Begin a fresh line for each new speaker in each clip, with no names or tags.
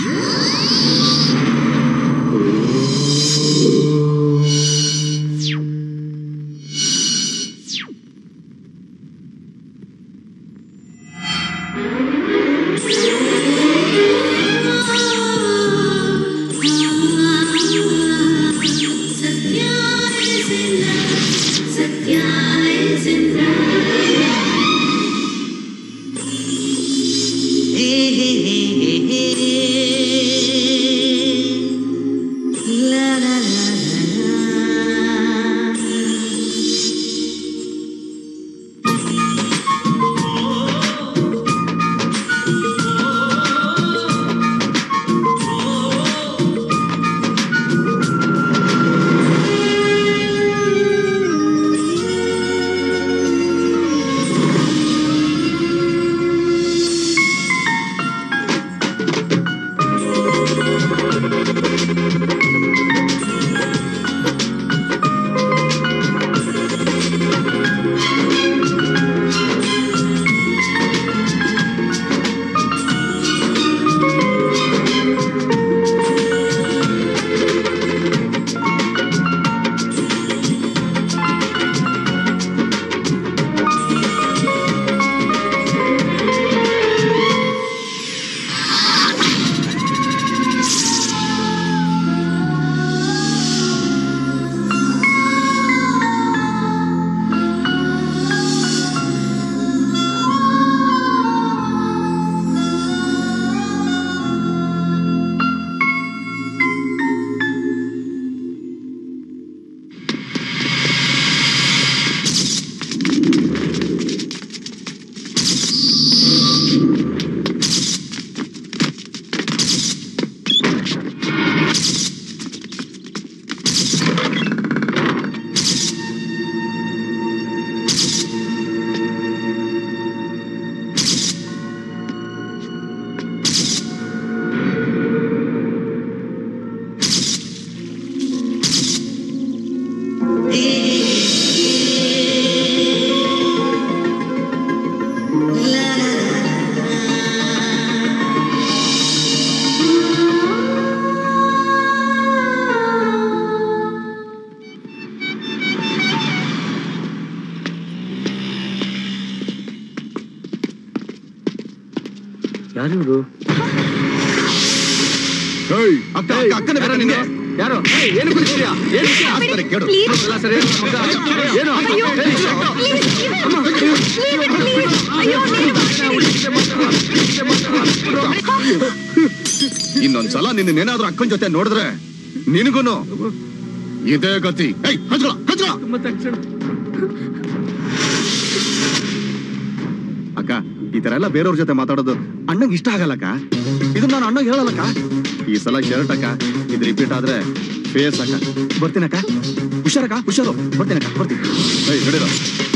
ಯಾರು
ಅಕ್ಕ ಅಕ್ಕ ಅಕ್ಕನ ಬೇರೆ ನಿಂಗೆ
ಯಾರು ಏಯ್, ಏನು ಕುಡಿಸ್ತೀಯಾ ಏನು ವಿಷಯ?
ಸರಿ, ಕೇಳು.
ಎಲ್ಲ ಸರಿ ಏನು ಮಗ? ಏನು ಏಯ್, ಅಮ್ಮ,
ಇನ್ನೊಂದ್ಸಲ ನಿನ್ನೇನಾದ್ರೂ ಅಕ್ಕನ ಜೊತೆ ನೋಡಿದ್ರೆ ನಿನಗೂನು ಇದೇ ಗತಿ ಏಯ್ ಹಚ್ಕೊಳ ಹಚ್ಕೊಳ
ತುಂಬಾ ತಕ್ಷಣ
ಅಕ್ಕ ಈ ತರ ಎಲ್ಲ ಬೇರೆಯವ್ರ ಜೊತೆ ಮಾತಾಡೋದು ಅಣ್ಣಂಗ್ ಇಷ್ಟ ಆಗಲ್ಲಕ್ಕ ಇದು ನಾನು ಅಣ್ಣಂಗ್ ಹೇಳಲ್ಲಕ್ಕ ಈ ಸಲ ಶರ್ಟ್ ಅಕ್ಕ ಇದು ರಿಪೀಟ್ ಆದ್ರೆ ಫೇಸ್ ಅಕ್ಕ ಬರ್ತೀನಕ್ಕ ಹುಷಾರಕ್ಕ ಹುಷಾರು ಬರ್ತೀನಕ್ಕ ಬರ್ತೀನಿ ಏಯ್ ನಡೀರೋ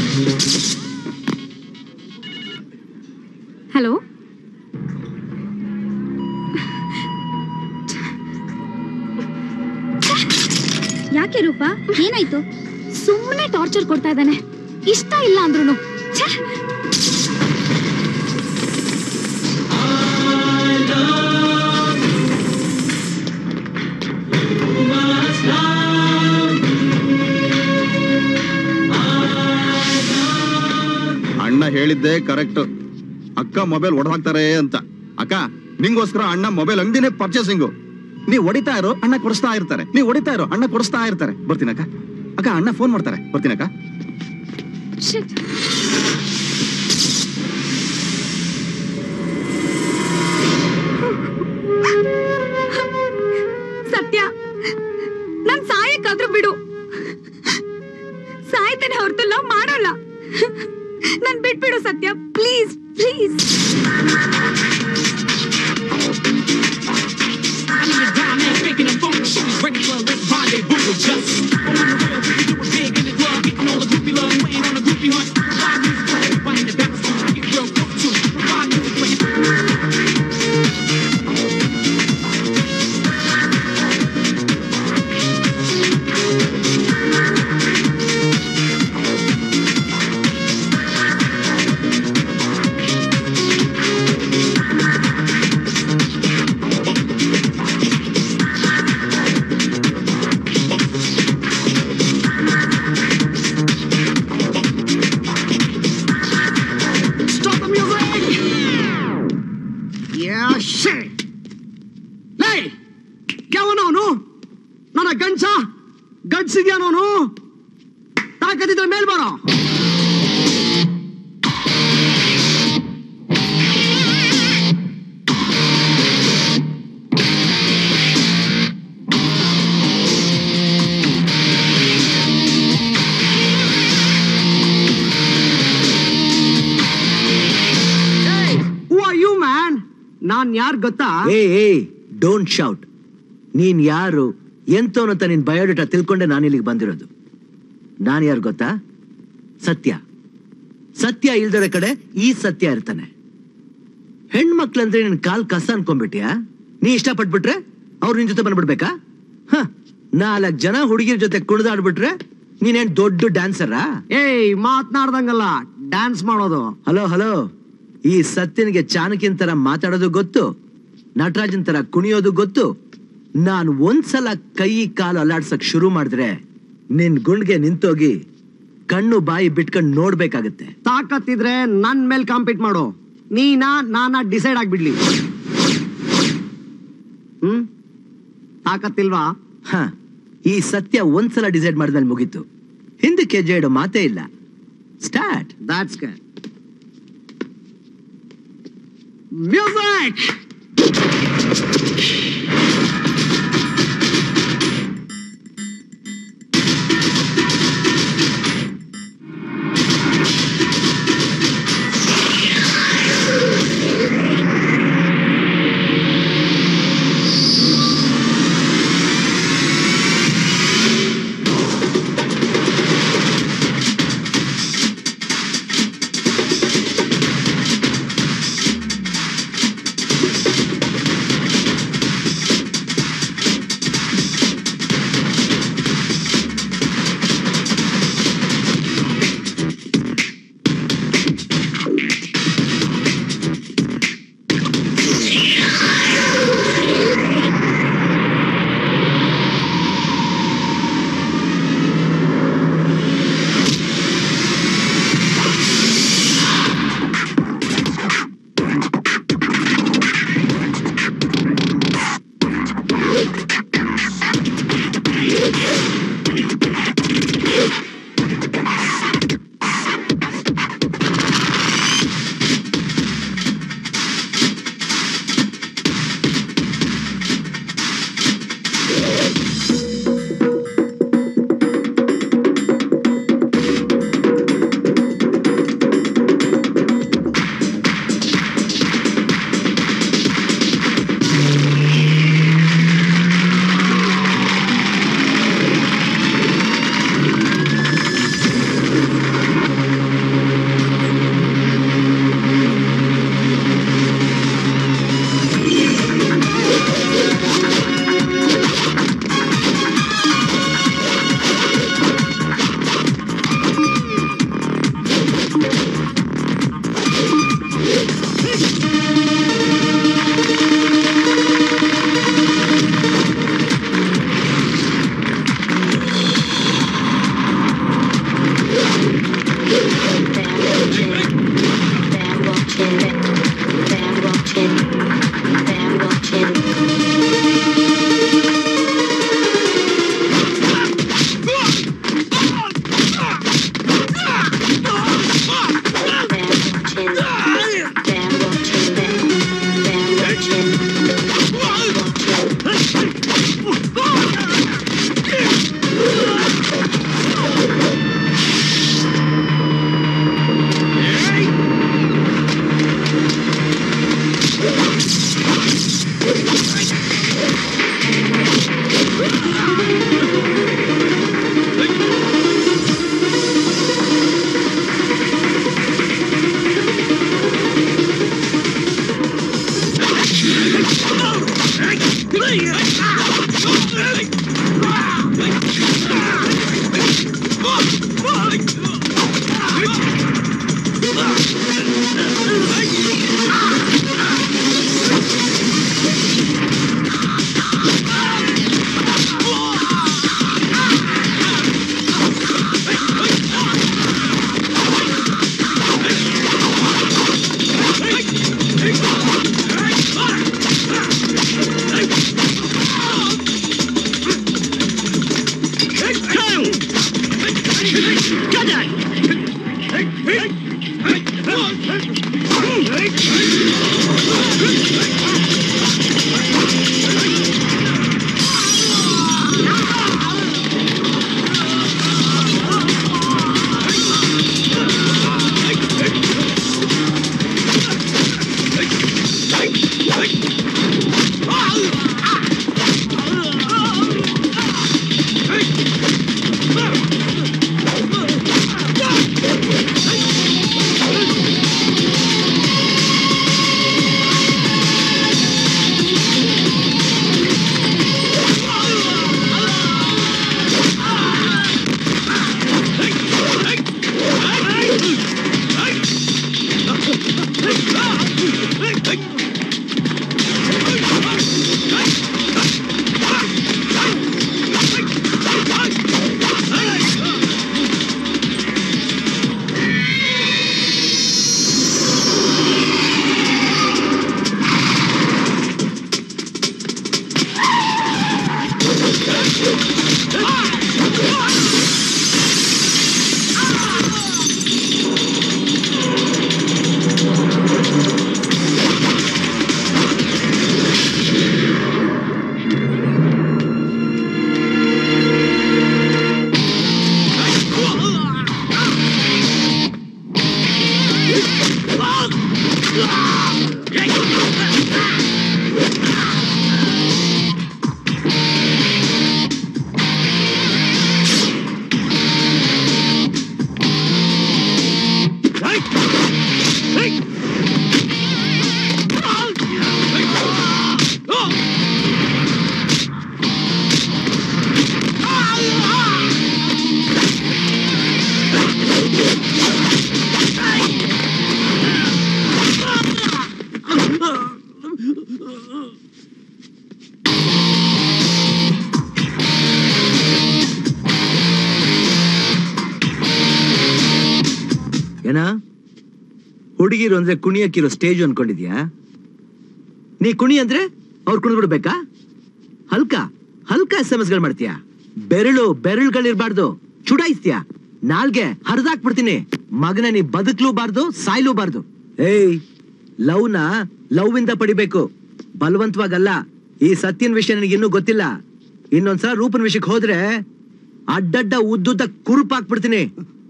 ಹಲೋ ಯಾಕೆ ರೂಪ ಏನಾಯ್ತು ಸುಮ್ಮನೆ ಟಾರ್ಚರ್ ಕೊಡ್ತಾ ಇದ್ದಾನೆ ಇಷ್ಟ ಇಲ್ಲ ಅಂದ್ರೂ
ಅಣ್ಣ ಹೇಳಿದ್ದೆ ಕರೆಕ್ಟ್ ಅಕ್ಕ ಮೊಬೈಲ್ ಹೊಡೆದಾಕ್ತಾರೆ ಅಂತ ಅಕ್ಕ ನಿಂಗೋಸ್ಕರ ಅಣ್ಣ ಮೊಬೈಲ್ ಅಂಗಡಿನೇ ಪರ್ಚೇಸಿಂಗು ನೀವ್ ಹೊಡಿತಾ ಇರೋ ಅಣ್ಣ ಕೊಡಿಸ್ತಾ ಇರ್ತಾರೆ ನೀವ್ ಹೊಡಿತಾ ಇರೋ ಅಣ್ಣ ಕೊಡಿಸ್ತಾ ಇರ್ತಾರೆ ಬರ್ತೀನಕ್ಕ ಅಕ್ಕ ಅಣ್ಣ ಫೋನ್ ಮಾಡ್ತಾರೆ ಬರ್ತೀನಕ್ಕ
ಸತ್ಯ ನನ್ ಸಾಯಕ್ಕಾದ್ರೂ ಬಿಡು ಸಾಯ್ತಾನೆ ಹೊರತು ಲವ್ ಮಾಡಲ್ಲ ನನ್ ಬಿಟ್ಬಿಡು Sathya please please
Just on the road, we do it big in the club, getting all the groupie love, waiting on a groupie hunt. Five years
ಲೇ ಯಾವನವನು ನನ್ನ ಗಂಡ್ಸ ಗಂಡ್ಸಿದ್ಯಾನವನು ತಾಕತ್ತಿದ್ರೆ ಮೇಲ್ ಬರೋ ಹೂ ಆರ್ ಯು ಮ್ಯಾನ್ ನಾನ್ ಯಾರ್ ಗೊತ್ತಾ
ಏ ಏ ಡೋಂಟ್ ಶೌಟ್ ನೀನ್ ಯಾರು ಎಂತವನು ಅಂತ ನಿನ್ ಬಯೋಡೇಟಾ ತಿಳ್ಕೊಂಡೆ ನಾನು ಇಲ್ಲಿಗೆ ಬಂದಿರೋದು ನಾನು ಯಾರು ಗೊತ್ತಾ ಸತ್ಯ ಸತ್ಯ ಇಲ್ದರ ಕಡೆ ಈ ಸತ್ಯ ಇರ್ತಾನೆ ಹೆಣ್ಮಕ್ಳಂದ್ರೆ ನಿನ್ ಕಾಲ್ ಕಸ ಅನ್ಕೊಂಡ್ಬಿಟ್ಯಾ ನೀ ಇಷ್ಟಪಟ್ಬಿಟ್ರೆ ಅವ್ರು ನಿನ್ ಜೊತೆ ಬಂದ್ಬಿಡ್ಬೇಕಾ ಹ ನಾಲ್ಕು ಜನ ಹುಡುಗಿರ ಜೊತೆ ಕುಣಿದಾಡ್ಬಿಟ್ರೆ ನೀನೇನ್ ದೊಡ್ಡ ಡ್ಯಾನ್ಸರಾ
ಏಯ್ ಮಾತ್ನಾಡ್ದಂಗಲ್ಲ ಡ್ಯಾನ್ಸ್ ಮಾಡೋದು
ಹಲೋ ಹಲೋ ಈ ಸತ್ಯನಿಗೆ ಚಾಣಕ್ಯನ್ ತರ ಮಾತಾಡೋದು ಗೊತ್ತು ನಟರಾಜನ್ ತರ ಕುಣಿಯೋದು ಗೊತ್ತು ನಾನು ಒಂದ್ಸಲ ಕೈ ಕಾಲು ಅಲ್ಲಾಡ್ಸಕ್ ಶುರು ಮಾಡಿದ್ರೆ ನಿನ್ ಗುಂಡ್ಗೆ ನಿಂತೋಗಿ ಕಣ್ಣು ಬಾಯಿ ಬಿಟ್ಕೊಂಡ್ ನೋಡ್ಬೇಕಾಗತ್ತೆ
ತಾಕತ್ತಿದ್ರೆ ನನ್ ಮೇಲ್ ಕಾಂಪೀಟ್ ಮಾಡು ನೀನಾ ನಾನಾ ಡಿಸೈಡ್ ಆಗ್ಬಿಡ್ಲಿ ಹ್ಮ್ ತಾಕತ್ತಿಲ್ವಾ
ಹ ಈ ಸತ್ಯ ಒಂದ್ಸಲ ಡಿಸೈಡ್ ಮಾಡಿದ್ಮೇಲೆ ಮುಗೀತು ಹಿಂದಕ್ಕೆ ಹೆಜ್ಜೆ ಇಡೋ ಮಾತೇ ಇಲ್ಲ ಸ್ಟಾರ್ಟ್
ದಾಟ್ಸ್ good ಮ್ಯೂಸಿಕ್
ಏನ ಹುಡುಗಿರು ಅಂದ್ರೆ ಕುಣಿಯಕ್ಕಿರೋ ಸ್ಟೇಜ್ ಅನ್ಕೊಂಡಿದ್ಯಾ ನೀ ಕುಣಿ ಅಂದ್ರೆ ಅವ್ರು ಕುಣಿದ್ಬಿಡ್ಬೇಕಾ ಹಲ್ಕ ಹಲ್ಕ ಎಸ್ ಎಂ ಗಳು ಮಾಡ್ತೀಯಾ ಬೆರಳು ಬೆರಳುಗಳಿರ್ಬಾರ್ದು ಚುಡಾಯಿಸ್ತೀಯ ನಾಲ್ಗೆ ಹರಿದಾಕ್ಬಿಡ್ತೀನಿ ಮಗನ ನೀ ಬದುಕ್ಲೂಬಾರ್ದು ಸಾಯ್ಲೂಬಾರ್ದು ಏಯ್ ಲವ್ನ ಲವ್ ಇಂದ ಪಡಿಬೇಕು ಬಲವಂತವಾಗಲ್ಲ ಈ ಸತ್ಯನ್ ವಿಷಯ ನನಗೆ ಇನ್ನೂ ಗೊತ್ತಿಲ್ಲ ಇನ್ನೊಂದ್ಸಲ ರೂಪನ್ ವಿಷಯಕ್ಕೆ ಹೋದ್ರೆ ಅಡ್ಡಡ್ಡ ಉದ್ದುದ್ದ ಕುರುಪಾಕ್ಬಿಡ್ತೀನಿ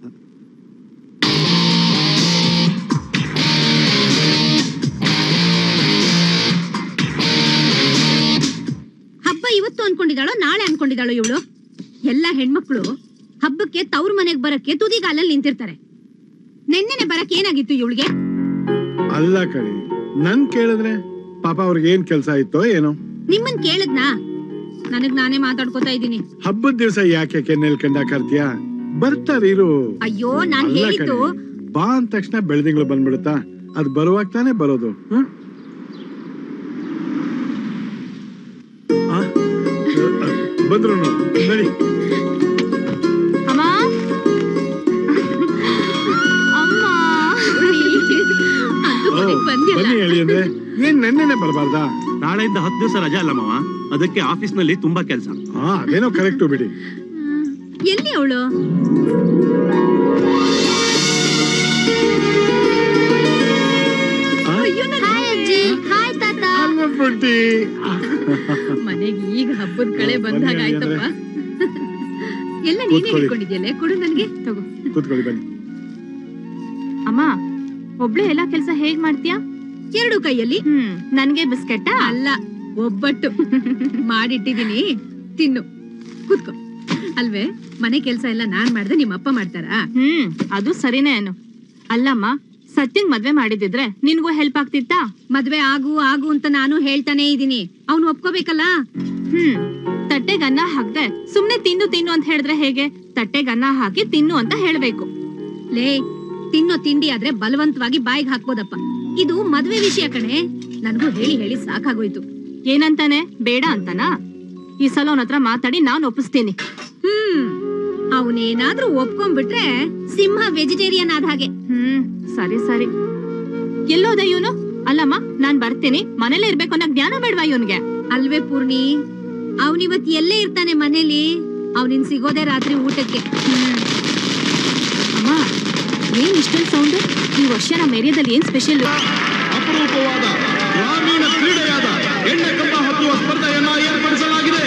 ಹಬ್ಬ ಇವತ್ತು ಅನ್ಕೊಂಡಿದ್ದಾಳೋ ನಾಳೆ ಅನ್ಕೊಂಡಿದ್ದಾಳೋ ಇವಳು ಎಲ್ಲ ಹೆಣ್ಮಕ್ಳು ಹಬ್ಬಕ್ಕೆ ತವ್ರ ಮನೆಗ್ ಬರಕ್ಕೆ ತುದಿಗಾಲಲ್ಲಿ ನಿಂತಿರ್ತಾರೆ ನೆನ್ನೆನೆ ಬರಕ್ ಏನಾಗಿತ್ತು ಇವಳಿಗೆ
ಅಲ್ಲ ಕಣೆ ನನ್ ಕೇಳಿದ್ರೆ ಪಾಪ ಅವ್ರಿಗೆ ಏನ್ ಕೆಲ್ಸ ಇತ್ತೋ ಏನೋ
ನಿಮ್ಮನ್ ಕೇಳದ್ನಾ ನನಗ್ ನಾನೇ ಮಾತಾಡ್ಕೊತಾ ಇದ್ದೀನಿ
ಹಬ್ಬದ ದಿವಸ ಯಾಕೆ ಕೆನ್ನೆಲ್ ಕಂಡ ಕರ್ತೀಯ ಬರ್ತಾರಿರು
ಅಯ್ಯೋ ನಾನ್
ಅಲ್ಲ
ಹೇಳಿದ್ದು
ಕಣೆ, ಬಾ ಅಂದ ತಕ್ಷಣ ಬೆಳ್ದಿಂಗಳು ಬಂದ್ಬಿಡುತ್ತಾ ಅದ್ ಬರುವಾಗ ತಾನೇ ಬರೋದು ಹ್ಮ್? ಆ? ಬಂದ್ರು ನೋಡು ನಡಿ
ಅಮ್ಮ ಅಮ್ಮ ಅಂತೂ
ಓ,
ಮನೆಗ್ ಬಂದಿಲ್ಲ
ಬನ್ನಿ ಹೇಳಿ ಅಂದ್ರೆ ಏನ್ ನೆನ್ನೆನೆ ಬರಬಾರ್ದಾ
ನಾಳೆಯಿಂದ ಹತ್ತು ದಿವಸ ರಜಾ ಅಲ್ಲ ಮಾವ ಅದಕ್ಕೆ ಆಫೀಸ್ ನಲ್ಲಿ ತುಂಬಾ ಕೆಲಸ
ಹಾ ಅದೇನೋ ಕರೆಕ್ಟು ಬಿಡಿ
ಎಲ್ಲಿ ಅವಳು
ಆ?
ಹಾಯ್ ಅಜ್ಜಿ ಹಾಯ್ ತಾತ
ಅಲ್ವಾ ಪುಟ್ಟಿ
ಮನೆಗೆ ಈಗ ಹಬ್ಬದ ಕಳೆ ಬಂದಾಗ
ಬನ್ನಿ
ಆಯ್ತಪ್ಪ ಎಲ್ಲ ನೀನೇ
ಕೂತ್ಕೊಳ್ಳಿ.
ಇಟ್ಕೊಂಡಿದ್ಯಲ್ಲ ಕೊಡು ನನ್ಗೆ ತಗೋ
ಕೂತ್ಕೊಳ್ಳಿ ಬನ್ನಿ
ಅಮ್ಮ ಒಬ್ಳೆ ಎಲ್ಲಾ ಕೆಲ್ಸ ಹೇಗ್ ಮಾಡ್ತೀಯಾ
ಎರಡು ಕೈಯಲ್ಲಿ
ಹ್ಮ್ ನನ್ಗೆ ಬಿಸ್ಕೆಟ್
ಅಲ್ಲ ಒಬ್ಬಟ್ಟು ಮಾಡಿಟ್ಟಿದೀನಿ ತಿನ್ನು ಕೂತ್ಕೋ ಅಲ್ವೇ ಮನೆ ಕೆಲ್ಸ ಎಲ್ಲ ನಾನ್ ಮಾಡ್ದೆ ನಿಮ್ಮ ಅಪ್ಪ ಮಾಡ್ತಾರಾ
ಹ್ಮ್ ಅದು ಸರಿನೇ ಏನು ಅಲ್ಲಮ್ಮ ಸತ್ಯಂಗ್ ಮದ್ವೆ ಮಾಡಿದಿದ್ರೆ ನಿನ್ಗೂ ಹೆಲ್ಪ್ ಆಗ್ತಿತ್ತಾ
ಮದ್ವೆ ಆಗು ಆಗು ಅಂತ ನಾನು ಹೇಳ್ತಾನೆ ಇದೀನಿ ಅವ್ನು ಒಪ್ಕೋಬೇಕಲ್ಲ
ಹ್ಮ್ ತಟ್ಟೆಗ್ ಅನ್ನ ಹಾಕ್ದೆ ಸುಮ್ನೆ ತಿನ್ನು ತಿನ್ನು ಅಂತ ಹೇಳಿದ್ರೆ ಹೇಗೆ ತಟ್ಟೆಗ್ ಅನ್ನ ಹಾಕಿ ತಿನ್ನು ಅಂತ ಹೇಳ್ಬೇಕು
ಲೇ ತಿನ್ನೋ ತಿಂಡಿ ಆದ್ರೆ ಬಲವಂತವಾಗಿ ಬಾಯಿಗೆ ಹಾಕ್ಬೋದಪ್ಪ ಇದು ಮದ್ವೆ ವಿಷಯ ಕಣೆ ನನಗೂ ಹೇಳಿ ಹೇಳಿ ಸಾಕಾಗೋಯ್ತು
ಏನಂತಾನೆ ಬೇಡ ಅಂತನಾ ಈ ಸಲ ಅವನ ಹತ್ರ ಮಾತಾಡಿ ನಾನ್ ಒಪ್ಪಿಸ್ತೀನಿ
ಹ್ಮ್ ಅವನೇನಾದ್ರೂ ಒಪ್ಕೊಂಡ್ಬಿಟ್ರೆ ಸಿಂಹ ವೆಜಿಟೇರಿಯನ್ ಆದ ಹಾಗೆ
ಹ್ಮ್ ಸರಿ ಸರಿ ಎಲ್ಲೋದೆ ಇವನು ಅಲ್ಲಮ್ಮ ನಾನ್ ಬರ್ತೀನಿ ಮನೇಲೇ ಇರ್ಬೇಕು ಅನ್ನೋ ಜ್ಞಾನ ಬೇಡ್ವಾ ಇವನ್ಗೆ
ಅಲ್ವೇ ಪೂರ್ಣಿ ಅವನಿವತ್ ಎಲ್ಲೇ ಇರ್ತಾನೆ ಮನೇಲಿ ಅವನಿನ್ ಸಿಗೋದೇ ರಾತ್ರಿ ಊಟಕ್ಕೆ
ಅಮ್ಮ ಏನ್ ಇಷ್ಟೊಂದು ಸೌಂಡ್ ಈ ವರ್ಷ ನಮ್ಮ ಏರಿಯಾದಲ್ಲಿ ಏನ್ ಸ್ಪೆಷಲ್
ಅಪರೂಪವಾದ ಗ್ರಾಮೀಣ ಕ್ರೀಡೆಯಾದ ಎಣ್ಣೆ ಕಂಬ ಹತ್ತುವ ಸ್ಪರ್ಧೆಯನ್ನ ಏರ್ಪಡಿಸಲಾಗಿದೆ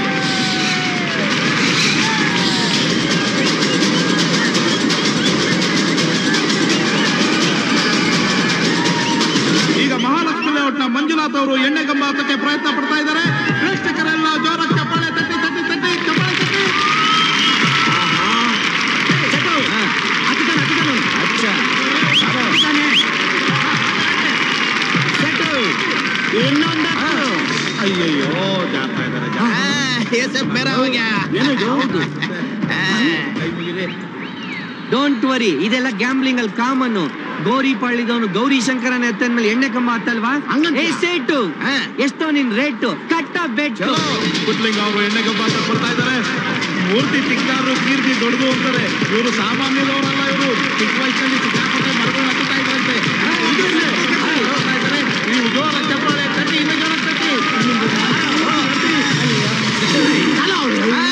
ಈಗ ಮಹಾಲಕ್ಷ್ಮಿ ಲೇಔಟ್ನ ಮಂಜುನಾಥ್ ಅವರು ಎಣ್ಣೆ ಕಂಬ ಹತ್ತಕ್ಕೆ ಪ್ರಯತ್ನ ಪಡ್ತಾ ಇದ್ದಾರೆ ಪ್ರೇಕ್ಷಕರೆಲ್ಲ ಜೋರ ಚಪ್ಪಾಳೆ ತಟ್ಟಿ ತಟ್ಟಿ ತಟ್ಟಿ ಚಪ್ಪಾಳೆ ತಟ್ಟಿ ಅಯ್ಯಯ್ಯೋ ಜಾರ್ತಾ ಇದ್ದಾರೆ
ಡೋಂಟ್ ವರಿ ಇದೆಲ್ಲ ಗ್ಯಾಂಬ್ಲಿಂಗ್ ಅಲ್ಲಿ ಕಾಮನ್ ಗೌರಿ ಪಾಳಿದವನು ಗೌರಿ ಶಂಕರನ ಎತ್ತನ ಮೇಲೆ ಎಣ್ಣೆ ಕಂಬ ಹತ್ತಲ್ವಾ ಏ ಸೇಟು ಎಷ್ಟೋ ನಿನ್ ರೇಟು ಕಟ್ಟ ಬೆಟ್ಟು
ಚಲೋ ಪುಟ್ಲಿಂಗ ಅವರು ಎಣ್ಣೆ ಗಬ್ಬ ಅಂತ ಬರ್ತಾ ಇದ್ದಾರೆ ಮೂರ್ತಿ ತಿಕ್ಕಾರು ಕೀರ್ತಿ ದೊಡ್ಡದು ಅಂತಾರೆ ಇವರು ಸಾಮಾನ್ಯದವರಲ್ಲ ಇವರು ಚಿಕ್ಕ ವಯಸ್ಸಲ್ಲಿ ಸಿಕ್ಕಾಪಟ್ಟೆ ಮರಗಳು ಹತ್ತುತ್ತಾ ಇದ್ರಂತೆ ಹೋಗ್ತಾ ಇದ್ದಾರೆ. ನೀವು ಜೋರ ಚಪ್ಪಾಳೆ ತಟ್ಟಿ ಇನ್ನು ಜೋರ ತಟ್ಟಿ ಚಲೋ. ಆ,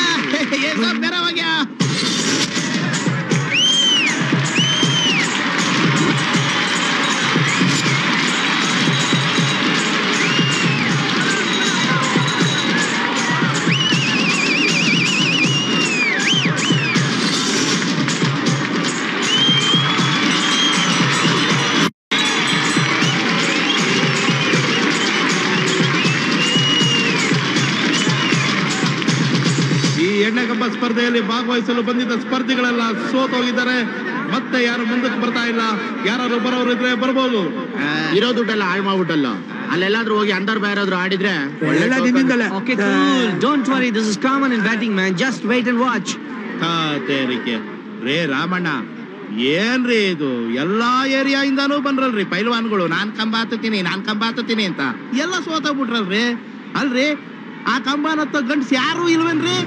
ಎಣ್ಣೆ ಕಂಬ ಸ್ಪರ್ಧೆಯಲ್ಲಿ ಭಾಗವಹಿಸಲು ಬಂದಿದ್ದ ಸ್ಪರ್ಧಿಗಳೆಲ್ಲ ಸೋತೋಗಿದ್ದಾರೆ ಮತ್ತೆ ಯಾರು ಮುಂದಕ್ಕೆ ಬರ್ತಾ ಇಲ್ಲ ಯಾರು ಬರೋರು ಇದ್ರೆ ಬರ್ಬೋದು
ಇರೋ ದುಡ್ಡೆಲ್ಲ ಹಾಳು ಮಾಡ್ಬಿಟ್ಟಲ್ಲ ಅಲ್ಲೆಲ್ಲಾದ್ರೂ ಹೋಗಿ ಅಂಡರ್ ಬೇರಾದ್ರೂ ಆಡಿದ್ರೆ
Okay, cool. Don't worry. This is common in batting, man. Just wait and watch.
ತೇರಿಕೆ ರೇ ರಾಮಣ್ಣ ಏನ್ರಿ ಇದು ಎಲ್ಲಾ ಏರಿಯಾ ಇಂದಾನು ಬಂದ್ರಲ್ರಿ ಪೈಲ್ವಾನ್ಗಳು ನಾನ್ ಕಂಬ ಹತ್ತತೀನಿ ನಾನ್ ಕಂಬ ಹತ್ತತೀನಿ ಅಂತ ಎಲ್ಲ ಸೋತೋಗ್ಬಿಟ್ರಲ್ರಿ ಅಲ್ರಿ ಆ ಕಂಬನ ಹತ್ತೋ ಗಂಡ್ಸ್ ಯಾರು ಇಲ್ವೇನ್ರಿ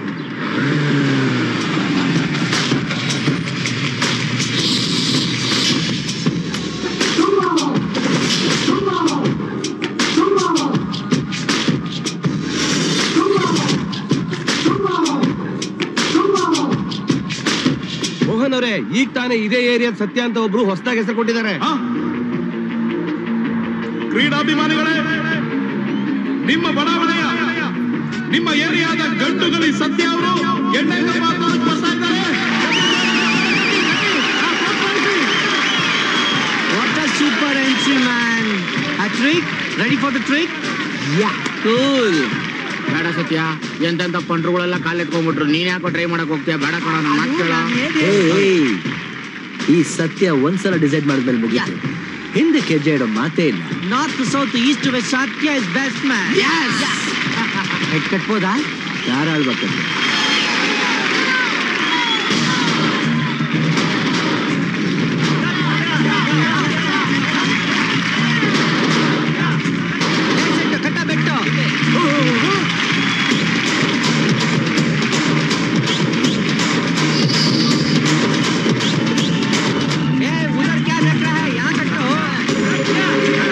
ಮೋಹನ್ ಅವರೇ ಈಗ ತಾನೇ ಇದೇ ಏರಿಯಾ ಸತ್ಯ ಅಂತ ಒಬ್ರು ಹೊಸದಾಗಿ ಹೆಸರು ಕೊಟ್ಟಿದ್ದಾರೆ
ಕ್ರೀಡಾಭಿಮಾನಿಗಳೇ ನಿಮ್ಮ ಬಡಾವಣೆಯ ನಿಮ್ಮ ಏರಿಯಾದ ಗಂಡುಗಲಿ ಸತ್ಯ ಅವರು ಎಣ್ಣೆ ಕಂಬ ಹತ್ತೋದಕ್ಕೆ ಬರ್ತಾ ಇದ್ದಾರೆ
What a super entry, man. A trick? Ready for the trick? Yeah. Cool.
ಬೇಡ ಸತ್ಯ ಎಂತೆಂತ ಪಂಟ್ರುಗಳೆಲ್ಲ ಕಾಲೆತ್ಕೊಂಡ್ಬಿಟ್ರು ನೀನ್ ಯಾಕೋ ಟ್ರೈ ಮಾಡಕ್ ಹೋಗ್ತೀಯ ಬೇಡ ಕಣ ನನ್ನ ಮಾತು ಕೇಳ
ಏಯ್, ಏಯ್. ಈ ಸತ್ಯ ಒಂದ್ಸಲ ಡಿಸೈಡ್ ಮಾಡಿದ್ಮೇಲೆ ಮುಗೀತು ಹಿಂದಕ್ಕೆ ಹೆಜ್ಜೆ ಇಡೋ ಮಾತೇ ಇಲ್ಲ
North to south to east to west, Satya is best, man. Yes. Head ಕಟ್ಬೋದಾ
ಧಾರಾಳ್ಬೇಕಂತೆ
ಕಟ್ಟ ಬೆಟ್ಟು ए, उधर क्या देख रहा है यहाँ कटो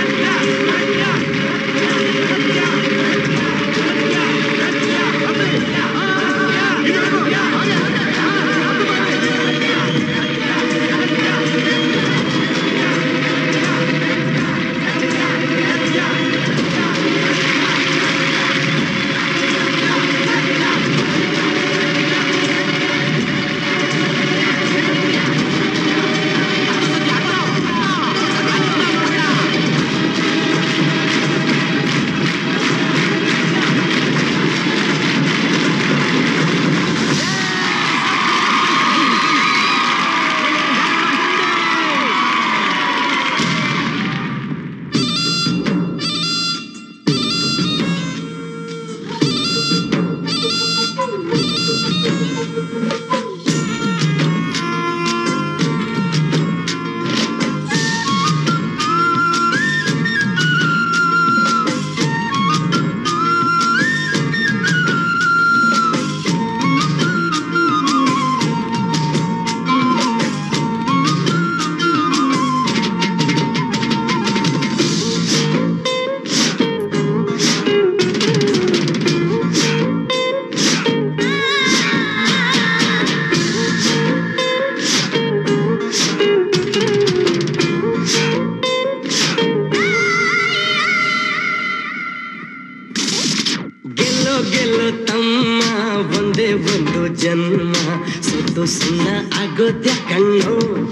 ಗೆಲ್ಲೋ ಗೆಲ್ಲೋ ತಮ್ಮ ಒಂದೇ ಒಂದು ಜನ್ಮ ಸುತ್ತು ಸುಣ್ಣ ಆಗೋದ್ಯ ಕಣ್ಣು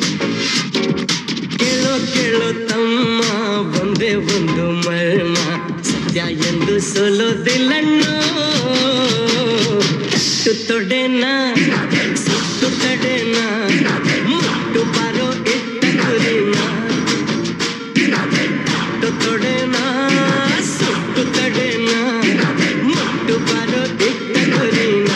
ಕೇಳೋ ಕೇಳೋ ತಮ್ಮ ಒಂದೇ ಒಂದು ಮರ್ಮ ಸತ್ಯ ಎಂದು ಸೋಲೋದಿಲ್ಲಣ್ಣು ಕಟ್ಟು ತೊಡೆನ ಸುತ್ತು ತಡೆನ ಮುಟ್ಟು ಬಾರೋ ಇಟ್ಟ ಗುರಿನ ಕಟ್ಟು ತೊಡೆನ ಸುಟ್ಟು ತಡೆನ ಮುಟ್ಟು ಬಾರೋ ಇಟ್ಟ ಗುರಿನ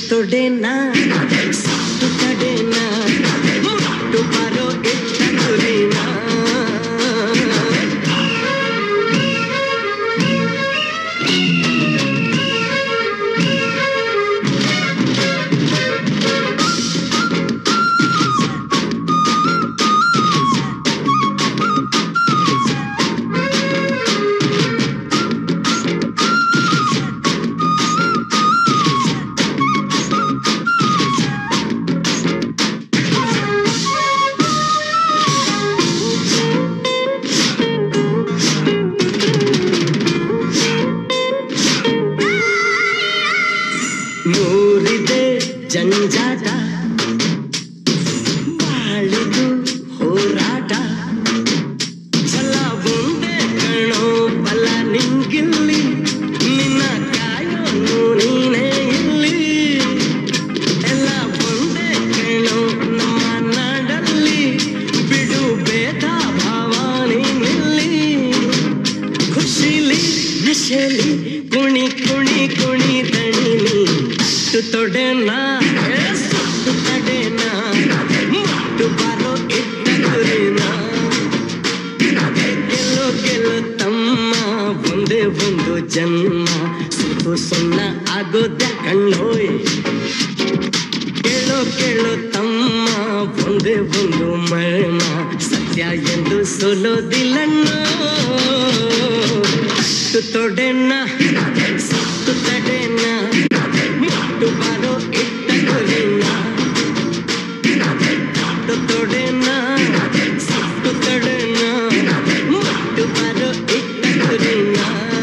ತೊಡೆನ ಸುತ್ತು ತಡೆನ ಮುಟ್ಟು ಬರೋ ಇಟ್ಟ ಗುರಿನ ನೂರಿದೆ ಜಂಜಾಟ ಬಾಳಿದು ಹೋರಾಟ ಛಲ ಒಂದೇ ಕಣೋ ಬಲ ನಿಂಗಿಲ್ಲಿ ನಿನ್ನ ಕಾಯೋನು ನೀನೇ ಇಲ್ಲಿ ಎಲ್ಲ ಒಂದೇ ಕಣೋ ನಮ್ಮ ನಾಡಲ್ಲಿ ಬಿಡು ಭೇದ ಭಾವ ನೀನಿಲ್ಲಿ ಖುಷಿಲಿ ನಶೆಲಿ ಕುಣಿ ಕುಣಿ ಕುಣಿ ದಣಿಲಿ ತಟ್ಟು ತೊಡೆನ ಏ ಸುತ್ತು ತಡೆನ ಮುಟ್ಟು ಬರೋ ಇಟ್ಟ ಗುರಿನ ಗೆಲ್ಲೋ ಗೆಲ್ಲೋ ತಮ್ಮ ಒಂದೇ ಒಂದು ಜನ್ಮ ಸುತ್ತು ಸುಣ್ಣ ಆಗೋದ್ಯ ಕಣ್ಣೋಯ್ ಕೇಳೋ ಕೇಳೋ ತಮ್ಮ ಒಂದೇ ಒಂದು ಮರ್ಮ ಸತ್ಯ ಎಂದು ಸೋಲೋದಿಲ್ಲಣ್ಣೋ ಸುತ್ತು ತೊಡೆನ ಸುತ್ತು ತಡೆನ ಮುಟ್ಟು ಬರೋ ಇಟ್ಟ ಗುರಿನ ಸುತ್ತು ತೊಡೆನ ಸುತ್ತು ತಡೆನ ಮುಟ್ಟು ಬರೋ ಇಟ್ಟ ಗುರಿನ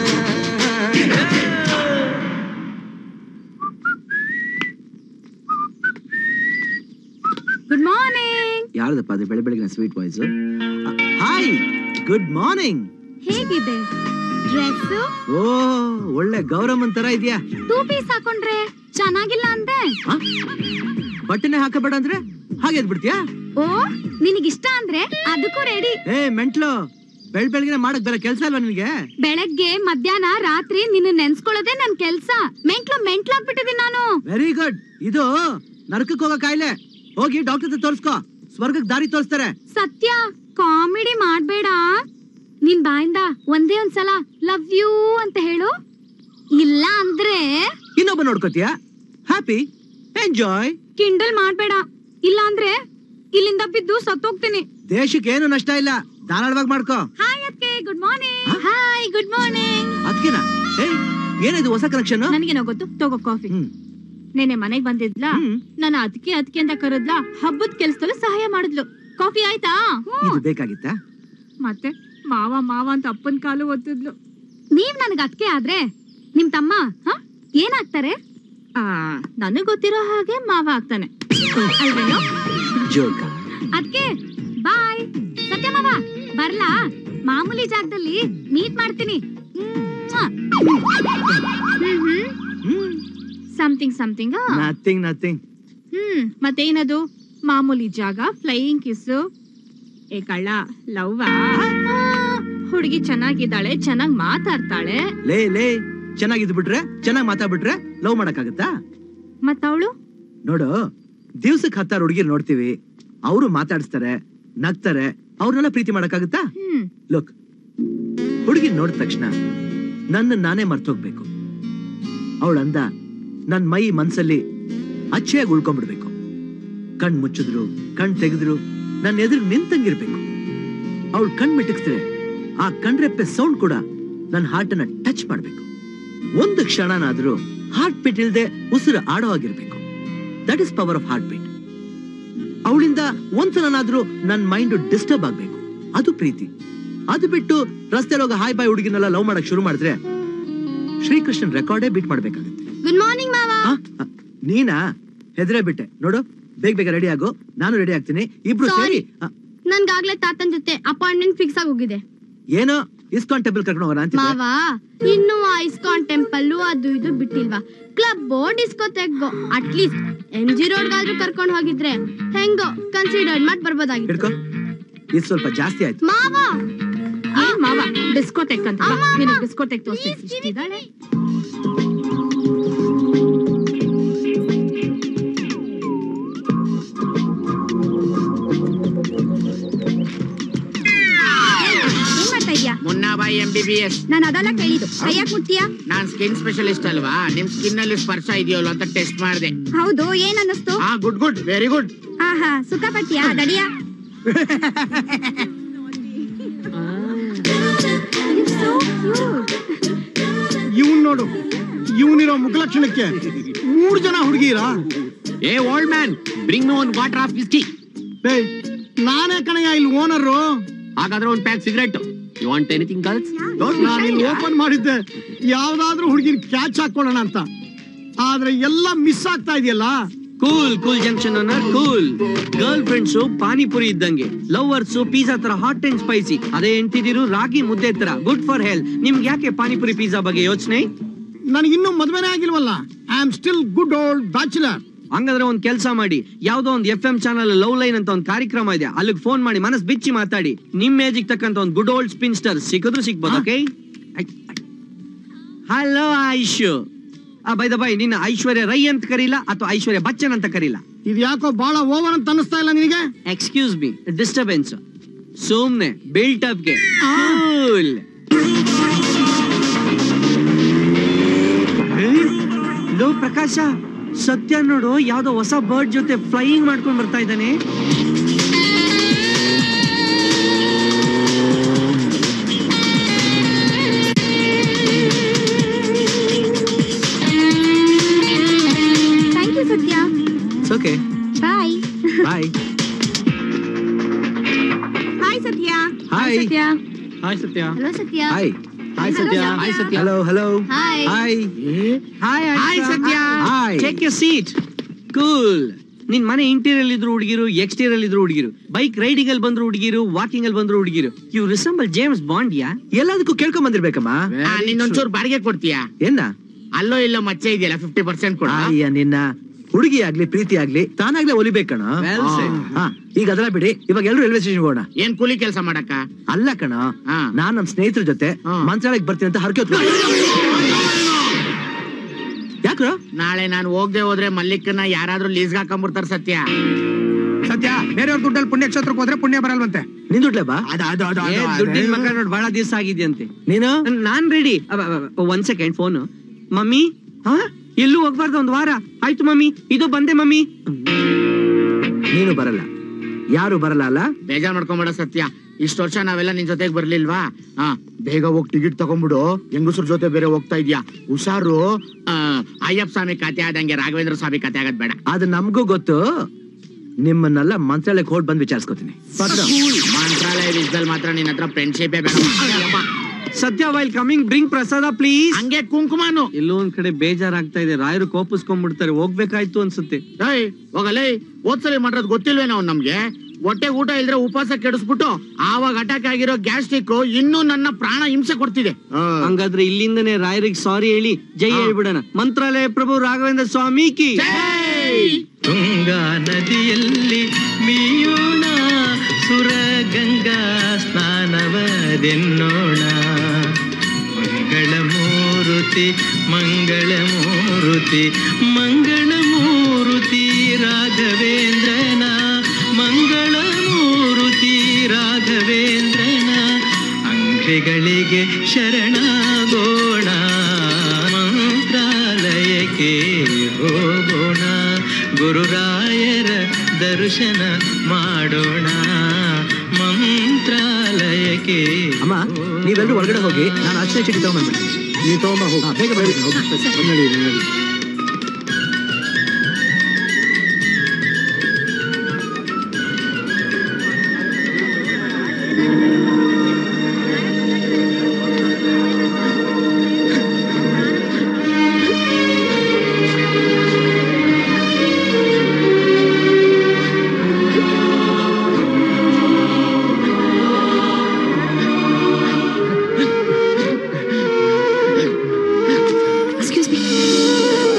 ಗುಡ್ ಮಾರ್ನಿಂಗ್
ಯಾರ್ದಪ್ಪ ಅದು ಬೆಳೆ ಬೆಳಗಿನ sweet voice hi good morning
ಹೇಗಿದೆ ಡ್ರೆಸ್
ಓ ಒಳ್ಳೆ ಗೌರಮ್ಮನ್ ತರ ಇದೆಯಾ
ಟೂ ಪೀಸ್ ಹಾಕೊಂಡ್ರೆ ಚೆನ್ನಾಗಿಲ್ಲ ಅಂದೆ
ಬಟ್ಟೆನೆ ಹಾಕಬೇಡ ಅಂದ್ರೆ ಹಾಗೆ ಎದ್ಬಿಡ್ತೀಯಾ
ಓ ನಿನಗಿಷ್ಟ ಅಂದ್ರೆ ಅದಕ್ಕೂ ರೆಡಿ
ಏ ಮೆಂಟ್ಲು ಬೆಳ್ ಬೆಳಗಿನ ಮಾಡಕ್ ಬೇರೆ ಕೆಲ್ಸ ಅಲ್ವಾ ನಿನಗೆ
ಬೆಳಗ್ಗೆ ಮಧ್ಯಾಹ್ನ ರಾತ್ರಿ ನಿನ್ನ ನೆನ್ಸ್ಕೊಳ್ಳೋದೇ ನನ್ ಕೆಲ್ಸ ಮೆಂಟ್ಲು ಮೆಂಟ್ಲಾಗ್ಬಿಟ್ಟಿದೀನಿ ನಾನು
ವೆರಿ ಗುಡ್ ಇದು ನರಕಕ್ಕೆ ಹೋಗೋ ಕಾಯಿಲೆ ಹೋಗಿ ಡಾಕ್ಟರ್ ಹತ್ರ ತೋರ್ಸ್ಕೋ ಸ್ವರ್ಗಕ್ಕೆ ದಾರಿ ತೋರಿಸ್ತಾರೆ
ಸತ್ಯ ಕಾಮಿಡಿ ಮಾಡ್ಬೇಡ ನಿನ್ ಬಾಯಿಂದ ಒಂದೇ ಒಂದ್ಸಲ ಲವ್ ಯು ಅಂತ ಹೇಳು ಇಲ್ಲ ಅಂದ್ರೆ
ಇನ್ನೊಬ್ಬ ನೋಡ್ಕೋತೀಯ ಹ್ಯಾಪಿ ಎಂಜಾಯ್
ಕಿಂಡಲ್ ಮಾಡ್ಬೇಡ ಇಲ್ಲ ಅಂದ್ರೆ ಇಲ್ಲಿಂದ ಬಿದ್ದು ಸತ್ತೋಗ್ತೀನಿ
ದೇಶಕ್ಕೆ ಏನು ನಷ್ಟ ಇಲ್ಲ ಧಾರಾಳವಾಗಿ ಮಾಡ್ಕೋ
ಹಾಯ್ ಅದ್ಕೆ good morning hi good morning
ಅದ್ಕಿನ ಏಯ್ ಏನಿದು ಹೊಸ ಕನೆಕ್ಷನ್
ನನಗೇನೋ ಗೊತ್ತು ತಗೋ ಕಾಫಿ ನೆನೆ ಮನೆಗ್ ಬಂದಿದ್ಲಾ ನಾನು ಅದಕ್ಕೆ ಅದಕ್ಕೆ ಅಂತ ಕರೆದ್ಲಾ ಹಬ್ಬದ ಕೆಲ್ಸದಲ್ಲೂ ಸಹಾಯ ಮಾಡಿದ್ಲು ಕಾಫಿ ಆಯ್ತಾ
ಇದು ಬೇಕಾಗಿತ್ತಾ
ಮತ್ತೆ ಮಾವ ಮಾವ ಅಂತ ಅಪ್ಪನ್ ಕಾಲು ಒತ್ತಿದ್ಲು
ನೀವ್ ನನಗ್ ಅದ್ಕೆ ಆದ್ರೆ ನಿಮ್ ತಮ್ಮ ಹ ಏನಾಗ್ತಾರೆ
ಆ ನನಗ್ ಗೊತ್ತಿರೋ ಹಾಗೆ ಮಾವ ಆಗ್ತಾನೆ ಅಲ್ವೇನೋ
ಜೋಕ
ಅದ್ಕೆ ಬಾಯ್ ಸತ್ಯ ಮಾವ ಬರ್ಲಾ ಮಾಮೂಲಿ ಜಾಗದಲ್ಲಿ ಮೀಟ್ ಮಾಡ್ತೀನಿ
something something
nothing nothing
hmm ಮತ್ತೇನದು ಮಾಮೂಲಿ ಜಾಗ ಫ್ಲೈಯಿಂಗ್ ಕಿಸ್ಸು ಏ ಕಳ್ಳ ಲವ್ವಾ ಹುಡುಗಿ ಚೆನ್ನಾಗಿದ್ದಾಳೆ ಚೆನ್ನಾಗ್ ಮಾತಾಡ್ತಾಳೆ
ಲೇ ಲೇ ಚೆನ್ನಾಗಿದ್ ಬಿಟ್ರೆ ಚೆನ್ನಾಗಿ ಮಾತಾಡ್ಬಿಟ್ರೆ ಲವ್ ಮಾಡಕ್ಕಾಗತ್ತಾ
ಮತ್ತವಳು
ನೋಡು ದಿವ್ಸಕ್ ಹತ್ತಾರು ಹುಡುಗಿರ್ ನೋಡ್ತೀವಿ ಅವರು ಮಾತಾಡಿಸ್ತಾರೆ ನಗ್ತಾರೆ ಅವ್ರನ್ನೆಲ್ಲ ಪ್ರೀತಿ ಮಾಡಕ್ಕಾಗತ್ತಾ
ಹ್ಮ್
ಲುಕ್ ಹುಡುಗಿ ನೋಡಿದ ತಕ್ಷಣ ನನ್ನ ನಾನೇ ಮರ್ತೋಗ್ಬೇಕು ಅವಳಂದ ನನ್ ಮೈ ಮನ್ಸಲ್ಲಿ ಅಚ್ಚೆಯಾಗಿ ಉಳ್ಕೊಂಡ್ಬಿಡ್ಬೇಕು ಕಣ್ ಮುಚ್ಚಿದ್ರು ಕಣ್ ತೆಗೆದ್ರು ನನ್ನ ಎದುರು ನಿಂತಂಗಿರ್ಬೇಕು ಅವಳು ಕಣ್ ಮಿಟಕ್ಸಿದ್ರೆ ಆ ಕಣ್ರೆಪ್ಪೆ ಸೌಂಡ್ ಕೂಡ ನನ್ನ ಹಾರ್ಟ್ ಅನ್ನ ಟಚ್ ಮಾಡ್ಬೇಕು ಒಂದು ಕ್ಷಣನಾದ್ರೂ ಹಾರ್ಟ್ ಬೀಟ್ ಇಲ್ದೆ ಉಸಿರು ಆಡೋ ಆಗಿರ್ಬೇಕು that is power of heart beat ಅವಳಿಂದ ಒಂದ್ಸಲನಾದ್ರೂ ನನ್ನ ಮೈಂಡ್ ಡಿಸ್ಟರ್ಬ್ ಆಗ್ಬೇಕು ಅದು ಪ್ರೀತಿ ಅದು ಬಿಟ್ಟು ರಸ್ತೆ ಹೋಗ ಹಾಯ್ ಬಾಯ್ ಹುಡುಗಿನೆಲ್ಲ ಲವ್ ಮಾಡಕ್ ಶುರು ಮಾಡಿದ್ರೆ ಶ್ರೀಕೃಷ್ಣನ್ ರೆಕಾರ್ಡೇ ಬೀಟ್ ಮಾಡ್ಬೇಕಾಗುತ್ತೆ
ಗುಡ್ ಮಾರ್ನಿಂಗ್ ಮಾವ
ಆ, ಆ, ನೀನಾ ಹೆದರೇ ಬಿಟ್ಟೆ ನೋಡು ಬೇಗ ಬೇಗ ರೆಡಿ ಆಗು ನಾನು ರೆಡಿ ಆಗ್ತೀನಿ ಇಬ್ರು ಸೇರಿ ಆ,
ನನ್ಗಾಗ್ಲೇ ತಾತನ್ ಜೊತೆ ಅಪಾಯಿಂಟ್ಮೆಂಟ್ ಫಿಕ್ಸ್ ಆಗಿ ಹೋಗಿದೆ
ಏನೋ ಇಸ್ಕಾನ್ ಟೆಂಪಲ್ ಕರ್ಕೊಂಡು ಹೋಗೋಣ ಅಂತಿದ್ದೆ
ಮಾವ ಇನ್ನು ಆ ಇಸ್ಕಾನ್ ಟೆಂಪಲ್ ಅದು ಇದು ಬಿಟ್ಟಿಲ್ವಾ ಕ್ಲಬ್ ಡಿಸ್ಕೋತೆಗೋ ಅಟ್ಲೀಸ್ಟ್ ಎಂ ಜಿ ರೋಡ್ಗಾದ್ರೂ ಕರ್ಕೊಂಡು ಹೋಗಿದ್ರೆ ಹೆಂಗೋ ಕನ್ಸಿಡರ್ ಮಾಡಿ ಬರ್ಬೋದಾಗಿತ್ತು
ಹಿಡ್ಕೋ ಇದು ಸ್ವಲ್ಪ ಜಾಸ್ತಿ ಆಯ್ತು
ಮಾವ
ಏನ್ ಮಾವ ಡಿಸ್ಕೋಟೆಕ್ ಅಂತ ಬಾ, ನಿನಗ್ ಡಿಸ್ಕೋಟೆಕ್ ತೋರಿಸ್ತೀನಿ ಇಷ್ಟಿದಾಳೆ
ಬಾಯಿ ಎಂ ಬಿ ಬಿ ಎಸ್
ನಾನು ಅದೆಲ್ಲ ಕೇಳಿದ್ದು ಕೈಯಾಕ್ ಮುಟ್ತೀಯಾ
ನಾನ್ ಸ್ಕಿನ್ ಸ್ಪೆಷಲಿಸ್ಟ್ ಅಲ್ವಾ ನಿಮ್ ಸ್ಕಿನ್ ಅಲ್ಲಿ ಸ್ಪರ್ಶ ಇದೆಯಲ್ಲ ಅಂತ ಟೆಸ್ಟ್ ಮಾಡಿದೆ
ಹೌದು ಏನ್ ಅನ್ನಿಸ್ತು
ಹಾ ಗುಡ್ ಗುಡ್ ವೆರಿ ಗುಡ್
ಆಹಾ ಸುಖ ಪಟ್ಟಿಯಾ ದಡಿಯಾ
ಇವನ್ ನೋಡು ಇವನಿರೋ ಮುಖಲಕ್ಷಣಕ್ಕೆ ಮೂರು ಜನ ಹುಡುಗಿರಾ
ಏ old man bring me one water of whisky
ಏಯ್ ನಾನೇ ಕಣಯ್ಯ ಇಲ್ಲಿ ಓನರು
ಹಾಗಾದ್ರೆ ಒಂದ್ pack cigarette you want anything girls
ನಾನು ಇಲ್ಲಿ ಓಪನ್ ಮಾಡಿದ್ದೆ ಯಾವ್ದಾದ್ರೂ ಹುಡುಗಿನ ಕ್ಯಾಚ್ ಹಾಕೊಳ್ಳೋಣ ಅಂತ ಆದ್ರೆ ಎಲ್ಲ ಮಿಸ್ ಆಗ್ತಾ ಇದೆಯಲ್ಲ
ಕೂಲ್ ಕೂಲ್ ಜಂಕ್ಷನ್ ಅನ್ನರ್ ಕೂಲ್ ಗರ್ಲ್ ಫ್ರೆಂಡ್ಸ್ ಪಾನಿಪುರಿ ಇದ್ದಂಗೆ ಲವರ್ಸ್ ಪಿಜ್ಜಾ ತರ ಹಾಟ್ ಅಂಡ್ ಸ್ಪೈಸಿ ಅದೇ ಎಂಟಿದಿರು ರಾಗಿ ಮುದ್ದೆ ತರ ಗುಡ್ ಫಾರ್ ಹೆಲ್ತ್ ನಿಮ್ಗೆ ಯಾಕೆ ಪಾನಿಪುರಿ ಪಿಜ್ಜಾ ಬಗ್ಗೆ ಯೋಚನೆ
ನನಗೆ ಇನ್ನೂ ಮದ್ವೆನೇ ಆಗಿಲ್ವಲ್ಲ I am still good old bachelor
ಹಂಗಂದ್ರೆ ಒಂದ್ ಕೆಲಸ ಮಾಡಿ ಯಾವ್ದೋ ಒಂದ್ F M channel love line ಅಂತ ಒಂದ್ ಕಾರ್ಯಕ್ರಮ ಇದೆ ಅಲ್ಲಿಗೆ ಫೋನ್ ಮಾಡಿ ಮನಸ್ ಬಿಚ್ಚಿ ಮಾತಾಡಿ ನಿಮ್ ಏಜಿಗೆ ತಕ್ಕಂತ ಒಂದ್ ಗುಡ್ ಓಲ್ಡ್ ಸ್ಪಿನ್ಸ್ಟರ್ ಸಿಕ್ಕಿದ್ರು ಸಿಗ್ಬೋದು okay hello Ayush bye the bye ನಿನ್ನ ಐಶ್ವರ್ಯ ರೈ ಅಂತ ಕರೀಲ ಅಥವಾ ಐಶ್ವರ್ಯ ಬಚ್ಚನ್ ಅಂತ ಕರೀಲ
ಇದು ಯಾಕೋ ಬಹಳ ಓವರ್ ಅಂತ ಅನಿಸ್ತಾ ಇಲ್ಲ ನಿನಗೆ
ಎಕ್ಸ್ಕ್ಯೂಸ್ ಮಿ ಡಿಸ್ಟರ್ಬೆನ್ಸ್ ಸುಮ್ನೆ ಬಿಲ್ಟ್ ಅಪ್ಗೆ ಕೂಲ್ ಲೋ ಪ್ರಕಾಶ ಸತ್ಯ ನೋಡು ಯಾವ್ದೋ ಹೊಸ ಬರ್ಡ್ ಜೊತೆ ಫ್ಲೈಯಿಂಗ್ ಮಾಡ್ಕೊಂಡ್ ಬರ್ತಾ ಇದ್ದಾನೆ
thank you Satya
okay
bye
bye
hi Satya
hi
Satya
hi Satya
hello Satya
hi
hi Satya hi Satya
hello hello
hi
hi
hi
hi Satya
hi
take your seat cool ನಿನ್ ಮನೆ ಇಂಟೀರಿಯರ್ ಇದ್ರು ಹುಡುಗಿರು ಎಕ್ಸ್ಟೀರಿಯರ್ ಇದ್ರು ಹುಡುಗಿರು ಬೈಕ್ ರೈಡಿಂಗ್ ಅಲ್ಲಿ ಬಂದ್ರು ಹುಡುಗಿರು ವಾಕಿಂಗ್ ಅಲ್ಲಿ ಬಂದ್ರು ಹುಡುಗಿರು ಇವ್ ರಿಸಂಬಲ್ ಜೇಮ್ಸ್ ಬಾಂಡ್ ಯಾ
ಎಲ್ಲದಕ್ಕೂ ಕೇಳ್ಕೊಂಡ್ ಬಂದಿರ್ಬೇಕಮ್ಮ
ನಿನ್ನೊಂಚೂರು ಬಾಡಿಗೆ ಕೊಡ್ತೀಯಾ
ಏನ
ಅಲ್ಲೋ ಇಲ್ಲೋ ಮಚ್ಚೆ ಇದೆಯಲ್ಲ ಫಿಫ್ಟಿ ಪರ್ಸೆಂಟ್ ಕೊಡ
ಅಯ್ಯ ನಿನ್ನ ಹುಡುಗಿ ಆಗ್ಲಿ ಪ್ರೀತಿ ಆಗ್ಲಿ ತಾನಾಗ್ಲೇ ಒಲಿಬೇಕಣ
Well said.
ಹಾ ಈಗ ಅದೆಲ್ಲ ಬಿಡಿ ಇವಾಗ ಎಲ್ರು ರೈಲ್ವೆ ಸ್ಟೇಷನ್ ಹೋಗೋಣ
ಏನ್ ಕೂಲಿ ಕೆಲಸ ಮಾಡಕ್ಕ
ಅಲ್ಲ ಕಣ
ಹಾ.
ನಾನ್ ನಮ್ ಸ್ನೇಹಿತರ ಜೊತೆ
ಹಾ.
ಮಂತ್ರಾಲಯಕ್ಕೆ ಬರ್ತೀನಿ ಅಂತ ಹರಕೆ ಹೊತ್ಕೊಂಡು ಯಾಕ್ರ
ನಾಳೆ ನಾನು ಹೋಗದೆ ಹೋದ್ರೆ ಮಲ್ಲಿಕನ್ನ ಯಾರಾದ್ರೂ ಲೀಸ್ಗೆ ಹಾಕೊಂಡ್ಬಿಡ್ತಾರ ಸತ್ಯ
ಸತ್ಯ ಬೇರೆಯವ್ರ ದುಡ್ಡಲ್ಲಿ ಪುಣ್ಯಕ್ಷೇತ್ರಕ್ಕೆ ಹೋದ್ರೆ ಪುಣ್ಯ ಬರಲ್ವಂತೆ
ನಿನ್ ದುಡ್ಲೆ ಬಾ
ಏ, ದುಡ್ಡಿನ ಮಕ್ಕ ನೋಡ್ ಬಹಳ ದಿವಸ ಆಗಿದ್ಯಂತೆ
ನೀನು
ನಾನ್ ರೆಡಿ ಒಂದ್ ಸೆಕೆಂಡ್ ಫೋನ್ ಮಮ್ಮಿ ಹಾ ಎಲ್ಲೂ ಹೋಗ್ಬಾರ್ದು ಒಂದ್ ವಾರ ಆಯ್ತು ಮಮ್ಮಿ ಇದು ಬಂದೆ ಮಮ್ಮಿ
ನೀನು ಬರಲ್ಲ ಯಾರು ಬರಲ್ಲ ಅಲ್ಲ
ಬೇಜಾರ್ ಮಾಡ್ಕೊಂಬೇಡ ಸತ್ಯ ಇಷ್ಟ ವರ್ಷ ನಾವೆಲ್ಲ ನಿನ್ ಜೊತೆಗೆ ಬರ್ಲಿಲ್ವಾ ಹಾ ಬೇಗ ಹೋಗಿ ಟಿಕೆಟ್ ತಗೊಂಡ್ಬಿಡು ಹೆಂಗಸ್ರ ಜೊತೆ ಬೇರೆ ಹೋಗ್ತಾ ಇದ್ಯಾ ಹುಷಾರು ಆ, ಅಯ್ಯಪ್ಪ ಸ್ವಾಮಿ ಕತೆ ಆದಂಗೆ ರಾಘವೇಂದ್ರ ಸ್ವಾಮಿ ಕತೆ ಆಗದ್ ಬೇಡ
ಅದು ನಮಗೂ ಗೊತ್ತು ನಿಮ್ಮನ್ನೆಲ್ಲ ಮಂತ್ರಾಲಯಕ್ಕೆ ಹೊಡ್ ಬಂದ್ ವಿಚಾರಿಸ್ಕೊತೀನಿ
ಮಂತ್ರಾಲಯ ವಿಷಯದಲ್ಲಿ ಮಾತ್ರ ನಿನ್ನ ಹತ್ರ ಫ್ರೆಂಡ್ಶಿಪೇ ಬೇಡ ಅಯ್ಯಪ್ಪ.
ಸದ್ಯ while coming bring prasada please
ಹಂಗೆ ಕುಂಕುಮಾನು
ಎಲ್ಲೋ ಒಂದ್ ಕಡೆ ಬೇಜಾರಾಗ್ತಾ ಇದೆ ರಾಯರು ಕೋಪಿಸ್ಕೊಂಡ್ಬಿಡ್ತಾರೆ ಹೋಗ್ಬೇಕಾಯ್ತು ಅನ್ಸುತ್ತೆ
ಏಯ್ ಹೋಗಲೇ ಓದ್ಸಲಿ ಮಾಡೋದ್ ಗೊತ್ತಿಲ್ವೇನೋ ಅವ್ನ್ ನಮ್ಗೆ ಹೊಟ್ಟೆ ಊಟ ಇಲ್ದ್ರೆ ಉಪವಾಸ ಕೆಡಿಸ್ಬಿಟ್ಟು ಆವಾಗ ಅಟ್ಯಾಕ್ ಆಗಿರೋ ಗ್ಯಾಸ್ಟ್ರಿಕ್ ಇನ್ನೂ ನನ್ನ ಪ್ರಾಣ ಹಿಂಸೆ ಕೊಡ್ತಿದೆ
ಹಂಗಾದ್ರೆ ಇಲ್ಲಿಂದನೇ ರಾಯರಿಗೆ ಸಾರಿ ಹೇಳಿ ಜೈ ಹೇಳ್ಬಿಡೋಣ ಮಂತ್ರಾಲಯ ಪ್ರಭು ರಾಘವೇಂದ್ರ ಸ್ವಾಮಿ ಕಿ
ತುಂಗಾ ನದಿಯಲ್ಲಿ ಮೀಯೋಣ ಸುರ ಗಂಗಾ ಸ್ನಾನವದೆನ್ನೋಣ ಮಂಗಳ ಮೂರುತಿ ಮಂಗಳ ಮೂರುತಿ ಮಂಗಳ ಮೂರುತಿ ರಾಘವೇಂದ್ರನ ಮಂಗಳ ಮೂರುತಿ ರಾಘವೇಂದ್ರನ ಅಂಗಡಿಗಳಿಗೆ ಶರಣಾಗೋಣ ಮಂತ್ರಾಲಯಕ್ಕೆ ಹೋಗೋಣ ಗುರುರಾಯರ ದರ್ಶನ ಮಾಡೋಣ ಮಂತ್ರಾಲಯಕ್ಕೆ
ಅಮ್ಮ ನೀವೆಲ್ಲರೂ ಒಳಗಡೆ ಹೋಗಿ ನಾನು ಅರ್ಚನೆ ಚೀಟಿ ತಗೊಂಡ್ಬಂದ್ಬಿಡ್ತೀನಿ
ನೀ ತಗೊಂಬ ಹೋಗು
ಹಾ, ಬೇಗ ಬರ್ತೀನಿ, ಹೋಗಿ.
ಬಂದ್ ನಡಿ, ಬಂದ್ ನಡಿ.
ಎಕ್ಸ್ಕ್ಯೂಸ್ ಮೀ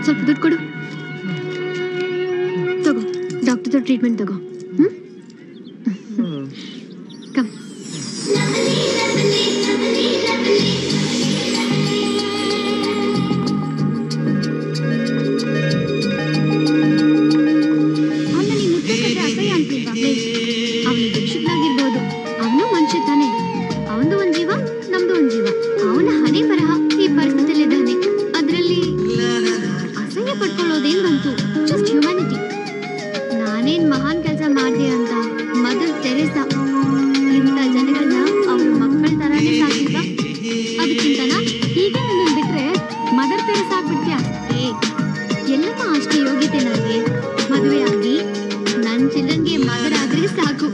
ಸ್ವಲ್ಪ ದುಡ್ಡು ಕೊಡು ತಗೋ ಡಾಕ್ಟರ್ ಟ್ರೀಟ್ಮೆಂಟ್ ತಗೋ ಹ್ಮ್ ಕಮ್
ಅವನ್ನ ನೀನ್ ಮುಟ್ಟೋಕೆ ಅಸಹ್ಯ ಅಂತಿಲ್ವಾ ಅವನು ಭಿಕ್ಷುಕನಾಗಿರ್ಬೋದು ಅವನು ಮನುಷ್ಯ ತಾನೆ ಅವನದು ಒಂದ್ ಜೀವ ನಮ್ದು ಒಂದ್ ಜೀವ ಅವನ ಹಣೆ ಬರಹ ಈ ಪರಿಸ್ಥಿತಿಯಲ್ಲಿದ್ದಾನೆ ಅದ್ರಲ್ಲಿ ಅಸಹ್ಯ ಪಡ್ಕೊಳ್ಳೋದೇನ್ ಬಂತು ಜಸ್ಟ್ ಹ್ಯೂಮ್ಯಾನಿಟಿ ನಾನೇನ್ ಮಹಾನ್ ಕೆಲಸ ಮಾಡ್ದೆ ಅಂತ ಮದರ್ ತೆರೇಸಾ ಇಂಥ ಜನಗಳನ್ನ ಅವ್ರ ಮಕ್ಕಳ ತರಾನೇ ಸಾಕಿಲ್ವಾ ಅದಕ್ಕಿಂತನ ಹೀಗೆ ನನ್ನ ಬಿಟ್ರೆ ಮದರ್ ತೆರೇಸಾ ಆಗ್ಬಿಡ್ತೀಯ ಏ ಎಲ್ಲಮ್ಮ ಅಷ್ಟೇ ಯೋಗ್ಯತೆ ನನಗೆ ಮದುವೆ ಆಗಿ ನನ್ ಚಿಲ್ಡ್ರನ್ಗೆ ಮದರ್ ಆದ್ರೆ ಸಾಕು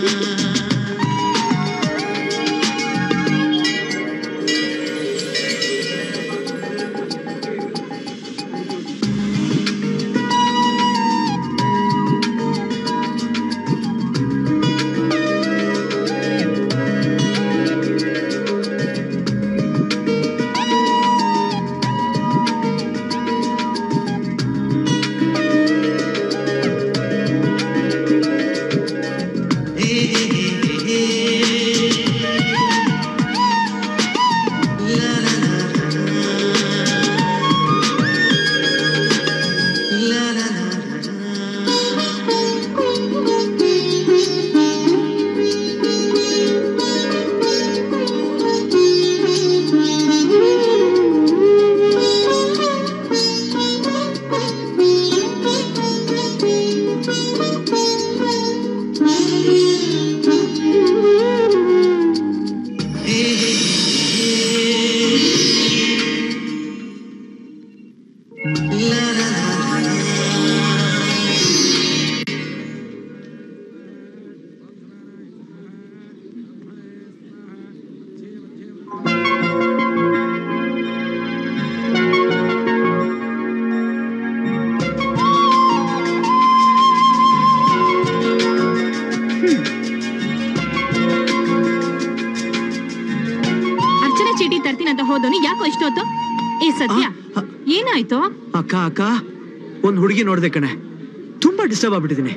ಅರ್ಚನಾ ಚೀಟಿ ತರ್ತೀನಿ ಅಂತ ಹೋದವನು ಯಾಕೋ ಇಷ್ಟೊತ್ತು ಏ ಸತ್ಯ ಏನಾಯ್ತು
ಅಕ್ಕ ಅಕ್ಕ ಒಂದ್ ಹುಡುಗಿ ನೋಡ್ದೆ ಕಣೆ ತುಂಬಾ ಡಿಸ್ಟರ್ಬ್ ಆಗ್ಬಿಟ್ಟಿದೀನಿ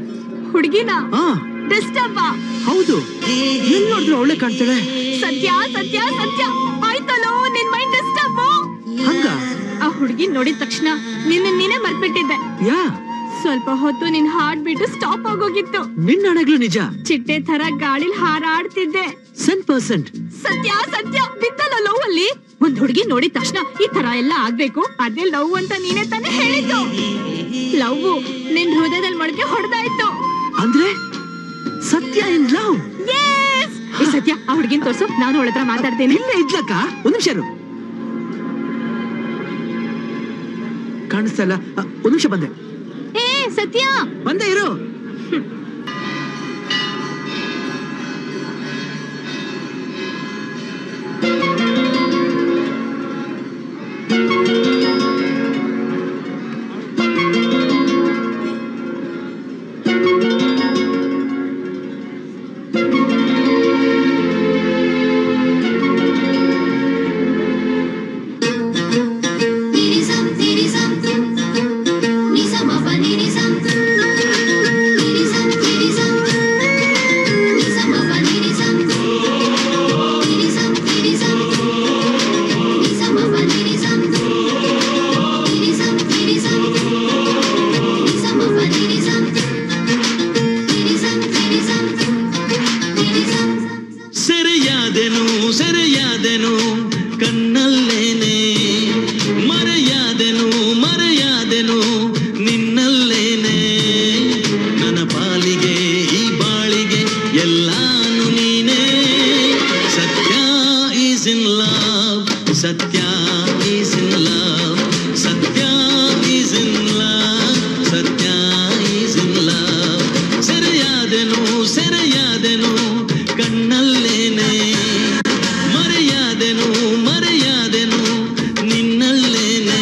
ಹುಡುಗಿನ
ಆ
ಡಿಸ್ಟರ್ಬ್
ಹೌದು ಎಲ್ ನೋಡಿದ್ರೆ ಒಳ್ಳೆ ಕಾಣ್ತಾಳೆ
ಸತ್ಯ ಸತ್ಯ ಸತ್ಯ ಆಯ್ತಲ್ಲೋ ನಿನ್ ಮೈಂಡ್ ಡಿಸ್ಟರ್ಬ್
ಹಂಗ
ಆ ಹುಡುಗಿ ನೋಡಿದ ತಕ್ಷಣ ನಿನ್ನ ನೀನೇ ಮರ್ಬಿಟ್ಟಿದ್ದೆ
ಯಾ
ಸ್ವಲ್ಪ ಹೊತ್ತು ನಿನ್ ಹಾರ್ಟ್ ಬಿಟ್ಟು ಸ್ಟಾಪ್ ಆಗೋಗಿತ್ತು
ನಿನ್ನ ಹಣಗ್ಲು ನಿಜ
ಚಿಟ್ಟೆ ತರ ಗಾಳಿಲ್ ಹಾರಾಡ್ತಿದ್ದೆ
ಸೆನ್ ಪರ್ಸೆಂಟ್
ಸತ್ಯ ಸತ್ಯ ಬಿತ್ತಲ್ಲ ಲವ್ ಅಲ್ಲಿ ಒಂದ್ ಹುಡುಗಿ ನೋಡಿದ ತಕ್ಷಣ ಈ ತರ ಎಲ್ಲ ಆಗ್ಬೇಕು ಅದೇ ಲವ್ ಅಂತ ನೀನೇ ತಾನೇ ಹೇಳಿದ್ದು ಲವ್ ನಿನ್ ಹೃದಯದಲ್ಲಿ ಮೊಳಕೆ ಹೊಡೆದಾಯ್ತು
ಅಂದ್ರೆ ಸತ್ಯ ಇನ್ ಲವ್
ಈ ಸತ್ಯ ಆ ಹುಡುಗಿನ ತೋರ್ಸು ನಾನು ಅವಳ ಹತ್ರ ಮಾತಾಡ್ತೇನೆ
ಇಲ್ಲೇ ಇದ್ಲಕ್ಕ ಒಂದ್ ನಿಮಿಷ ಇರು ಕಾಣಿಸ್ತಾ ಇಲ್ಲ ಅ, ಒಂದ್ ನಿಮಿಷ ಬಂದೆ
ಏ ಸತ್ಯ
ಬಂದೆ ಇರು
ಸೆರೆಯಾದೆನು ಸೆರೆಯಾದೆನು ಕಣ್ಣಲ್ಲೇನೆ ಮರೆಯಾದೆನು ಮರೆಯಾದೆನು ನಿನ್ನಲ್ಲೇನೆ ನನ್ನ ಪಾಲಿಗೆ ಈ ಬಾಳಿಗೆ ಎಲ್ಲಾನು ನೀನೇ Satya is in love Satya is in love Satya is in love Satya is in love ಸೆರೆಯಾದೆನು ಸೆರೆಯಾದೆನು ಕಣ್ಣಲ್ಲೇನೆ ಮರೆಯಾದೆನು ಮರೆಯಾದೆನು ನಿನ್ನಲ್ಲೇನೆ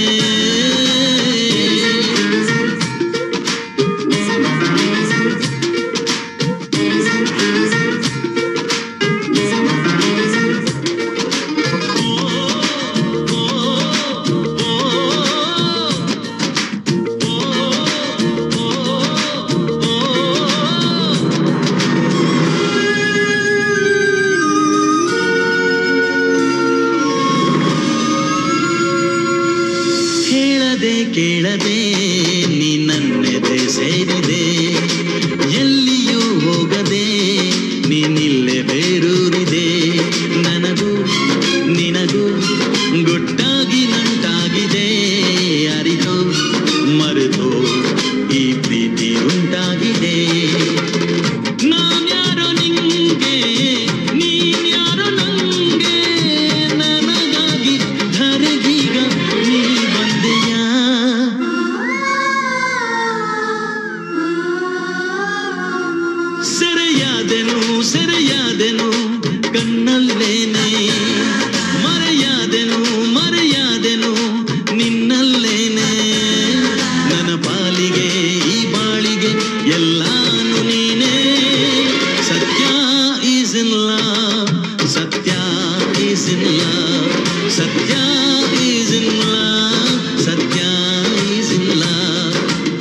ಹೇಳದೆ ಕೇಳದೆ ನೀ ನನ್ನೆದೆ ಸೇರಿದೆ ಎಲ್ಲಿಯೂ ಹೋಗದೆ ನೀನಿಲ್ಲೇ ಬೇರೂರಿದೆ ನನಗೂ ನಿನಗೂ ಗುಟ್ಟಾಗಿ ನಂಟಾಗಿದೆ ಅರಿತು ಮರೆತು ಈ ಪ್ರೀತಿ ಉಂಟಾಗಿದೆ ನಾನ್ಯಾರೋ ನಿಂಗೆ ನೀನ್ಯಾರೋ ನಂಗೆ ನನಗಾಗಿ ಧರೆಗೀಗ ನೀ ಬಂದೆಯಾ ಸೆರೆಯಾದೆನು ಸೆರೆಯಾದೆನು ಕಣ್ಣಲ್ಲೇನೆ ಮರೆಯಾದೆನು ಮರೆಯಾದೆನು ನಿನ್ನಲ್ಲೇನೆ ನನ್ನ ಪಾಲಿಗೆ ಈ ಬಾಳಿಗೆ ಎಲ್ಲಾನು ನೀನೇ Satya is in love Satya is in love Satya is in love Satya is in love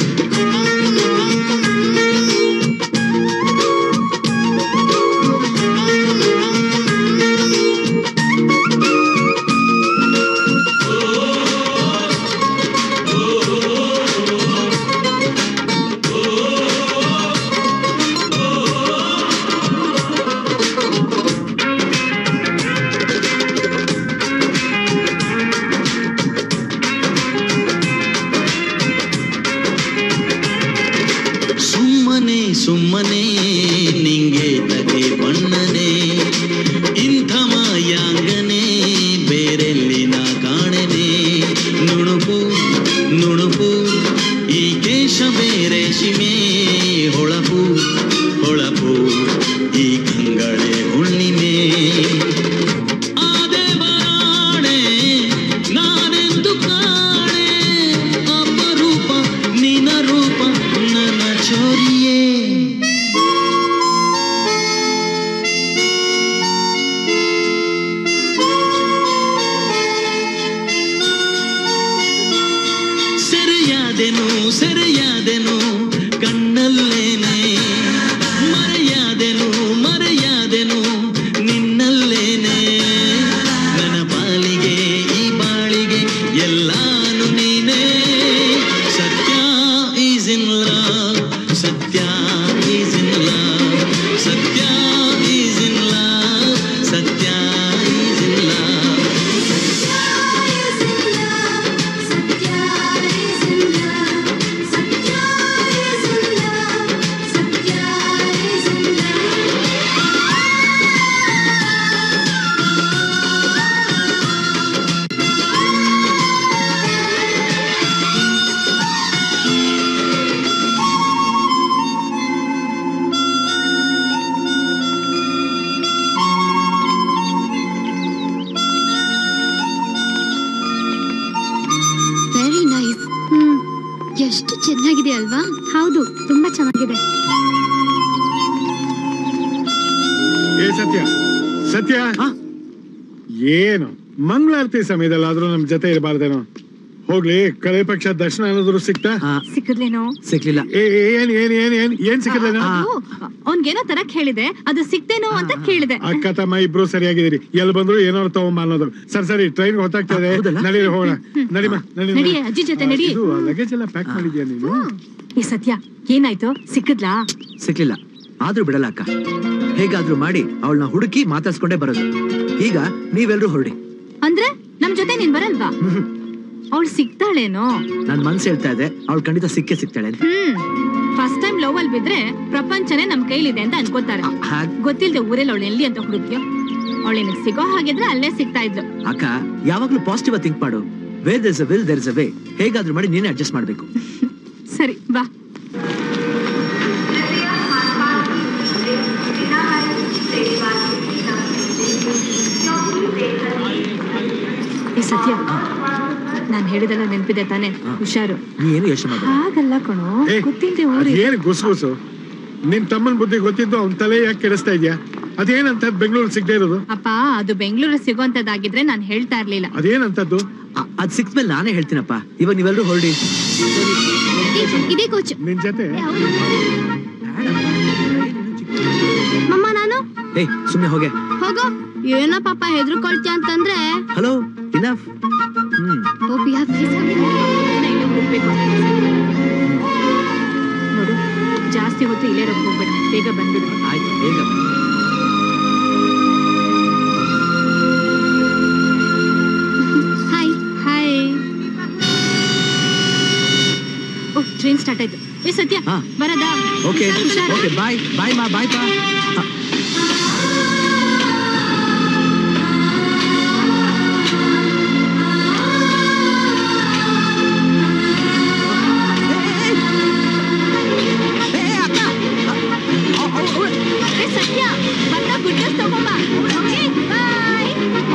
ಸುಮ್ಮನೆ ಸುಮ್ಮನೆ ನಿಂಗೆ ತಗೆ ಬಣ್ಣನೆ ಇಂಥ ಮಾಯಾಂಗನೆ ಬೇರೆಲ್ಲಿ ನಾ ಕಾಣೆನೆ ನುಣುಪು ನುಣುಪು ಈ ಕೇಶ ಬೇರೆ ಶಿಮೆ ಹೊಳಪು ಹೊಳಪು ಈ ಕಂಗಳೆ ಹುಣ್ಣಿಮೆ ಆದೇವರಾಣೆ ನಾನೆಂದು ಕಾಣೆ ಅಪರೂಪ ನಿನ ರೂಪ ನನ್ನ ಚೋರಿಯೇ ಸೆರೆಯಾದೆನು ಸೆರೆಯಾದೆನು ಕಣ್ಣಲ್ಲೇನೆ ಮರೆಯಾದೆನು ಮರೆಯಾದೆನು ನಿನ್ನಲ್ಲೇನೆ ನನ್ನ ಪಾಲಿಗೆ ಈ ಬಾಳಿಗೆ ಎಲ್ಲಾನು ನೀನೇ Satya is in love Satya is in love Satya is in love Satya is in love
very nice hmm ಎಷ್ಟು ಚೆನ್ನಾಗಿದೆ ಅಲ್ವಾ ಹೌದು ತುಂಬಾ ಚೆನ್ನಾಗಿದೆ
ಏ ಸತ್ಯ ಸತ್ಯ ಏನು ಮಂಗಳಾರತಿ ಸಮಯದಲ್ಲಾದ್ರೂ ನಮ್ ಜೊತೆ ಇರಬಾರ್ದೇನೋ ಹೋಗ್ಲಿ ಕಳೆ ಪಕ್ಷ ದರ್ಶನ ಏನಾದ್ರು ಸಿಕ್ತಾ
ಸಿಕ್ಕದ್ಲೇನೋ
ಸಿಕ್ಲಿಲ್ಲ
ಏ ಏ, ಏನ್ ಏನ್ ಏನ್ ಏನ್ ಏನ್ ಸಿಕ್ಕಿದ್ಲೇನೋ
ಅವ್ನ್ಗೇನೋ ತರಕ್ ಹೇಳಿದೆ ಅದು ಸಿಕ್ತೇನೋ ಅಂತ ಕೇಳಿದೆ
ಅಕ್ಕ ತಮ್ಮ ಇಬ್ರು ಸರಿಯಾಗಿದ್ದೀರಿ ಎಲ್ಲಿ ಬಂದ್ರು ಏನಾದ್ರು ತಗೊಂಬ ಅನ್ನೋದು ಸರಿ ಸರಿ ಟ್ರೈನ್ ಹೊತ್ತಾಗ್ತದೆ ನಡೀರಿ ಹೋಗೋಣ ನಡಿಮ ನಡಿ
ನಡಿ, ಅಜ್ಜಿ ಜೊತೆ ನಡಿ.
ಲಗೇಜ್ ಎಲ್ಲ ಪ್ಯಾಕ್ ಮಾಡಿದ್ಯಾ ನೀನು
ಈ ಸತ್ಯ ಏನಾಯ್ತು ಸಿಕ್ಕದ್ಲಾ
ಸಿಕ್ಲಿಲ್ಲ ಆದ್ರೂ ಬಿಡಲ್ಲ ಅಕ್ಕ ಹೇಗಾದ್ರೂ ಮಾಡಿ ಅವಳನ್ನ ಹುಡುಕಿ ಮಾತಾಡ್ಸ್ಕೊಂಡೇ ಬರೋದು ಈಗ ನೀವೆಲ್ರೂ ಹೊರಡಿ
ಅಂದ್ರೆ ನಮ್ ಜೊತೆ ನೀನ್ ಬರಲ್ವಾ ಅವಳು ಸಿಗ್ತಾಳೇನೋ
ನನ್ ಮನ್ಸು ಹೇಳ್ತಾ ಇದೆ ಅವಳು ಖಂಡಿತ ಸಿಕ್ಕೇ ಸಿಗ್ತಾಳೆ ಅಂತ
ಹ್ಮ್ ಫಸ್ಟ್ ಟೈಮ್ ಲವ್ ಅಲ್ಲಿ ಬಿದ್ರೆ ಪ್ರಪಂಚನೇ ನಮ್ ಕೈಲಿದೆ ಅಂತ ಅನ್ಕೋತಾರೆ ಗೊತ್ತಿಲ್ದೆ ಊರಲ್ಲಿ ಅವಳು ಎಲ್ಲಿ ಅಂತ ಹುಡುಕ್ಯೋ ಅವಳಿನ ಸಿಗೋ ಹಾಗಿದ್ರೆ ಅಲ್ಲೇ ಸಿಗ್ತಾ ಇದ್ಲು
ಅಕ್ಕ ಯಾವಾಗ್ಲೂ ಪಾಸಿಟಿವ್ ಥಿಂಕ್ ಮಾಡು where there's a will there's a way ಹೇಗಾದ್ರೂ ಮಾಡಿ ನೀನೇ ಅಡ್ಜಸ್ಟ್ ಮಾಡ್ಬೇಕು
ಸರಿ ಬಾ ಈ ಸತ್ಯ ನಾನ್ ಹೇಳಿದೆಲ್ಲ ನೆನ್ಪಿದೆ ತಾನೆ ಹುಷಾರು
ನೀ ಏನು ಯೋಚನೆ ಮಾಡಬೇಡ
ಹಾಗಲ್ಲ ಕಣೋ
ಏ,
ಗೊತ್ತಿಲ್ದೆ ಊರಿ
ಅದೇನ್ ಗುಸ್ಗುಸು ನಿನ್ ತಮ್ಮನ್ ಬುದ್ಧಿ ಗೊತ್ತಿದ್ದು ಅವ್ನ್ ತಲೆ ಯಾಕೆ ಕೆಡಿಸ್ತಾ ಇದ್ಯಾ ಅದೇನಂತ ಬೆಂಗಳೂರು ಸಿಗದೆ ಇರೋದು
ಅಪ್ಪ ಅದು ಬೆಂಗಳೂರು ಸಿಗೋಂತದ್ದಾಗಿದ್ರೆ ನಾನ್ ಹೇಳ್ತಾ ಇರ್ಲಿಲ್ಲ
ಅದೇನಂತದ್ದು
ಅದ್ ಸಿಕ್ಸ್ಮೇಲೆ ನಾನೇ ಹೇಳ್ತೀನಪ್ಪ ಇವಾಗ ನೀವೆಲ್ಲರೂ ಹೊರಡಿ
ಇದೇ ಕೋಚ್
ನಿನ್ ಜೊತೆ
ಮಮ್ಮ ನಾನು
ಏಯ್ ಸುಮ್ನೆ ಹೋಗೆ
ಹೋಗೋ ಏನೋ ಪಾಪ ಹೆದರ್ಕೊಳ್ತೀಯ ಅಂತಂದ್ರೆ
ಹಲೋ ಇನಫ್ ಹ್ಮ್
ಹೋಗಿ
ಹೋಗ್ಬೇಕು ನೋಡು ಜಾಸ್ತಿ ಹೊತ್ತು ಇಲ್ಲೇ ಇರೋಕ್ ಹೋಗ್ಬೇಡ ಬೇಗ ಬಂದ್ಬಿಡು
ಆಯ್ತು ಬೇಗ ಬಾ.
Hi
hi oh train start ಆಯ್ತು ಏ ಸತ್ಯ
ಹಾ.
ಬರದಾ
ಓಕೆ
ಹುಷಾರು.
ಓಕೆ ಬಾಯ್ ಬಾಯ್ ಮಾ ಬಾಯ್ ಪಾ ಹ.
ಏ ಸತ್ಯ ಬಂದ ಗುಡ್ ನ್ಯೂಸ್ ತಗೊಂಬ ಓಕೆ ಬಾಯ್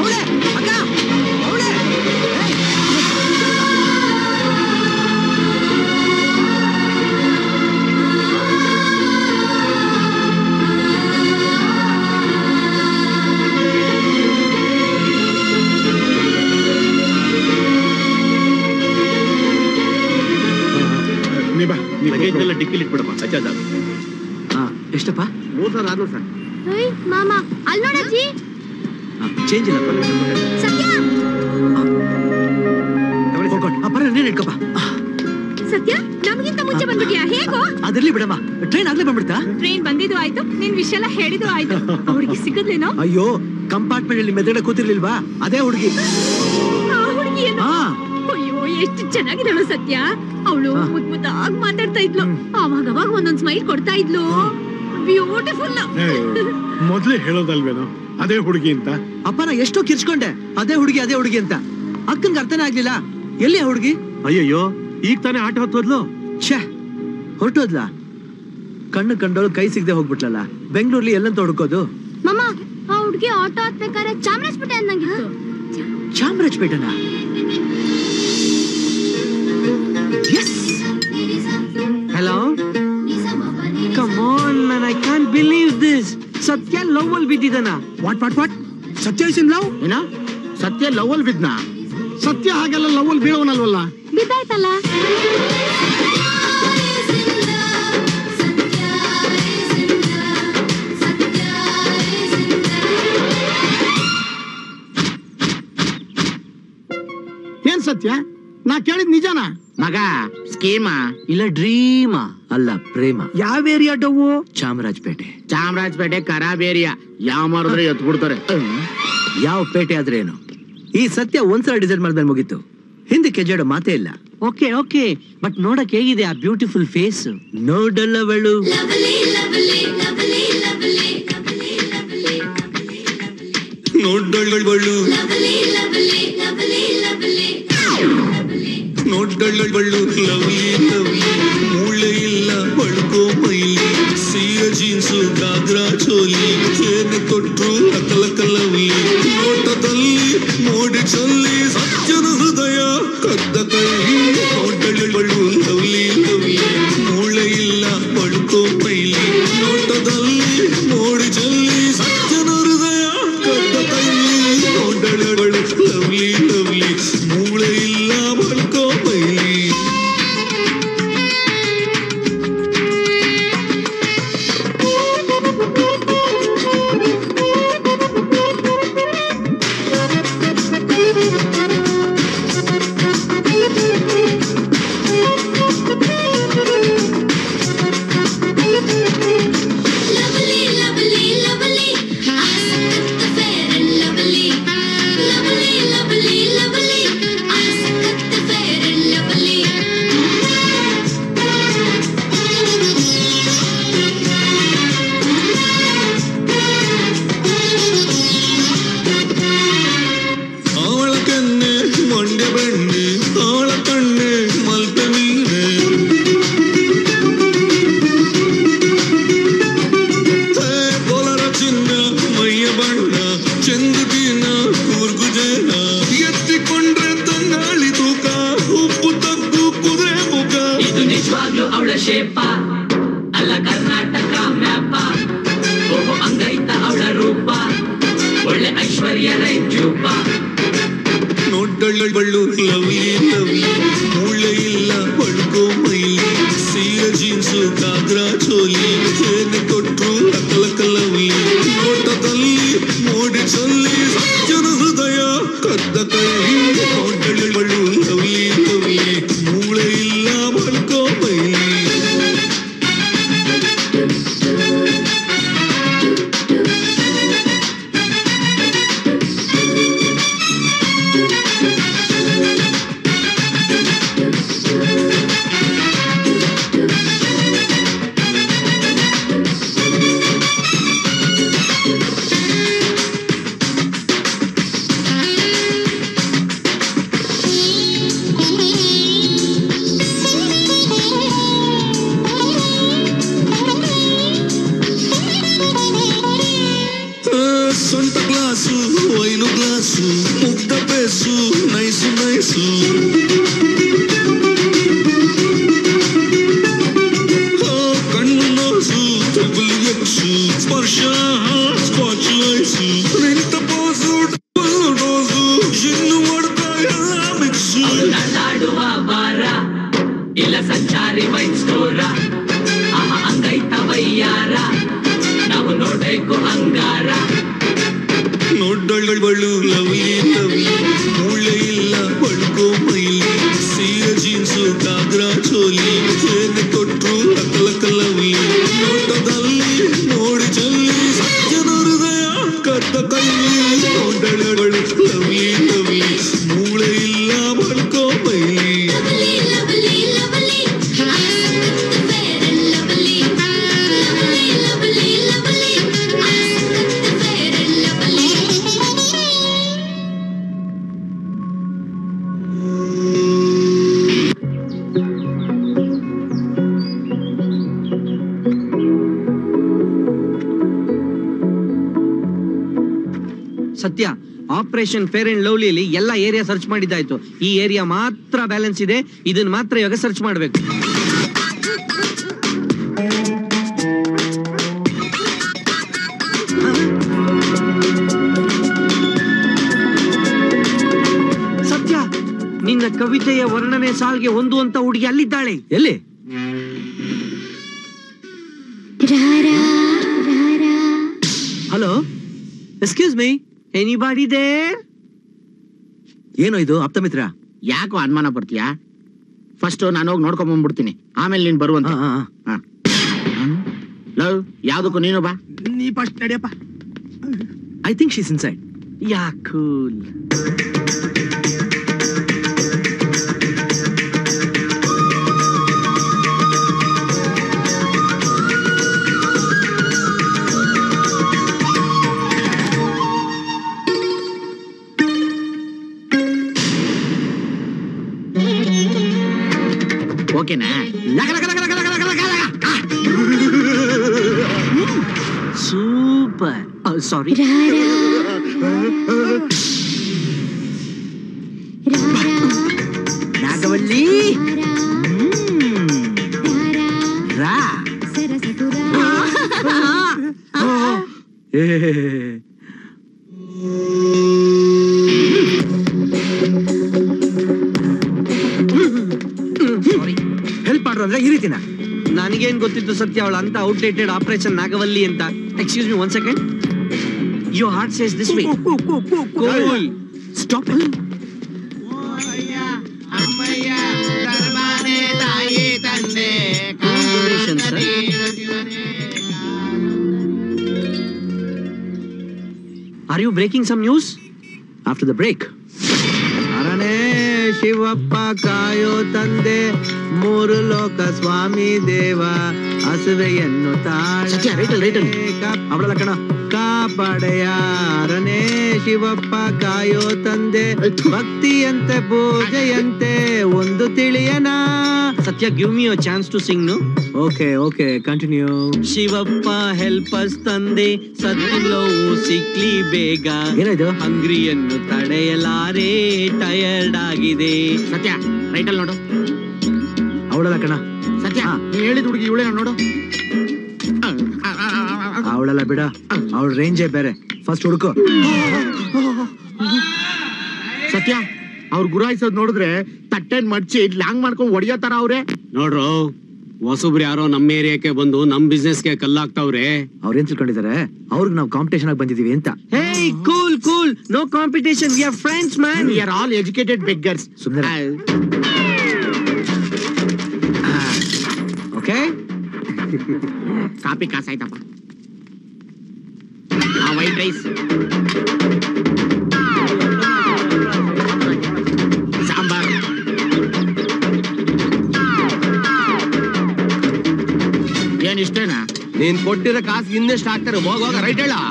ನೀ ಬಾ ನೀ
ಲಗೇಜ್
ಕೂತ್ಕೊ.
ಎಲ್ಲ ಡಿಕ್ಕಿಲಿ ಇಟ್ಬಿಡಪ್ಪ ಅಜ್ಜ
ಹಾ, ಎಷ್ಟಪ್ಪ
ಮೂರ್ ಸಾವಿರ ಆರ್ನೂರು ಸರ್
ಓಯ್ ಮಾಮ ಅಲ್ಲಿ ನೋಡಜ್ಜಿ
ಚೇಂಜ್ ಇಲ್ಲಪ್ಪ
ಸತ್ಯ
ಹೋಗ್ಕೊಂಡು ಆ, ಪರವಾಗಿಲ್ಲ, ನೀನ್ ಇಟ್ಕೊಪ್ಪ
ಸತ್ಯ ನಮಗಿಂತ ಮುಂಚೆ ಬಂದ್ಬಿಟ್ಯಾ ಹೇಗೋ
ಅದಿರ್ಲಿ ಬಿಡಮ್ಮ ಟ್ರೈನ್ ಆಗ್ಲೇ ಬಂದ್ಬಿಡ್ತಾ
ಟ್ರೈನ್ ಬಂದಿದ್ದು ಆಯ್ತು ನಿನ್ ವಿಷಯ ಎಲ್ಲ ಹೇಳಿದ್ದು ಆಯ್ತು ಅವ್ರಿಗೆ ಸಿಗದ್ಲೇನೋ
ಅಯ್ಯೋ ಕಂಪಾರ್ಟ್ಮೆಂಟ್ ಅಲ್ಲಿ ಮೆದುಗಡೆ ಕೂತಿರ್ಲಿಲ್ವಾ ಅದೇ ಹುಡುಗಿ
ಆ ಹುಡುಗಿ ಏನು
ಹಾ
ಅಯ್ಯೋ ಎಷ್ಟು ಚೆನ್ನಾಗಿದಳು ಸತ್ಯ ಅವಳು ಮುದ್ ಮುದ್ದಾಗ್ ಮಾತಾಡ್ತಾ ಇದ್ಲು ಅವಾಗ ಅವಾಗ ಒಂದೊಂದ್ ಸ್ಮೈಲ್ ಕೊಡ್ತಾ ಇದ್ಲು ಬ್ಯೂಟಿಫುಲ್
ಏ, ಮೊದ್ಲೇ ಹೇಳೋದಲ್ವೇನೋ ಅದೇ ಹುಡುಗಿ ಅಂತ
ಅಪ್ಪ ನಾ ಎಷ್ಟೋ ಕಿರ್ಚ್ಕೊಂಡೆ ಅದೇ ಹುಡುಗಿ ಅದೇ ಹುಡುಗಿ ಅಂತ ಅಕ್ಕಂಗೆ ಅರ್ಥನೇ ಆಗ್ಲಿಲ್ಲ ಎಲ್ಲಿ ಆ ಹುಡುಗಿ
ಅಯ್ಯಯ್ಯೋ ಈಗ ತಾನೇ ಆಟ ಹೊತ್ತೋದ್ಲು
ಛೇ ಹೊರಟೋದ್ಲಾ ಕಣ್ಣು ಕಂಡೋಳು ಕೈ ಸಿಗದೆ ಹೋಗ್ಬಿಟ್ಲಲ್ಲ ಬೆಂಗಳೂರ್ಲಿ ಎಲ್ಲಂತ ಹುಡುಕೋದು
ಮಾಮ ಆ ಹುಡ್ಗಿ ಆಟೋ ಹತ್ಬೇಕಾದ್ರೆ ಚಾಮರಾಜಪೇಟೆ ಅನ್ನಂಗಿತ್ತು
ಚಾಮರಾಜಪೇಟೆನ
hello come on man I can't believe this Satya love ಅಲ್ಲಿ ಬಿದ್ದಿದ್ದಾನ
what what what Satya is in love
ಏನ ಸತ್ಯ ಲವಲ್ ಬಿದ್ನಾ
ಸತ್ಯ ಹಾಗೆಲ್ಲ ಲವಲ್ ಬೀಳೋನಲ್ವಲ್ಲ
ಬಿದ್ದಾಯ್ತಲ್ಲ
ಏನ್ ಸತ್ಯ ನಾ ಕೇಳಿದ್ ನಿಜಾನಾ
ಮಗ ಸ್ಕೀಮಾ
ಇಲ್ಲ ಡ್ರೀಮಾ
ಅಲ್ಲ ಪ್ರೇಮ
ಯಾವ ಏರಿಯಾ ಡವ್ವು
ಚಾಮರಾಜಪೇಟೆ
ಚಾಮರಾಜಪೇಟೆ ಕರಾಬೇರಿಯ ಯಾವ ಮಾರಿದ್ರೆ ಎತ್ ಬಿಡ್ತಾರೆ
ಯಾವ ಪೇಟೆ ಆದ್ರೆ ಏನು ಈ ಸತ್ಯ ಒಂದ್ಸಲ ಡಿಸೈಡ್ ಮಾಡಿದ್ಮೇಲೆ ಮುಗೀತು ಹಿಂದೆ ಕೆಜಾಡೋ ಮಾತೇ ಇಲ್ಲ
ಓಕೆ ಓಕೆ ಬಟ್ ನೋಡಕ್ ಹೇಗಿದೆ ಆ ಬ್ಯೂಟಿಫುಲ್ ಫೇಸ್
ನೋಡಲ್ಲವಳು
ನೋಡ್ಡಳ್ಳು ನೋಡ್ಡಳ್ಳು ಲವ್ಲಿ ಲವ್ಲಿ ಮೂಳೆ ಇಲ್ಲ ಬಳ್ಕೋ ಮೈಲಿ ಸೀರೆ ಜೀನ್ಸು ಗಾಗ್ರಾ ಚೋಲಿ ಏನೆ ಕೊಟ್ರು ಲಕಲಕ ಲವ್ಲಿ ನೋಟದಲ್ಲಿ ಮೋಡಿ ಚೊಲ್ಲಿ ಸಜ್ಜನ ಹೃದಯ ಕದ್ದ ಕೈ ನೋಡ್ಡಳ್ಳು ಲವ್ಲಿ ಲವ್ಲಿ ಮೂಳೆ ಇಲ್ಲ ಬಳ್ಕೋ ಮೈಲಿ ನೋಟದಲ್ಲಿ ಮೋಡಿ ಚೊಲ್ಲಿ ಸಜ್ಜನ ಹೃದಯ ಕದ್ದ ಕೈ ನೋಡ್ಡಳ್ಳು ಲವ್ಲಿ ಲವ್ಲಿ ಮೂಳೆ ಇಲ್ಲ ಬಳ್ಕೋ ಮೈಲಿ ಅವಳ ಕಣ್ಣೆ ಮಂಡ್ಯ ಬೆಣ್ಣೆ ಅವಳ ಕಣ್ಣೆ ಮಲ್ಪೆ ಮೀನೆ ಹೇ, ಕೋಲಾರ ಚಿನ್ನ ಮೈಯ ಬಣ್ಣ ಚಂದುಟಿನ ಕೂರ್ಗು ಜನ ಎತ್ತಿಕೊಂಡ್ರೆ ತಂಗಾಳಿ ತೂಕ ಉಪ್ಪು ತಗ್ಗು ಕುದುರೆ ಮುಖ
ಇದು ನಿಜವಾಗ್ಲೂ ಅವಳ ಶೇಪ ಅಲ್ಲ ಕರ್ನಾಟಕ ಮ್ಯಾಪ ಓಹೋ ಅಂಗೈತ ಅವಳ ರೂಪ ಒಳ್ಳೆ ಐಶ್ವರ್ಯ ರೈ ಜೂಪ
ನೋಡ್ಡಳ್ಳು ಲವ್ಲಿ ಲವ್ಲಿ ಮೂಳೆ ಇಲ್ಲ ಬಳ್ಕೋ ಮೈಲಿ ಸೀರೆ ಜೀನ್ಸು ಗಾಗ್ರಾ ಚೋಲಿ ಏನೆ ಕೊಟ್ರು ಲಕಲಕ ಲವ್ಲಿ ನೋಟದಲ್ಲಿ ಮೋಡಿ ಚೊಲ್ಲಿ ಸಜ್ಜನ ಹೃದಯ ಕದ್ದ ಕೈ ನೋಡ್ಡಳ್ಳು ಲವ್ಲಿ ಲವ್ಲಿ ಮೂಳೆ ಇಲ್ಲ
ಮಾಡುವ ಬಾರ ಇಲ್ಲ ಸಂಚಾರಿ ವೈನ್ ಸ್ಟೋರ ಆಹ ಅಂಗೈತ ವೈಯಾರ ನಾವು ನೋಡ್ಬೇಕು ಅಂಗಾರ
ನೋಡ್ಡಳು ಲವ್ಲಿ ಲವ್ಲಿ ಮೂಳೆ ಇಲ್ಲ ಬಳ್ಕೋ ಮೈಲಿ ಸೀರ ಜೀನ್ಸು ಕಾಗ್ರಾ ಚೋಲಿ ಏನೆ ಕೊಟ್ರು ಲಕ್ಕ ಲವ್ಲಿ ನೋಟದಲ್ಲಿ ನೋಡಿ ಚಲ್ಲಿ ಸತ್ಯದ ಹೃದಯ ಕದ್ದ ಕೈಲಿ ನೋಡ್ಡಳು ಲವ್ಲಿ ಲವ್ಲಿ ಮೂಳೆ ಇಲ್ಲ ಬಳ್ಕೋ ಮೈಲಿ
ಸತ್ಯ ಆಪರೇಷನ್ ಫೇರ್ ಅಂಡ್ ಲವ್ಲಿಯಲ್ಲಿ ಎಲ್ಲ ಏರಿಯಾ ಸರ್ಚ್ ಮಾಡಿದ್ದಾಯ್ತು ಈ ಏರಿಯಾ ಮಾತ್ರ ಬ್ಯಾಲೆನ್ಸ್ ಇದೆ ಇದನ್ನ ಮಾತ್ರ ಇವಾಗ ಸರ್ಚ್ ಮಾಡ್ಬೇಕು ಸತ್ಯ ನಿನ್ನ ಕವಿತೆಯ ವರ್ಣನೆ ಸಾಲ್ಗೆ ಹೊಂದುವಂತ ಹುಡುಗಿ ಅಲ್ಲಿದ್ದಾಳೆ
ಎಲ್ಲಿ hello excuse me
anybody there
ಏನೋ ಇದು ಆಪ್ತ ಮಿತ್ರ
ಯಾಕೋ ಅನುಮಾನ ಬರ್ತೀಯಾ ಫಸ್ಟ್ ನಾನು ಹೋಗಿ ನೋಡ್ಕೊಂಡ್ ಬಂದ್ಬಿಡ್ತೀನಿ ಆಮೇಲೆ ನೀನ್ ಬರುವಂತ ಲವ್ ಯಾವ್ದಕ್ಕೂ ನೀನು ಬಾ
ನೀ ಫಸ್ಟ್ ನಡಿಯಪ್ಪ
I think she's inside
yeah cool
ಓಕೆನಾ
ಸೂಪರ್ ಸಾರಿ
ನಾಗವಲ್ಲಿ ರಾ ಏ ಹೆಲ್ಪ್ ಮಾಡ್ರು ಅಂದ್ರೆ ಈ ರೀತಿನ
ನನಗೇನ್ ಗೊತ್ತಿತ್ತು ಸತ್ಯ ಅವಳ ಅಂತ ಔಟ್ಡೇಟೆಡ್ ಆಪರೇಷನ್ ನಾಗವಲ್ಲಿ ಅಂತ excuse me one second you heart says this way cool stop are you breaking some news
after the break
ಅರಣೇ ಶಿವಪ್ಪ ಕಾಯೋ ತಂದೆ ಮೂರು ಲೋಕ ಸ್ವಾಮಿ ದೇವ ಹಸುವೆಯನ್ನು
ಸತ್ಯ, right ಅಲ್ಲಿ, right ಅಲ್ಲಿ.
ಅವಳಲ್ಲ ಕಣ ಕಾಪಾಡೆಯಾರನೇ ಶಿವಪ್ಪ ಕಾಯೋ ತಂದೆ ಭಕ್ತಿಯಂತೆ ಪೂಜೆಯಂತೆ ಒಂದು ತಿಳಿಯನ Satya give me chance to sing ನು
ಓಕೆ ಓಕೆ ಕಂಟಿನ್ಯೂ
ಶಿವಪ್ಪ ಹೆಲ್ಪರ್ಸ್ ತಂದೆ ಸತ್ತಿಲ್ಲವು ಸಿಕ್ಲಿ ಬೇಗ
ಏನಾಯ್ತು
ಹಂಗ್ರಿಯನ್ನು ತಡೆಯಲಾರೆ ಟಯರ್ಡ್ ಆಗಿದೆ
ಸತ್ಯ ರೈಟ್ ಅಲ್ಲಿ ನೋಡು
ಅವಳಲ್ಲ ಕಣ
ಸತ್ಯ ನೀನ್ ಹೇಳಿದ ಹುಡುಗಿ ಇವಳೇ ನೋಡು
ಅವಳಲ್ಲ ಬಿಡ ಅವಳ ರೇಂಜೇ ಬೇರೆ ಫಸ್ಟ್ ಹುಡುಕು
ಸತ್ಯ ಅವ್ರ ಗುರಾಯಿಸೋದ್ ನೋಡಿದ್ರೆ ತಟ್ಟೆನ್ ಮಡ್ಚಿ ಲಾಂಗ್ ಮಾಡ್ಕೊಂಡ್ ಹೊಡಿಯೋ ತರ ಅವ್ರೆ
ನೋಡ್ರು ಹೊಸಬ್ರು ಯಾರೋ ನಮ್ಮ ಏರಿಯಾಕ್ಕೆ ಬಂದು ನಮ್ ಬಿಸ್ನೆಸ್ಗೆ ಕಲ್ಲಾಗ್ತಾವ್ರೆ
ಅವ್ರೇನ್ ತಿಳ್ಕೊಂಡಿದ್ದಾರೆ ಅವ್ರಿಗೆ ನಾವು ಕಾಂಪಿಟೇಷನ್ ಆಗಿ ಬಂದಿದೀವಿ ಅಂತ
hey cool cool no competition we are friends man
we are all educated beggars
ಸುಮ್ಮನೆ ಓಕೆ
ಕಾಪಿ ಕಾಸಾಯ್ತಪ್ಪ ಆ ವೈಟ್ ರೈಸ್ ಸಾಂಬಾರ್ ಏನ್ ಇಷ್ಟೇನಾ
ನೀನ್ ಕೊಟ್ಟಿರೋ ಕಾಸು ಇನ್ನೆಷ್ಟು ಹಾಕ್ತಾರೆ ಹೋಗೋಗ ರೈಟ್ ಹೇಳ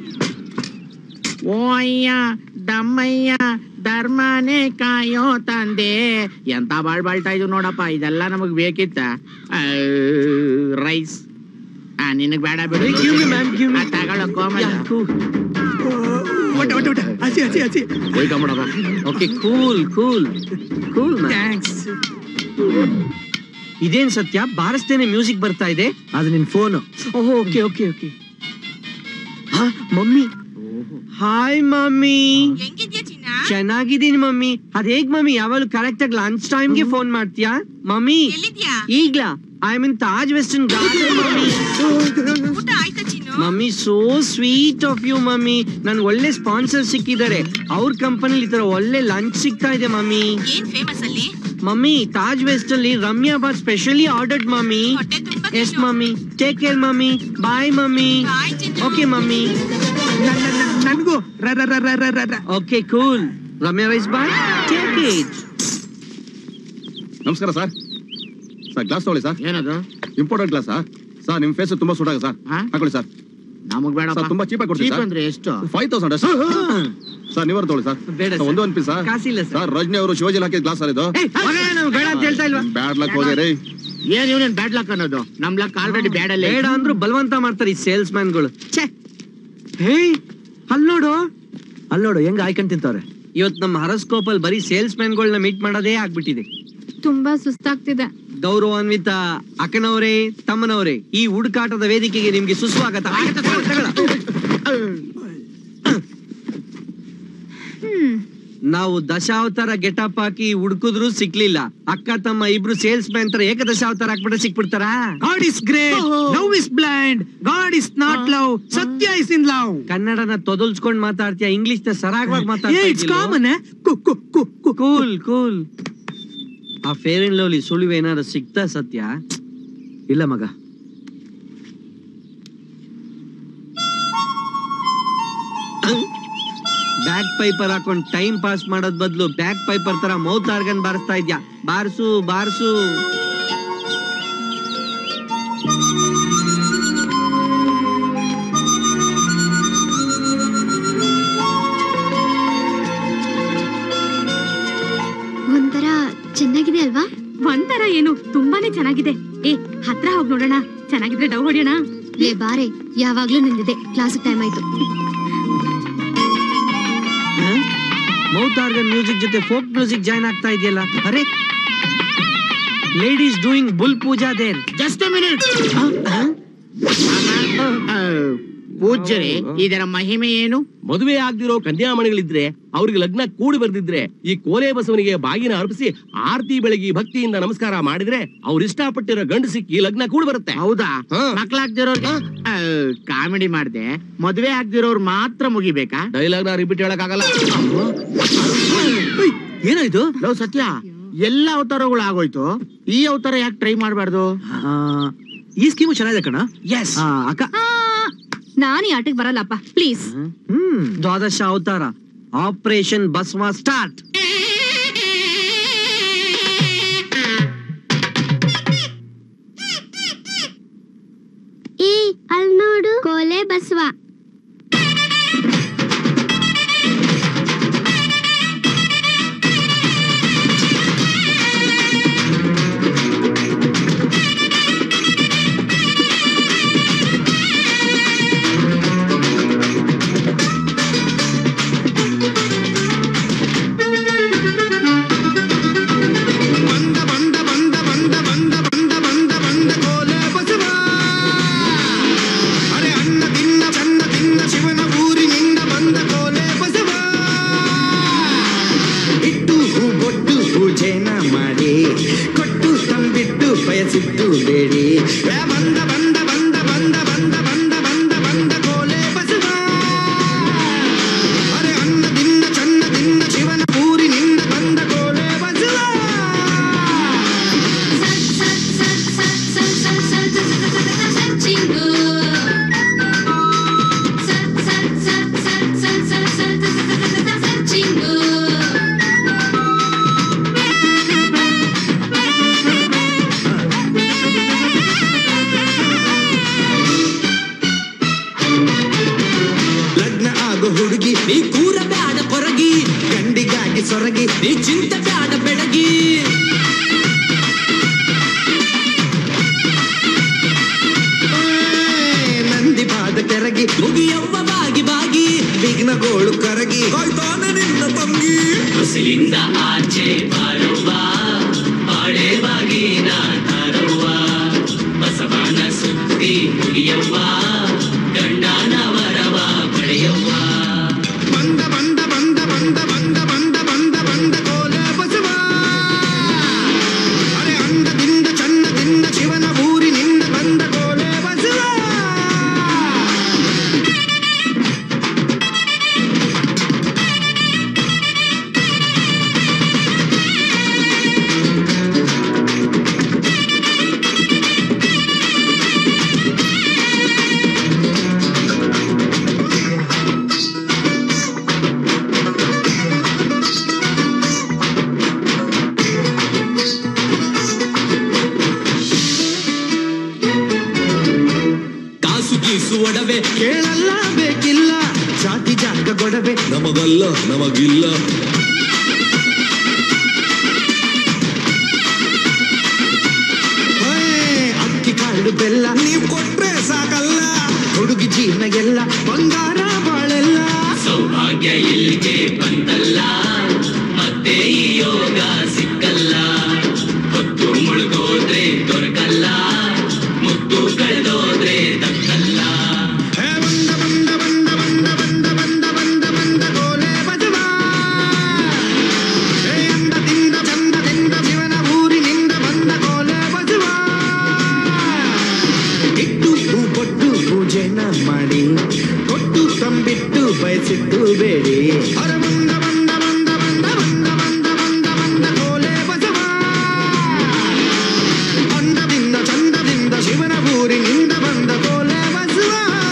ಓ ಅಯ್ಯ ದಮ್ಮಯ್ಯ ಧರ್ಮನೇ ಕಾಯೋ ತಂದೆ ಎಂತ ಬಾಳ್ ಬಾಳ್ತಾ ಇದ್ವು ನೋಡಪ್ಪ ಇದೆಲ್ಲ ನಮಗ್ ಬೇಕಿತ್ತ ರೈಸ್ ಆ ನಿನಗ್ ಬೇಡ ಬಿಡು ಆ, ತಗೊಳ್ಳೋ ಕೋಮಲ
ಒಟ್ಟೆ ಒಟ್ಟೆ ಒಟ್ಟೆ ಹಸಿ ಹಸಿ ಹಸಿ
ಹೋಯ್ಕೊಂಬಿಡಪ್ಪ
okay cool cool cool
thanks
ಇದೇನ್ ಸತ್ಯ ಬಾರಿಸ್ತೇನೆ ಮ್ಯೂಸಿಕ್ ಬರ್ತಾ ಇದೆ
ಅದು ನಿನ್ phone
oh okay okay okay ಹಾ ಮಮ್ಮಿ ಹಾಯ್ ಮಮ್ಮಿ
ಹೆಂಗಿದ್ಯಾ ಚಿನ್ನ
ಚೆನ್ನಾಗಿದ್ದೀನಿ ಮಮ್ಮಿ ಅದ್ ಹೇಗ್ ಮಮ್ಮಿ ಯಾವಾಗಲೂ ಕರೆಕ್ಟ್ ಆಗಿ ಲಂಚ್ ಟೈಮ್ಗೆ ಫೋನ್ ಮಾಡ್ತೀಯಾ ಮಮ್ಮಿ ಈಗ್ಲಾ I mean Taj western garden mummy mummy so sweet of you mummy ನನ್ ಒಳ್ಳೆ ಸ್ಪಾನ್ಸರ್ ಸಿಕ್ಕಿದ್ದಾರೆ ಅವ್ರ ಕಂಪನಿಲಿ ಈ ತರ ಒಳ್ಳೆ ಲಂಚ್ ಸಿಗ್ತಾ ಇದೆ ಮಮ್ಮಿ ಮಮ್ಮಿ ತಾಜ್ ವೆಸ್ಟ್ ಅಲ್ಲಿ ರಮ್ಯಾ ಬಾತ್ specially ordered mummy yes mummy take care mummy bye mummy okay mummy
ನನ್ಗೂ ರ ರ ರ ರ ರ ರ ರ.
Okay cool Ramya rice bye take it
ನಮಸ್ಕಾರ ಸರ್ ಸರ್ ಗ್ಲಾಸ್ ತಗೊಳ್ಳಿ ಸರ್
ಏನದು
ಇಂಪಾರ್ಟೆಂಟ್ ಗ್ಲಾಸ್ ಸರ್ ಸರ್ ನಿಮ್ ಫೇಸ್ ತುಂಬಾ ಸೂಟ್ ಆಗ ಸರ್ ಹಾಕೊಳ್ಳಿ ಸರ್
ನಮಗ್ ಬೇಡ
ಸರ್ ತುಂಬಾ ಚೀಪ್ ಆಗಿ ಕೊಡ್ತೀವಿ
ಚೀಪ್ ಅಂದ್ರೆ ಎಷ್ಟು
ಫೈವ್ ತೌಸಂಡ್ ಅಷ್ಟು ಸರ್ ನೀವರು ತಗೊಳ್ಳಿ ಸರ್
ಬೇಡ
ಸರ್,
ಸರ್.
ಒಂದು ಒಂದು ಪೀಸ್ ಸರ್
ಕಾಸಿಲ್ಲ ಸರ್.
ಸರ್ ರಜನಿ ಅವರು ಶಿವಾಜಿಲ್ ಹಾಕಿದ ಗ್ಲಾಸ್ ಸರ್ ಇದು
ಬೇಡ ಅಂತ ಹೇಳ್ತಾ ಇಲ್ವಾ
ಬ್ಯಾಡ್ ಲಕ್ ಹೋಗ್ಯಾರಿ
ಏನ್ ಇವನೇನ್ ಬ್ಯಾಡ್ ಲಕ್ ಅನ್ನೋದು ನಮ್ ಲಕ್ ಆಲ್ರೆಡಿ ಬ್ಯಾಡ್ ಅಲ್ಲೇ
ಬೇಡ ಅಂದ್ರು ಬಲವಂತ ಮಾಡ್ತಾರೆ ಈ ಸೇಲ್ಸ್ ಮ್ಯಾನ್ಗಳು ಛೇ ಹೇ ಅಲ್ ನೋಡು
ಅಲ್ಲಿ ನೋಡು ಹೆಂಗ್ ಆಯ್ಕೊಂಡ್ ತಿಂತವ್ರೆ
ಇವತ್ ನಮ್ಮ ಹರಸ್ಕೋಪ್ ಅಲ್ಲಿ ಬರೀ ಸೇಲ್ಸ್ ಮ್ಯಾನ್ಗಳನ್ನ ಮೀಟ್ ಮಾಡೋದೇ ಆಗ್ಬಿಟ್ಟಿದೆ
ತುಂಬಾ ಸುಸ್ತಾಗ್ತಿದೆ
ಗೌರವಾನ್ವಿತ ಅಕ್ಕನವರೇ ತಮ್ಮನವರೇ ಈ ಹುಡುಕಾಟದ ವೇದಿಕೆಗೆ ನಿಮ್ಗೆ ಸುಸ್ವಾಗತ
ಹ್ಮ್
ನಾವು ದಶಾವತಾರ ಗೆಟಪ್ ಹಾಕಿ ಹುಡುಕಿದ್ರು ಸಿಕ್ಲಿಲ್ಲ ಅಕ್ಕ ತಮ್ಮ ಇಬ್ರು ಸೇಲ್ಸ್ ಮ್ಯಾನ್ ತರ ಏಕ ದಶಾವತಾರ ಹಾಕ್ಬಿಟ್ರೆ ಸಿಕ್ಬಿಡ್ತಾರಾ
God is great love is blind God is not love Satya is in love
ಕನ್ನಡನ ತೊದಲ್ಸ್ಕೊಂಡ್ ಮಾತಾಡ್ತೀಯ ಇಂಗ್ಲಿಷ್ ನ ಸರಾಗವಾಗಿ
ಇಟ್ಸ್ ಕಾಮನ್
ಮಾತಾಡ್ತಾ ಕೂಲ್ ಕೂಲ್ ಆ ಫೇರ್ ಅಂಡ್ ಲವ್ಲಿ ಸುಳಿವು ಏನಾದ್ರು ಸಿಗ್ತಾ ಸತ್ಯ
ಇಲ್ಲ ಮಗ
ಬ್ಯಾಕ್ ಪೈಪರ್ ಹಾಕೊಂಡ್ ಟೈಮ್ ಪಾಸ್ ಮಾಡೋದ್ ಬದಲು ಬ್ಯಾಕ್ ಪೈಪರ್ ತರ ಮೌತ್ ಆರ್ಗನ್ ಬಾರಿಸ್ತಾ ಇದ್ಯಾ ಬಾರ್ಸು ಬಾರ್ಸು
ಒಂಥರ ಚೆನ್ನಾಗಿದೆ ಅಲ್ವಾ
ಒಂಥರ ಏನು ತುಂಬಾನೇ ಚೆನ್ನಾಗಿದೆ ಏ ಹತ್ರ ಹೋಗ್ ನೋಡೋಣ ಚೆನ್ನಾಗಿದ್ರೆ ಡವ್ ಹೊಡಿಯೋಣ
ಲೇ ಬಾರೆ ಯಾವಾಗ್ಲೂ ನಿಂದಿದೆ ಕ್ಲಾಸ್ ಟೈಮ್ ಆಯ್ತು
ಮೌತ್ ಆರ್ಗನ್ ಮ್ಯೂಸಿಕ್ ಜೊತೆ ಫೋಕ್ ಮ್ಯೂಸಿಕ್ ಜಾಯ್ನ್ ಆಗ್ತಾ ಇದೆಯಲ್ಲ ಅರೆ ಲೇಡೀಸ್ ಡೂಯಿಂಗ್ ಬುಲ್ ಪೂಜಾ ದೇರ್
ಜಸ್ಟ್ ಮಿನಿಟ್ ಪೂಜ್ಯರೇ ಇದರ ಮಹಿಮೆ ಏನು
ಮದುವೆ ಆಗ್ದಿರೋ ಕನ್ಯಾಮಣಿಗಳಿದ್ರೆ ಅವ್ರಿಗೆ ಲಗ್ನ ಕೂಡಿ ಬರ್ದಿದ್ರೆ ಈ ಕೋಲೆ ಬಸವನಿಗೆ ಬಾಗಿನ ಅರ್ಪಿಸಿ ಆರತಿ ಬೆಳಗಿ ಭಕ್ತಿಯಿಂದ ನಮಸ್ಕಾರ ಮಾಡಿದ್ರೆ ಅವ್ರು ಇಷ್ಟಪಟ್ಟಿರೋ ಗಂಡು ಸಿಕ್ಕಿ ಲಗ್ನ ಕೂಡಿ ಬರುತ್ತೆ
ಹೌದಾ ಮಕ್ಳಾಗ್ದಿರೋರ್ಗೆ ಕಾಮಿಡಿ ಮಾಡ್ದೆ ಮದ್ವೆ ಆಗ್ದಿರೋರ್ ಮಾತ್ರ ಮುಗಿಬೇಕಾ
ಡೈಲಾಗ್ ನ ರಿಪೀಟ್ ಹೇಳಕ್ಕಾಗಲ್ಲ
ಏನಾಯ್ತು ಲವ್ ಸತ್ಯ ಎಲ್ಲ ಅವತಾರಗಳು ಆಗೋಯ್ತು ಈ ಅವತಾರ ಯಾಕೆ ಟ್ರೈ ಮಾಡಬಾರ್ದು
ಈ ಸ್ಕೀಮು ಚೆನ್ನಾಗಿದೆ ಕಣ
ಎಸ್
ಅಕ್ಕ
ನಾನು ಈ ಆಟಕ್ಕೆ ಬರಲ್ಲಪ್ಪ ಪ್ಲೀಸ್
ದ್ವಾದಶ ಅವತಾರ ಆಪರೇಷನ್ ಬಸ್ವಾ ಸ್ಟಾರ್ಟ್
ಈ ಅಲ್ ನೋಡು ಕೋಲೆ ಬಸವ
ಶಿವನ ಊರಿನಿಂದ ಬಂದ ಕೋಲೆ ಬಸವ ಇಟ್ಟು ಹೂ ಬೊಟ್ಟು ಪೂಜೆನ ಮಾಡಿ ಕೊಟ್ಟು ತಂಬಿಟ್ಟು ಬಯಸಿದ್ದು ಬೇಡಿ ಏ ಬಂದ ಬಂದ ಬಂದ ಬಂದ ಬಂದ ಬಂದ ಬಂದ ಬಂದ ಕೋಲೆ ಬಸವ ಅರೆ ಅನ್ನದಿಂದ ಚನ್ನದಿಂದ ಶಿವನ ಊರಿನಿಂದ ಬಂದ ಕೋಲೆ ಬಸವ
Jingle.
ಒಡವೆ ಕೇಳಲ್ಲ ಬೇಕಿಲ್ಲ ಜಾತಿ ಜಾಗ ಗೊಡವೆ ನಮಗಲ್ಲ ನಮಗಿಲ್ಲ ಹೋಯ್, ಅಕ್ಕಿ ಕಾಳು ಬೆಲ್ಲ ನೀವ್ ಕೊಟ್ರೆ ಸಾಕಲ್ಲ ಹುಡುಗಿ ಜೀವನ ಎಲ್ಲ ಬಂಗಾರ ಬಾಳೆಲ್ಲ
ಸೌಭಾಗ್ಯ ಇಲ್ಲಿಗೆ ಬಂತಲ್ಲ ಮತ್ತೆ ಈ ಯೋಗ ಸಿಕ್ಕಲ್ಲ ಹೊತ್ತು ಮುಳುಗೋದ್ರೆ ದೊರಕಲ್ಲ ಮುತ್ತು ಕಳೆದೋದ್ರೆ ದಕ್ಕಲ್ಲ
ಚಂದದಿಂದ ಶಿವನ ಊರಿನಿಂದ ಬಂದ ಕೋಲೆ ಬಸವ ಇಟ್ಟು ಹೂ ಕೊಟ್ಟು ಪೂಜೆನ ಮಾಡಿ ಕೊಟ್ಟು ತಂಬಿಟ್ಟು ಬಯಸಿಟ್ಟು ಬೇಡಿ ಹೊರ ಬಂದ ಬಂದ ಬಂದ ಬಂದ ಬಂದ ಬಂದ ಬಂದ ಬಂದ ಕೋಲೆ ಬಸವ ಅಂದದಿಂದ ಚಂದದಿಂದ ಶಿವನ ಊರಿನಿಂದ ಬಂದ ಕೋಲೆ ಬಸವ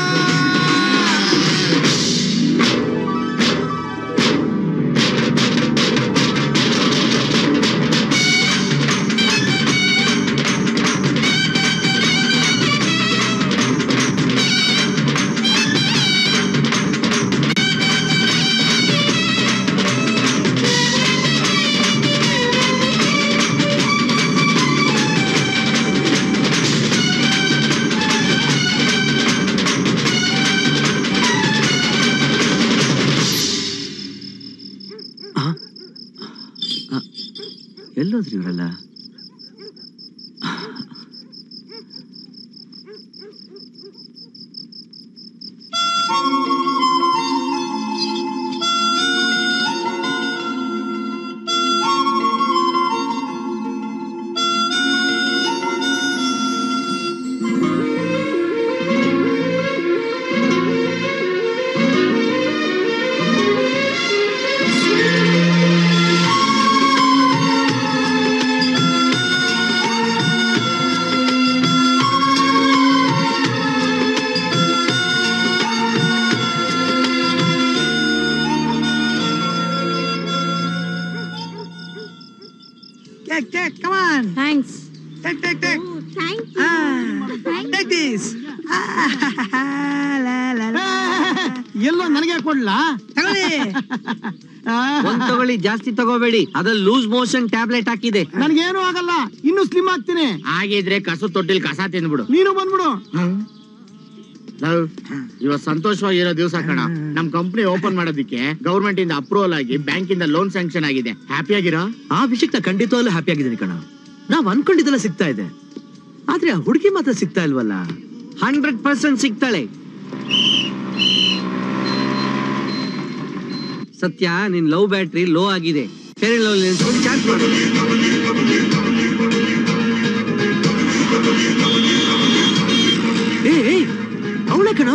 ಎಲ್ಲೋದ್ರಿ ಇವರೆಲ್ಲ
Take, take, come on.
Thanks.
Take, take, take.
Thank
Ah, take this.
ಎಲ್ಲೋ ನನಗೆ ಕೊಡ್ಲಾ
ತಗೊಳ್ಳಿ
ಒಂದ್ ತಗೊಳ್ಳಿ ಜಾಸ್ತಿ ತಗೋಬೇಡಿ ಅದ್ರಲ್ಲಿ ಲೂಸ್ ಮೋಷನ್ ಟ್ಯಾಬ್ಲೆಟ್ ಹಾಕಿದೆ
ನನಗೇನು ಆಗಲ್ಲ ಇನ್ನು ಸ್ಲಿಮ್ ಆಗ್ತೀನಿ
ಆಗಿದ್ರೆ ಕಸು ತೊಟ್ಟಿಲ್ ಕಸ ತಿಂದ್ಬಿಡು
ನೀನು ಬಂದ್ಬಿಡು
ಲವ್, ಇವತ್ ಸಂತೋಷವಾಗಿರೋ ದಿವಸ ಕಣ ನಮ್ ಕಂಪ್ನಿ ಓಪನ್ ಮಾಡೋದಕ್ಕೆ ಗೌರ್ಮೆಂಟ್ ಇಂದ ಅಪ್ರೂವಲ್ ಆಗಿ ಬ್ಯಾಂಕ್ ಇಂದ ಲೋನ್ ಸ್ಯಾಂಕ್ಷನ್ ಆಗಿದೆ ಹ್ಯಾಪಿ ಆಗಿರೋ
ಆ ವಿಷಯಕ್ಕೆ ನಾ ಖಂಡಿತವಾಗ್ಲೂ ಹ್ಯಾಪಿ ಆಗಿದ್ದೀನಿ ಕಣ ನಾವ್ ಅನ್ಕೊಂಡಿದ್ದೆಲ್ಲ ಸಿಗ್ತಾ ಇದೆ ಆದ್ರೆ ಆ ಹುಡುಗಿ ಮಾತ್ರ ಸಿಗ್ತಾ ಇಲ್ವಲ್ಲ
ಹಂಡ್ರೆಡ್ ಪರ್ಸೆಂಟ್ ಸಿಗ್ತಾಳೆ ಸತ್ಯ ನಿನ್ ಲವ್ ಬ್ಯಾಟ್ರಿ ಲೋ ಆಗಿದೆ ಫೇರ್ ಲವ್ ನಿಲ್ಸ್ಕೊಂಡು ಚಾರ್ಜ್ ಮಾಡು
ಏ ಅವಳೆ ಕಣ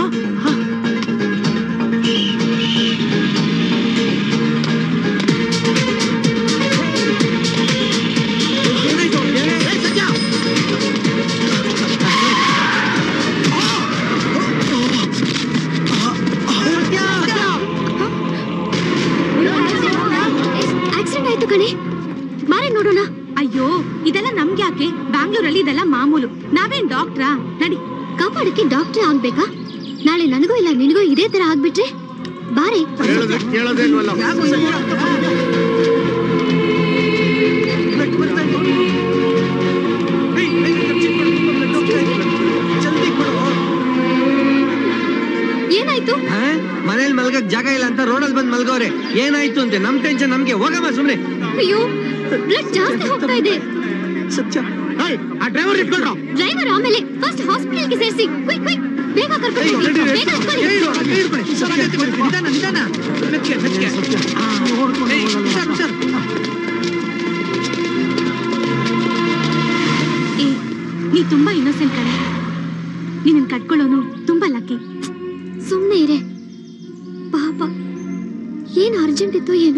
ಆಕ್ಸಿಡೆಂಟ್ ಆಯ್ತು ಕಣೆ ಬಾರೆ ನೋಡೋಣ
ಅಯ್ಯೋ ಇದೆಲ್ಲ ನಮ್ಗೆ ಯಾಕೆ ಬ್ಯಾಂಗ್ಳೂರಲ್ಲಿ ಇದೆಲ್ಲ ಮಾಮೂಲು ನಾವೇನ್ ಡಾಕ್ಟ್ರಾ ನಡಿ
ಕಾಪಾಡಕ್ಕೆ ಡಾಕ್ಟರ್ ಆಗ್ಬೇಕಾ ನಾಳೆ ನನಗೂ ಇಲ್ಲ ನಿನಗೂ ಇದೇ ತರ ಆಗ್ಬಿಟ್ರೆ ಬಾರೆ
ಕೇಳೋದೇ ಇಲ್ವಲ್ಲ
ಏನಾಯ್ತು
ಹಾ? ಮನೇಲಿ ಮಲ್ಗಕ್ ಜಾಗ ಇಲ್ಲ ಅಂತ ರೋಡಲ್ಲಿ ಬಂದ್ ಮಲ್ಗೋರೆ ಏನಾಯ್ತು ಅಂತೆ ನಮ್ ಟೆನ್ಷನ್ ನಮ್ಗೆ ಹೋಗಮ್ಮ ಸುಮ್ನೆ
ಅಯ್ಯೋ ಬ್ಲಡ್ ಜಾಸ್ತಿ ಹೋಗ್ತಾ ಇದೆ
ಸತ್ಯ
ಆ ಡ್ರೈವರ್ ಇಟ್ಕೊಳ್ರ
ಡ್ರೈವರ್ ಆಮೇಲೆ ಫಸ್ಟ್ ಹಾಸ್ಪಿಟಲ್ಗೆ ಸೇರಿಸಿ ಕ್ವಿಕ್ ಕ್ವಿಕ್ ಬೇಗ ಕರ್ಕೊಂಡು ಹೋಗಿ. ಬೇಗ ಎತ್ಕೊಳ್ಳಿ.
ನಿಧಾನ ನಿಧಾನ ಮೆತ್ಗೆ ಮೆತ್ಗೆ ಏಯ್, ಹುಷಾರ್ ಹುಷಾರ್
ಏ ನೀ ತುಂಬಾ ಇನ್ನೋಸೆಂಟ್ ಕಣೆ ನಿನ್ನ ಕಟ್ಕೊಳ್ಳೋನು ತುಂಬಾ ಲಕ್ಕಿ
ಸುಮ್ನೆ ಇರೆ ಪಾಪ ಏನ್ ಅರ್ಜೆಂಟ್ ಇತ್ತು ಏನು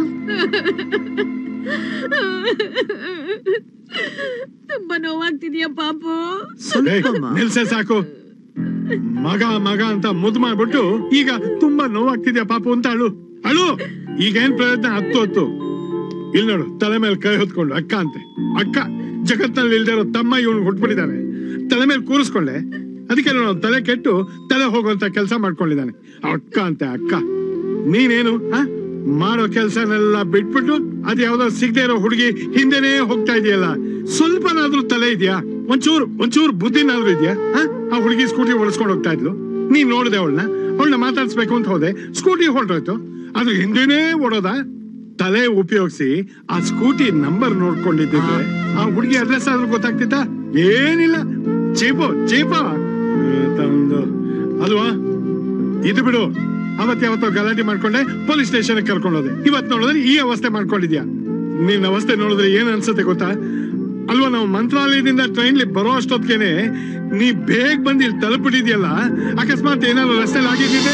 ತುಂಬಾ ನೋವಾಗ್ತಿದ್ಯಾ ಪಾಪು
ನಿಲ್ಸೆ ಸಾಕು ಮಗ ಮಗ ಅಂತ ಮುದ್ದು ಮಾಡ್ಬಿಟ್ಟು ಈಗ ತುಂಬಾ ನೋವಾಗ್ತಿದ್ಯಾ ಪಾಪು ಅಂತ ಅಳು ಅಳು ಈಗೇನ್ ಪ್ರಯತ್ನ ಹತ್ತು ಹೊತ್ತು ಇಲ್ಲಿ ನೋಡು ತಲೆ ಮೇಲೆ ಕೈ ಹೊತ್ಕೊಂಡು ಅಕ್ಕ ಅಂತೆ ಅಕ್ಕ ಜಗತ್ನಲ್ಲಿ ಇಲ್ದೇ ಇರೋ ತಮ್ಮ ಇವನು ಹುಟ್ಬಿಟ್ಟಿದ್ದಾನೆ ತಲೆ ಮೇಲೆ ಕೂರಿಸ್ಕೊಳ್ಳೆ ಅದಕ್ಕೆ ನಾವು ತಲೆ ಕೆಟ್ಟು ತಲೆ ಹೋಗುವಂತ ಕೆಲಸ ಮಾಡ್ಕೊಂಡಿದ್ದಾನೆ ಅಕ್ಕ ಅಂತೆ ಅಕ್ಕ ನೀನೇನು ಆ? ಮಾಡೋ ಕೆಲ್ಸನೆಲ್ಲ ಬಿಟ್ಬಿಟ್ಟು ಅದ್ ಯಾವ್ದೋ ಸಿಗದೆ ಇರೋ ಹುಡುಗಿ ಹಿಂದೆನೇ ಹೋಗ್ತಾ ಇದೆಯಲ್ಲ ಸ್ವಲ್ಪನಾದ್ರೂ ತಲೆ ಇದೆಯಾ ಒಂಚೂರು ಒಂಚೂರು ಬುದ್ಧಿನಾದ್ರೂ ಇದೆಯಾ ಆ? ಆ ಹುಡುಗಿ ಸ್ಕೂಟಿ ಓಡಿಸ್ಕೊಂಡು ಹೋಗ್ತಾ ಇದ್ಲು ನೀನ್ ನೋಡಿದೆ ಅವಳನ್ನ ಅವಳನ್ನ ಮಾತಾಡ್ಸ್ಬೇಕು ಅಂತ ಹೋದೆ ಸ್ಕೂಟಿ ಹೊರಟೋಯ್ತು ಅದು ಹಿಂದೆನೇ ಓಡೋದ ತಲೆ ಉಪಯೋಗಿಸಿ ಆ ಸ್ಕೂಟಿ ನಂಬರ್ ನೋಡ್ಕೊಂಡಿದ್ದಿದ್ರೆ ಆ ಹುಡುಗಿ ಅಡ್ರೆಸ್ ಆದ್ರೂ ಗೊತ್ತಾಗ್ತಿತ್ತ ಏನಿಲ್ಲ ಚೀಪು ಚೀಪ ಒಂದು ಅಲ್ವಾ ಇದು ಬಿಡು ಅವತ್ ಯಾವತ್ತೋ ಗಲಾಟೆ ಮಾಡ್ಕೊಂಡೆ ಪೊಲೀಸ್ ಸ್ಟೇಷನ್ ಕರ್ಕೊಂಡೋದೆ ಇವತ್ ನೋಡಿದ್ರೆ ಈ ಅವಸ್ಥೆ ಮಾಡ್ಕೊಂಡಿದ್ಯಾ ನಿನ್ನ ಅವಸ್ಥೆ ನೋಡಿದ್ರೆ ಏನ್ ಅನ್ಸುತ್ತೆ ಗೊತ್ತಾ ಅಲ್ವಾ ನಾವು ಮಂತ್ರಾಲಯದಿಂದ ಟ್ರೈನ್ಲಿ ಬರೋ ಅಷ್ಟೊತ್ತಿಗೆನೆ ನೀ ಬೇಗ ಬಂದು ಇಲ್ಲಿ ತಲುಪಿಟ್ಟಿದ್ಯಲ್ಲ ಅಕಸ್ಮಾತ್ ಏನಾದ್ರು ರಸ್ತೆಲಿ ಆಗಿದ್ದಿದೆ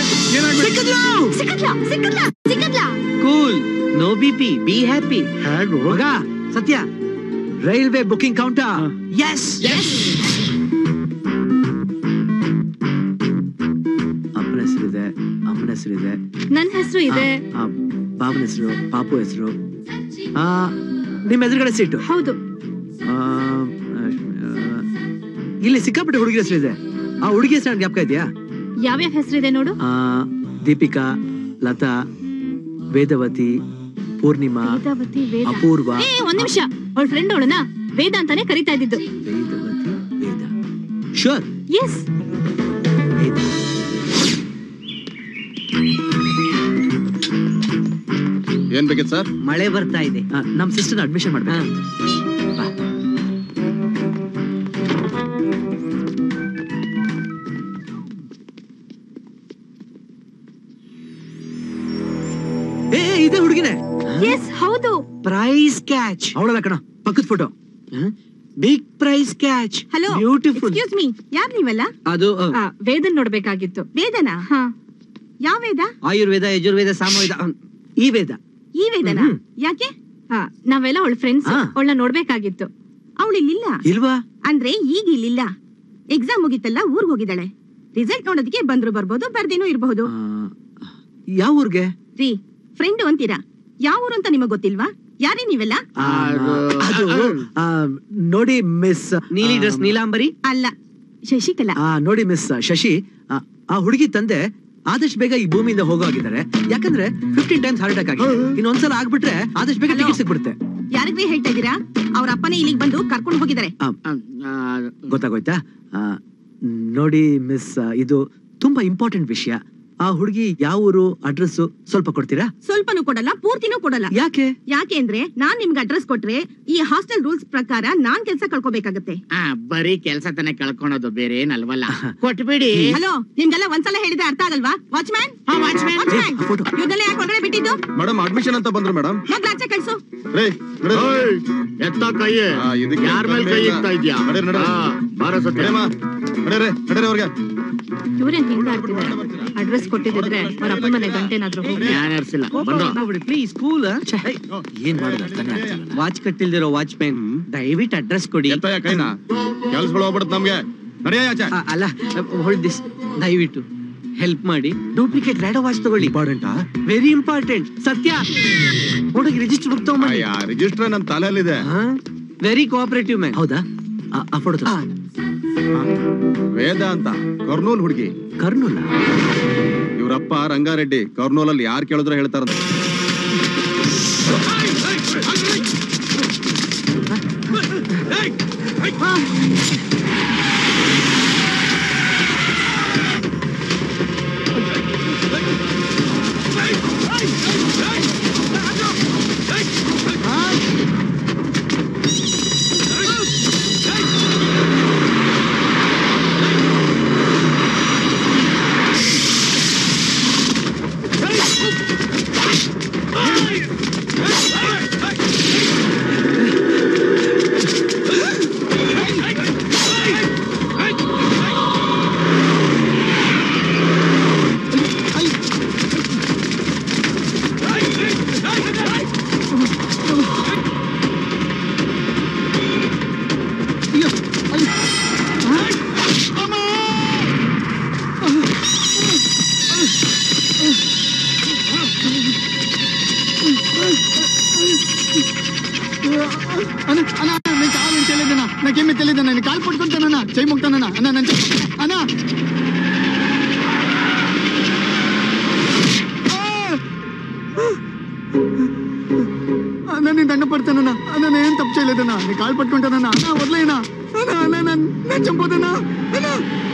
ಏನಾಗ್ಬೇಕು
cool no B P be happy
ಹೇಗೋ
ಮಗ ಸತ್ಯ ರೈಲ್ವೆ ಬುಕಿಂಗ್ ಕೌಂಟರ್ ಎಸ್ ಅಪ್ಪನ ಹೆಸರಿದೆ ಅಮ್ಮನ ಹೆಸರಿದೆ
ನನ್ ಹೆಸರು ಇದೆ
ಆ, ಬಾಬನ ಹೆಸರು ಪಾಪು ಹೆಸರು ಆ ನಿಮ್ಮ ಎದುರುಗಡೆ ಸೀಟು
ಹೌದು
ಆ, ಆ, ಇಲ್ಲಿ ಸಿಕ್ಕಾಪಟ್ಟೆ ಹುಡುಗಿ ಹೆಸರಿದೆ ಆ ಹುಡುಗಿ ಹೆಸರು ಜ್ಞಾಪಕ ಇದೆಯಾ
ಯಾವ್ಯಾವ ಹೆಸರಿದೆ ನೋಡು
ಆ, ದೀಪಿಕಾ ಲತಾ ವೇದವತಿ ಪೂರ್ಣಿಮಾ
ವೇದಾವತಿ ವೇದ
ಅಪೂರ್ವ
ಏ ಒಂದ್ ನಿಮಿಷ ಅವಳ ಫ್ರೆಂಡ್ ಅವಳನ ವೇದ ಅಂತಾನೆ ಕರಿತಾ ಇದ್ದಿದ್ದು
ವೇದವತಿ ವೇದ ಶೋರ್
ಎಸ್
ಏನ್ ಬೇಕಿತ್ತು ಸರ್
ಮಳೆ ಬರ್ತಾ ಇದೆ
ನಮ್ ಸಿಸ್ಟರ್ ಅಡ್ಮಿಷನ್ ಮಾಡ್ಬೇಕು ಏ ಇದೇ ಹುಡುಗಿನೇ
ಎಸ್ ಹೌದು
ಪ್ರೈಸ್ ಕ್ಯಾಚ್
ಅವಳಲ್ಲ ಕಣ ಪಕ್ಕದ photo
big prize catch
hello
beautiful
excuse me ಯಾರ್ ನೀವಲ್ಲ
ಅದು ಅ,
ಆ, ವೇದನ್ ನೋಡ್ಬೇಕಾಗಿತ್ತು
ವೇದನಾ
ಹಾ
ಯಾವ ವೇದ
ಆಯುರ್ವೇದ ಯಜುರ್ವೇದ ಸಾಮವೇದ ಅಹ್,
ಈ ವೇದ
ಈ ವೇದನಾ ಯಾಕೆ
ಆ, ನಾವೆಲ್ಲ ಅವಳ ಫ್ರೆಂಡ್ಸ್
ಹಾ.
ಅವಳನ್ನ ನೋಡ್ಬೇಕಾಗಿತ್ತು
ಅವಳು ಇಲ್ಲಿಲ್ಲ
ಇಲ್ವಾ
ಅಂದ್ರೆ ಈಗ ಇಲ್ಲಿಲ್ಲ ಎಕ್ಸಾಮ್ ಮುಗಿತಲ್ಲ ಊರ್ಗ್ ಹೋಗಿದ್ದಾಳೆ ರಿಸಲ್ಟ್ ನೋಡೋದಕ್ಕೆ ಬಂದ್ರು ಬರ್ಬೋದು ಬರ್ದೇನೂ ಇರಬಹುದು
ಯಾವ ಊರ್ಗೆ
ರೀ ಫ್ರೆಂಡ್ ಅಂತೀರಾ ಯಾವ ಊರು ಅಂತ ನಿಮಗ್ ಗೊತ್ತಿಲ್ವಾ ಯಾರೇ ನೀವೆಲ್ಲ
ಆ, ಅದು ಆ, ನೋಡಿ ಮಿಸ್
ನೀಲಿ ಡ್ರೆಸ್ ನೀಲಾಂಬರಿ
ಅಲ್ಲ ಶಶಿಕಲಾ
ಆ ನೋಡಿ ಮಿಸ್ ಶಶಿ ಆ, ಆ ಹುಡುಗಿ ತಂದೆ ಆದಷ್ಟು ಬೇಗ ಈ ಭೂಮಿಯಿಂದ ಹೋಗೋಗಿದ್ದಾರೆ ಯಾಕಂದ್ರೆ ಫಿಫ್ಟೀನ್ ಟೈಮ್ಸ್ ಹಾರ್ಟ್ ಅಟ್ಯಾಕ್ ಆಗಿದೆ ಇನ್ನೊಂದ್ಸಲ ಆಗ್ಬಿಟ್ರೆ ಆದಷ್ಟು ಬೇಗ ಟಿಕೆಟ್ ಸಿಕ್ಬಿಡುತ್ತೆ
ಯಾರಿಗ್ರಿ ಹೇಳ್ತಾ ಇದ್ದೀರಾ ಅವ್ರ ಅಪ್ಪನೇ ಇಲ್ಲಿಗೆ ಬಂದು ಕರ್ಕೊಂಡು ಹೋಗಿದ್ದಾರೆ
ಗೊತ್ತಾಗೋಯ್ತಾ ಆ, ನೋಡಿ ಮಿಸ್ ಇದು ತುಂಬಾ ಇಂಪಾರ್ಟೆಂಟ್ ವಿಷಯ ಆ ಹುಡುಗಿ ಯಾವ ಊರು ಅಡ್ರೆಸ್ ಸ್ವಲ್ಪ ಕೊಡ್ತೀರಾ
ಸ್ವಲ್ಪನೂ ಕೊಡಲ್ಲ ಪೂರ್ತಿನೂ ಕೊಡಲ್ಲ
ಯಾಕೆ
ಯಾಕೆ ಅಂದ್ರೆ ನಾನ್ ನಿಮ್ಗೆ ಅಡ್ರೆಸ್ ಕೊಟ್ರೆ ಈ ಹಾಸ್ಟೆಲ್ ರೂಲ್ಸ್ ಪ್ರಕಾರ ನಾನ್ ಕೆಲ್ಸ ಕಳ್ಕೊಬೇಕಾಗತ್ತೆ
ಆ ಬರೀ ಕೆಲ್ಸ ತಾನೇ ಕಳ್ಕೊಳೋದು ಬೇರೆ ಏನಲ್ವಲ್ಲ ಕೊಟ್ಬಿಡಿ
ಹಲೋ ನಿಮ್ಗೆಲ್ಲ ಒಂದ್ಸಲ ಹೇಳಿದ್ರೆ ಅರ್ಥ ಆಗಲ್ವಾ ವಾಚ್ಮ್ಯಾನ್ ವಾಚ್ಮ್ಯಾನ್ ಇವ್ರನ್ನೆಲ್ಲ ಯಾಕೆ ಹೊರಗಡೆ ಬಿಟ್ಟಿದ್ದು
ಮೇಡಮ್ ಅಡ್ಮಿಷನ್ ಅಂತ ಬಂದ್ರು ಮೇಡಮ್
ಮೊದ್ಲು ಆಚೆ ಕಳ್ಸು
ರೇ
ಎತ್ತ ಕೈ ಯಾರ ಮೇಲೆ ಕೈ ಇಡ್ತಾ ಇದ್ಯಾ ಬಾರ
ನಡೀರಿ ನಡೀರಿ ಅವ್ರಿಗೆ
ಇವ್ರೇನ್ ಹಿಂಗ್ ಆಡ್ತಿದ್ದಾರೆ ಅಡ್ರೆಸ್ ಕೊಟ್ಟಿದ್ರೆ ಅವ್ರ ಅಪ್ಪನ ಮನೆ ಗಂಟೆನಾದ್ರು ಹೋಗಿ
ಪ್ಲೀಸ್ ಕೂಲ್
ಏನ್ ಮಾಡೋದು ಅರ್ಥನೇ ಆಗ್ತಿಲ್ಲ
ವಾಚ್ ಕಟ್ಟಿಲ್ದಿರೋ ವಾಚ್ ಮ್ಯಾನ್ ದಯವಿಟ್ಟು ಅಡ್ರೆಸ್ ಕೊಡಿ
ಕೈನಾ ಕೆಲ್ಸಗಳು ಹೋಗ್ಬಿಡುತ್ತೆ ನಮ್ಗೆ ನಡೆಯ ಆಚೆ
ಆ, ಅಲ್ಲ ಹೋಲ್ಡ್ ದಿಸ್ ದಯವಿಟ್ಟು ಹೆಲ್ಪ್ ಮಾಡಿ ಡೂಪ್ಲಿಕೇಟ್ ರ್ಯಾಡೋ ವಾಚ್ ತಗೊಳ್ಳಿ
ಇಂಪಾರ್ಟೆಂಟಾ
ವೆರಿ ಇಂಪಾರ್ಟೆಂಟ್ ಸತ್ಯ ಹುಡುಗಿ ರಿಜಿಸ್ಟರ್ ಬುಕ್ ತಗೊಂಬನ್ನಿ
ರಿಜಿಸ್ಟರ್ ನಮ್ ತಲೆಯಲ್ಲಿದೆ
ವೆರಿ ಕೋಆಪರೇಟಿವ್ ಮ್ಯಾನ್
ಹೌದಾ ಆ ಫೋಟೋ
ವೇದ ಅಂತ ಕರ್ನೂಲ್ ಹುಡುಗಿ
ಕರ್ನೂಲ
ಇವ್ರಪ್ಪ ರಂಗಾರೆಡ್ಡಿ ಕರ್ನೂಲಲ್ಲಿ ಯಾರು ಕೇಳಿದ್ರು ಹೇಳ್ತಾರಂತ
అన్న అన్న నేను కాలు తెలియదన్నా నాకేమీ తెలియదన్నా నేను కాలు పట్టుకుంటానన్నా చేయి మొక్తానన్నా అన్న నన్ను అన్న అన్న నీ కాలు పట్టుకుంటానన్నా అన్న వదిలేనా అన్న అన్న నన్ను నేను చంపోతానా అన్న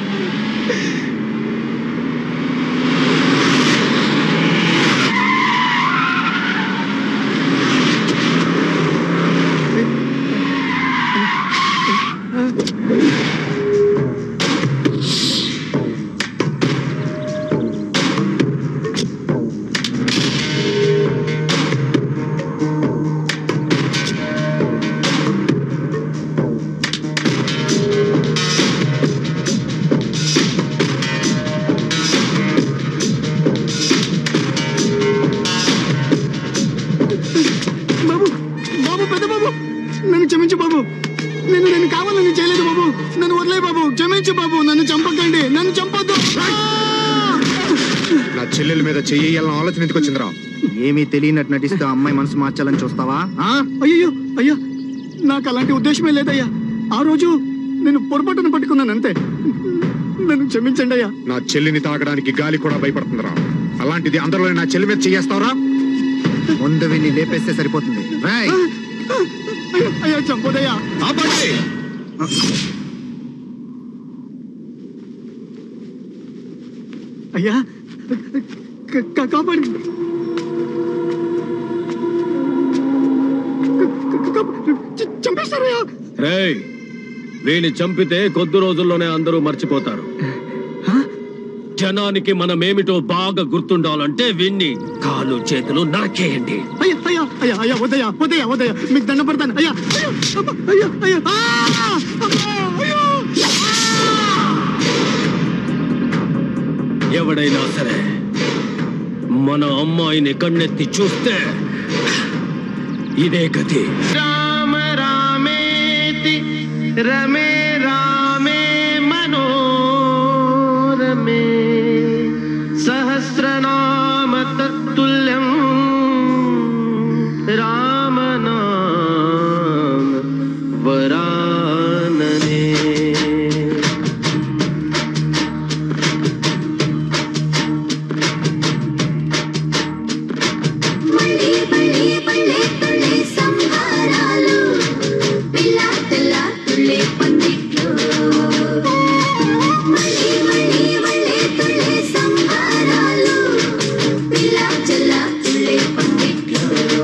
బాబు బాబు పెద్ద బాబు నన్ను క్షమించు బాబు నేను నేను కావాలని చేయలేదు బాబు నన్ను వదిలే బాబు క్షమించు బాబు నన్ను చంపకండి నన్ను చంపొద్దు
నా చెల్లెల మీద చెయ్యాలని ఆలోచన ఎందుకు వచ్చిందిరా
ఏమీ తెలియనట్టు నటిస్తూ ఆ అమ్మాయి మనసు మార్చాలని చూస్తావా అయ్యో అయ్యా నాకు అలాంటి ఉద్దేశమే లేదయ్యా ఆ రోజు నేను పొరపాటును పట్టుకున్నాను అంతే నన్ను క్షమించండి అయ్యా
నా చెల్లిని తాగడానికి గాలి కూడా భయపడుతుందిరా అలాంటిది అందరిలో నా చెల్లి మీద చెయ్యేస్తావరా
ముందు విని లేపేస్తే సరిపోతుంది అయ్యా అయ్యా చంపదయ్యా అయ్యా క- క- కాపాడి క- క- క- చ- చంపేస్తారయ్యా
రేయ్ వీని చంపితే కొద్ది రోజుల్లోనే అందరూ మర్చిపోతారు జనానికి మనమేమిటో బాగా గుర్తుండాలంటే విన్ని కాలు చేతులు నరకేయండి
అయ్యా అయ్యా అయ్యా అయ్యా వద్దయ్యా వద్దయ్యా వద్దయ్యా మీకు దండ పడతాను అయ్యా అయ్యా అబ్బా, అయ్యా అయ్యా ఆ! అబ్బా, అయ్యో!
ఎవడైనా సరే మన అమ్మాయిని కన్నెత్తి చూస్తే ఇదే గతి
రామ రామేతి రమే రామే మనోరమే సహస్రనామ తత్తుల్యం రామనామ వరాననే
మళ్ళీ మళ్ళీ మళ్ళీ తుళ్ళి సంహారాలు పిల్ల తెల్ల తుళ్ళి పందిట్లు మళ్ళీ మళ్ళీ మళ్ళీ తుళ్ళి సంహారాలు పిల్ల చెల్ల తుళ్ళి పందిట్లు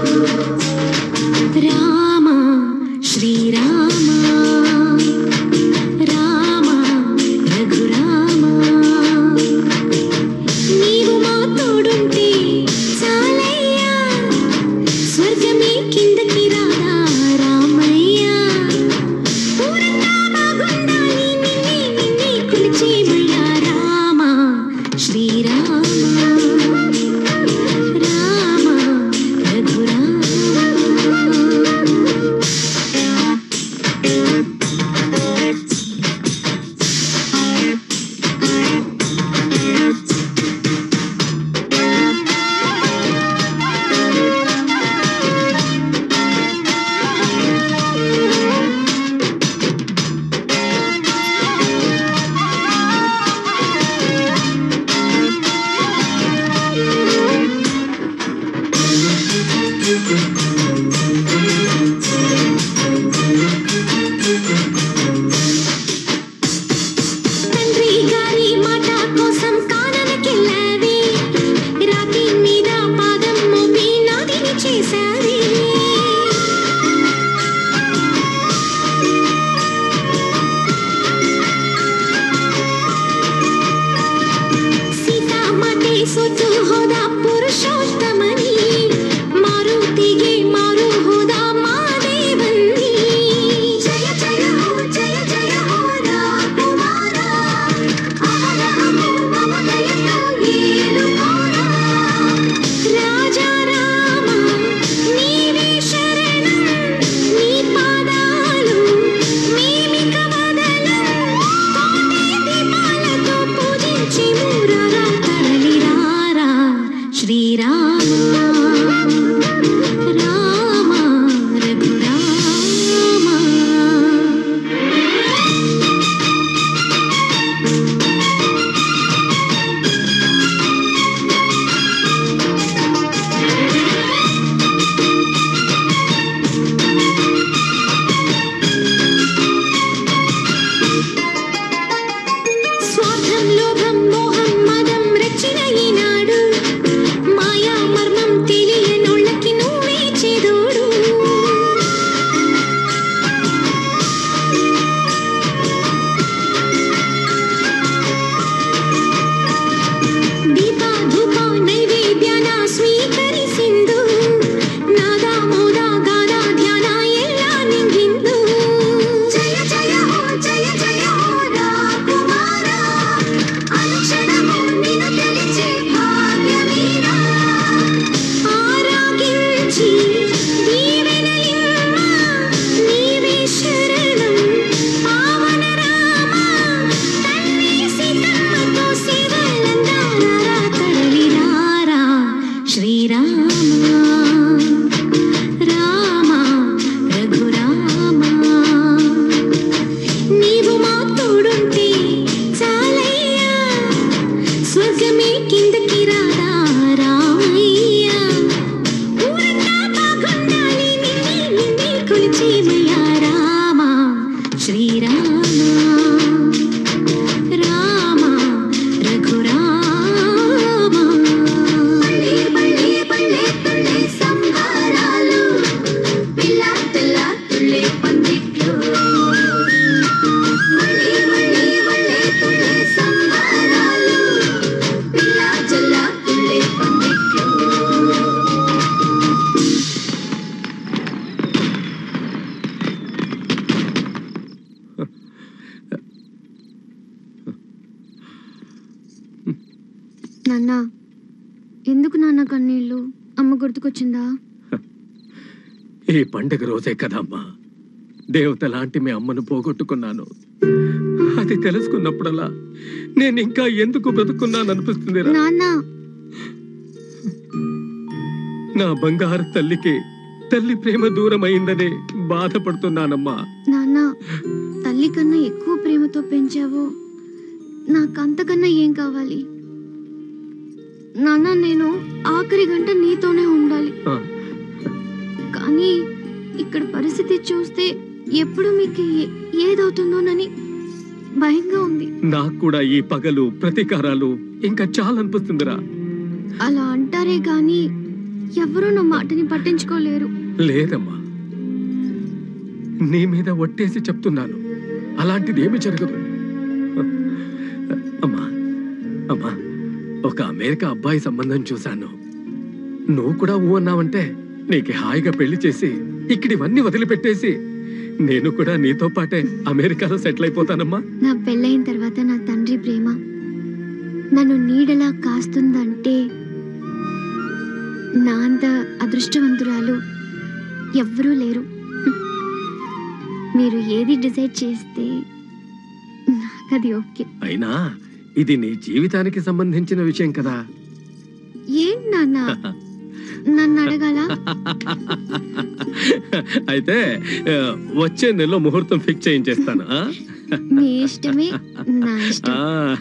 రామ శ్రీరామ రామ రఘురామ నీవు మా తోడుంటే చాలయ్యా స్వర్గమే కిందకి రాదా రామయ్యా ఊరంతా బాగుండాలి నిన్నే నిన్నే కొలిచేమయ్యా రామ శ్రీరామ రామ రఘురామ ಶ್ರೀರಾಮ ರಾಮ ರಘುರಾಮ ಬಳ್ಳಿ ಬಳ್ಳಿ ಬಳ್ಳಿ ತುಳ್ಳಿ ಸಂಹಾರಾಲು పిల్ల పిల్ల తుళ్ళి పందిట్లు మళ్ళీ మళ్ళీ మళ్ళీ తుళ్ళి సంహారాలు పిల్ల జల్ల తుళ్ళి పందిట్లు నాన్న ఎందుకు నాన్న కన్నీళ్ళు అమ్మ గుర్తుకొచ్చిందా
ఈ పండగ రోజే కదమ్మా దేవత లాంటి మీ అమ్మను పోగొట్టుకున్నాను అది తెలుసుకున్నప్పుడల్లా నేను ఇంకా ఎందుకు బ్రతుకున్నాను అనిపిస్తుంది
నాన్న
నా బంగారు తల్లికి తల్లి ప్రేమ దూరం అయిందనే బాధపడుతున్నానమ్మా
నాన్న తల్లి కన్నా ఎక్కువ ప్రేమతో పెంచావు నాకంతకన్నా ఏం కావాలి నాన్న నేను ఆఖరి గంట నీతోనే ఉండాలి
ఆ.
కానీ ఇక్కడ పరిస్థితి చూస్తే ఎప్పుడు మీకు ఏ- ఏదవుతుందోనని భయంగా ఉంది
నాకు కూడా ఈ పగలు ప్రతీకారాలు ఇంకా చాలా అనిపిస్తుందిరా
అలా అంటారే గాని ఎవరూ నా మాటని పట్టించుకోలేరు
లేదమ్మా నీ మీద ఒట్టేసి చెప్తున్నాను అలాంటిది ఏమి జరగదు అమ్మా అమ్మా ఒక అమెరికా అబ్బాయి సంబంధం చూశాను నువ్వు కూడా ఊ అన్నావంటే నీకు హాయిగా పెళ్లి చేసి ఇక్కడివన్నీ వదిలిపెట్టేసి నేను కూడా నీతో పాటే అమెరికాలో సెటిల్ అయిపోతానమ్మా
నా పెళ్ళైన తర్వాత నా తండ్రి ప్రేమ నన్ను నీడలా కాస్తుందంటే నా అంత అదృష్టవంతురాలు ఎవ్వరూ లేరు మీరు ఏది డిసైడ్ చేస్తే నాకది ఓకే
అయినా ఇది నీ జీవితానికి సంబంధించిన విషయం కదా
ఏం నాన్న నన్ను అడగాల
అయితే ఆ, వచ్చే నెలలో ముహూర్తం ఫిక్స్ చేయించేస్తాను ఆ?
మీ ఇష్టమే నా ఇష్టం
ఆ.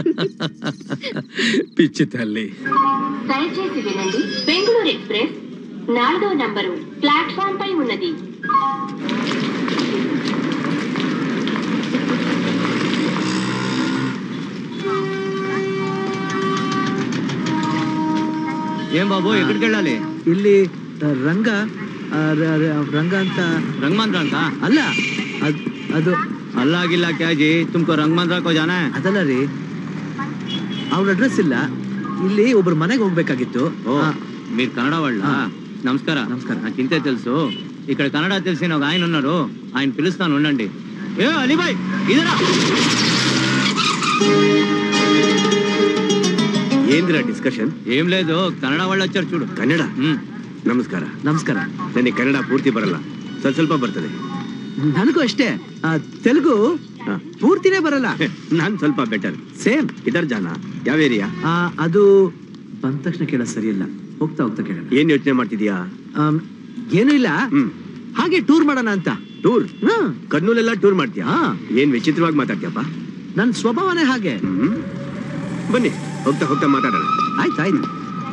పిచ్చి తల్లి
దయచేసి వినండి బెంగళూరు ఎక్స్ప్రెస్ నాలుగో నంబరు ప్లాట్ఫామ్ పై ఉన్నది
ఏం బాబు ఎక్కడికి వెళ్ళాలి
ಇಲ್ಲಿ ಆ, ರಂಗ ಆ, ರ- ರ- ರಂಗ ಅಂತ
ರಂಗಮಂದ್ರ ಅಂತ
ಅಲ್ಲ ಅದ್- ಅದು
ಅಲ್ಲಾಗಿಲ್ಲ ಕ್ಯಾಜಿ ತುಮ್ಕೋ ರಂಗಮಂದ್ರಕ್ಕೋ ಜಾನ
ಅದಲ್ಲ ರೀ ಅವ್ರ ಅಡ್ರೆಸ್ ಇಲ್ಲ ಇಲ್ಲಿ ಒಬ್ರು ಮನೆಗೆ ಹೋಗ್ಬೇಕಾಗಿತ್ತು
ఓ
ಆ,
మీరు కన్నడ వాళ్ళ నమస్కార నమస్కారం నాకు ఇంతే తెలుసు ఇక్కడ కన్నడ తెలిసిన ఒక ఆయన ఉన్నారు ఆయన పిలుస్తాను ఉండండి ఏ అలీబాయ్ ఇదరా
ఏందిరా డిస్కషన్
ఏం లేదు కన్నడ వాళ్ళు వచ్చారు చూడు
ಕನ್ನಡ ನಮಸ್ಕಾರ
ನಮಸ್ಕಾರ
ನನಗೆ ಕನ್ನಡ ಪೂರ್ತಿ ಬರಲ್ಲ ಸ್ವಲ್ಪ ಸ್ವಲ್ಪ ಬರ್ತದೆ
ನನಗೂ ಅಷ್ಟೇ ಆ, ತೆಲುಗು ಪೂರ್ತಿನೇ ಬರಲ್ಲ
ನಾನ್ ಸ್ವಲ್ಪ ಬೆಟರ್ ಸೇಮ್ ಇದರ್ ಜಾನ ಯಾವ ಏರಿಯಾ
ಆ, ಅದು ಬಂದ ತಕ್ಷಣ ಕೇಳೋದು ಸರಿಯಿಲ್ಲ ಹೋಗ್ತಾ ಹೋಗ್ತಾ ಕೇಳೋಣ
ಏನ್ ಯೋಚನೆ ಮಾಡ್ತಿದ್ಯಾ
ಆಮ್, ಏನೂ ಇಲ್ಲ ಹಾಗೆ ಟೂರ್ ಮಾಡೋಣ ಅಂತ
ಟೂರ್ ಕರ್ನೂಲೆಲ್ಲ ಟೂರ್ ಮಾಡ್ತೀಯಾ ಏನ್ ವಿಚಿತ್ರವಾಗಿ ಮಾತಾಡ್ತೀಯಪ್ಪ
ನನ್ನ ಸ್ವಭಾವನೇ ಹಾಗೆ
ಬನ್ನಿ ಹೋಗ್ತಾ ಹೋಗ್ತಾ ಮಾತಾಡೋಣ
ಆಯ್ತು ಆಯ್ತು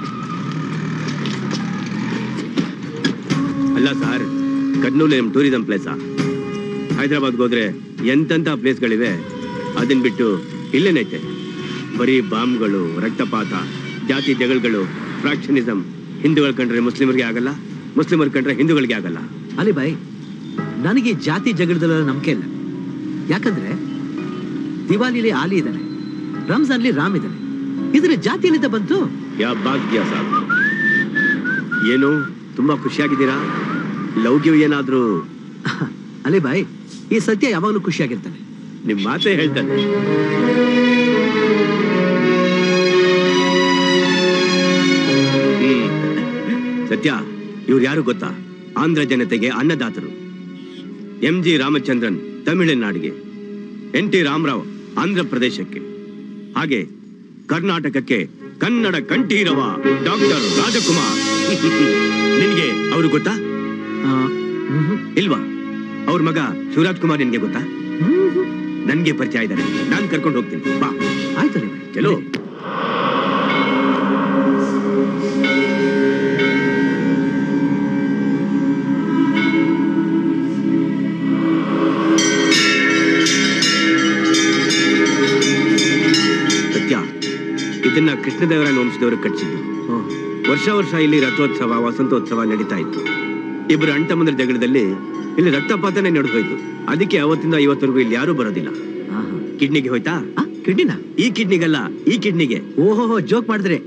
ಅಲ್ಲ ಸರ್ ಕರ್ನೂಲ್ ನಮ್ ಟೂರಿಸಂ ಪ್ಲೇಸಾ ಹೈದರಾಬಾದ್ಗೆ ಹೋದ್ರೆ ಎಂತೆಂಥ ಪ್ಲೇಸ್ಗಳಿವೆ ಅದನ್ನ ಬಿಟ್ಟು ಇಲ್ಲೇನೈತೆ ಬರೀ ಬಾಂಬ್ಗಳು ರಕ್ತಪಾತ ಜಾತಿ ಜಗಳಗಳು ಫ್ರಾಕ್ಷನಿಸಂ ಹಿಂದೂಗಳು ಕಂಡ್ರೆ ಮುಸ್ಲಿಮರಿಗೆ ಆಗಲ್ಲ ಮುಸ್ಲಿಮರ್ ಕಂಡ್ರೆ ಹಿಂದೂಗಳಿಗೆ ಆಗಲ್ಲ
ಅಲಿ ಬಾಯ್ ನನಗೆ ಈ ಜಾತಿ ಜಗಳದಲ್ಲ ನಂಬಿಕೆ ಇಲ್ಲ ಯಾಕಂದ್ರೆ ದಿವಾಲಿಲಿ ಆಲಿ ಇದ್ದಾನೆ ರಂಜಾನ್ಲಿ ರಾಮ್ ಇದ್ದಾನೆ ಇದ್ರ ಜಾತಿ ಎಲ್ಲಿಂದ ಬಂತು
ಯಾ ಭಾಗ್ಯ ಸಾಬ್ ಏನು ತುಂಬಾ ಖುಷಿಯಾಗಿದ್ದೀರಾ ಲವ್ ಗಿವ್ ಏನಾದ್ರೂ
ಅಲಿ ಬಾಯ್ ಈ ಸತ್ಯ ಯಾವಾಗಲೂ ಖುಷಿಯಾಗಿರ್ತಾನೆ
ನಿಮ್ ಮಾತೇ ಹೇಳ್ತಾನೆ ಹ್ಮ್. ಸತ್ಯ ಇವ್ರು ಯಾರು ಗೊತ್ತಾ ಆಂಧ್ರ ಜನತೆಗೆ ಅನ್ನದಾತರು ಎಂ ಜಿ ರಾಮಚಂದ್ರನ್ ತಮಿಳುನಾಡಿಗೆ ಎನ್ ಟಿ ರಾಮರಾವ್ ಆಂಧ್ರ ಪ್ರದೇಶಕ್ಕೆ ಹಾಗೆ ಕರ್ನಾಟಕಕ್ಕೆ ಕನ್ನಡ ಕಂಠೀರವ ಡಾಕ್ಟರ್ ರಾಜಕುಮಾರ್ ನಿನ್ಗೆ ಅವರು ಗೊತ್ತಾ ಇಲ್ವಾ ಅವ್ರ ಮಗ ಶಿವರಾಜ್ ಕುಮಾರ್ ನಿನ್ಗೆ ಗೊತ್ತಾ ನನ್ಗೆ ಪರಿಚಯ ಇದ್ದಾರೆ ನಾನ್ ಕರ್ಕೊಂಡು ಹೋಗ್ತೀನಿ ಬಾ
ಆಯ್ತು
ಚಲೋ ಇದನ್ನ ಕೃಷ್ಣದೇವರಾಯನ ವಂಶದವರು ಕಟ್ಟಿಸಿದ್ದು ವರ್ಷ ವರ್ಷ ಇಲ್ಲಿ ರಥೋತ್ಸವ ವಸಂತೋತ್ಸವ ನಡೀತಾ ಇತ್ತು ಇಬ್ರು ಅಣ್ತಮ್ಮಂದ್ರ ಜಗಳದಲ್ಲಿ ಇಲ್ಲಿ ರಕ್ತಪಾತನೇ ನಡೆದು ಹೋಯ್ತು ಅದಕ್ಕೆ ಅವತ್ತಿಂದ ಇವತ್ತರೆಗೂ ಇಲ್ಲಿ ಯಾರೂ ಬರೋದಿಲ್ಲ ಕಿಡ್ನಿಗೆ ಹೋಯ್ತಾ
ಕಿಡ್ನಿನ
ಈ ಕಿಡ್ನಿಗಲ್ಲ ಈ ಕಿಡ್ನಿಗೆ
ಓಹೋ ಜೋಕ್ ಮಾಡಿದ್ರೆ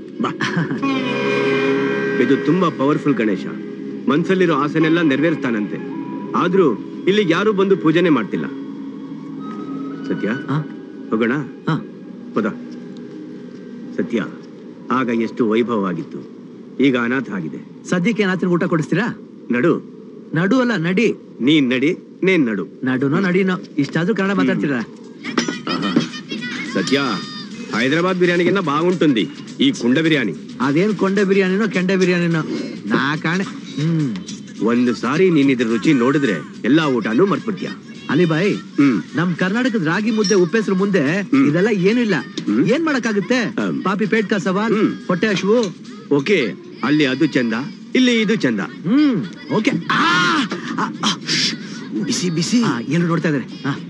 ಇದು ತುಂಬಾ ಪವರ್ಫುಲ್ ಗಣೇಶ ಮನ್ಸಲ್ಲಿರೋ ಆಸೆನೆಲ್ಲ ನೆರವೇರಿಸ್ತಾನಂತೆ ಆದ್ರೂ ಇಲ್ಲಿಗೆ ಯಾರು ಬಂದು ಪೂಜೆನೆ ಮಾಡ್ತಿಲ್ಲ ಸತ್ಯ ಹೋಗೋಣ ಹೋದ ಸತ್ಯ ಆಗ ಎಷ್ಟು ವೈಭವವಾಗಿತ್ತು ಈಗ ಅನಾಥ ಆಗಿದೆ
ಸದ್ಯಕ್ಕೆ ಏನಾತ್ರ ಊಟ ಕೊಡಿಸ್ತೀರಾ
ನಡು
ನಡು ಅಲ್ಲ ನಡಿ
ನೀನ್ ನಡಿ ನೇನ್ ನಡು
ನಡುನೋ ನಡಿನೋ ಇಷ್ಟಾದ್ರೂ ಕನ್ನಡ ಮಾತಾಡ್ತೀರಾ
సత్య హైదరాబాద్ బిర్యానీ కింద బాగుంటుంది ఈ కుండ బిర్యానీ
ಅದೇನ್ ಕೊಂಡೆ ಬಿರಿಯಾನಿನೋ ಕೆಂಡೆ ಬಿರಿಯಾನಿನೋ ನಾ ಕಾಣೆ ಹ್ಮ್
ಒಂದು ಸಾರಿ ನೀನ್ ಇದ್ರ ರುಚಿ ನೋಡಿದ್ರೆ ಎಲ್ಲಾ ಊಟನೂ ಮರ್ತ್ಬಿಡ್ತೀಯ
ಅಲಿಬಾಯ್ ನಮ್ ಕರ್ನಾಟಕದ ರಾಗಿ ಮುದ್ದೆ ಉಪ್ಪೆಸ್ರು ಮುಂದೆ ಇದೆಲ್ಲ ಏನು ಇಲ್ಲ ಏನ್ ಮಾಡಕ್ಕಾಗುತ್ತೆ ಪಾಪಿ ಪೇಟ್ ಕಾ ಸವಾಲ್ ಹೊಟ್ಟೆ ಹಶುವು
ಓಕೆ ಅಲ್ಲಿ ಅದು ಚಂದ ಇಲ್ಲಿ ಇದು ಚಂದ
ಹ್ಮ್ ಓಕೆ ಬಿಸಿ ಬಿಸಿ ಏನು ನೋಡ್ತಾ ಇದಾರೆ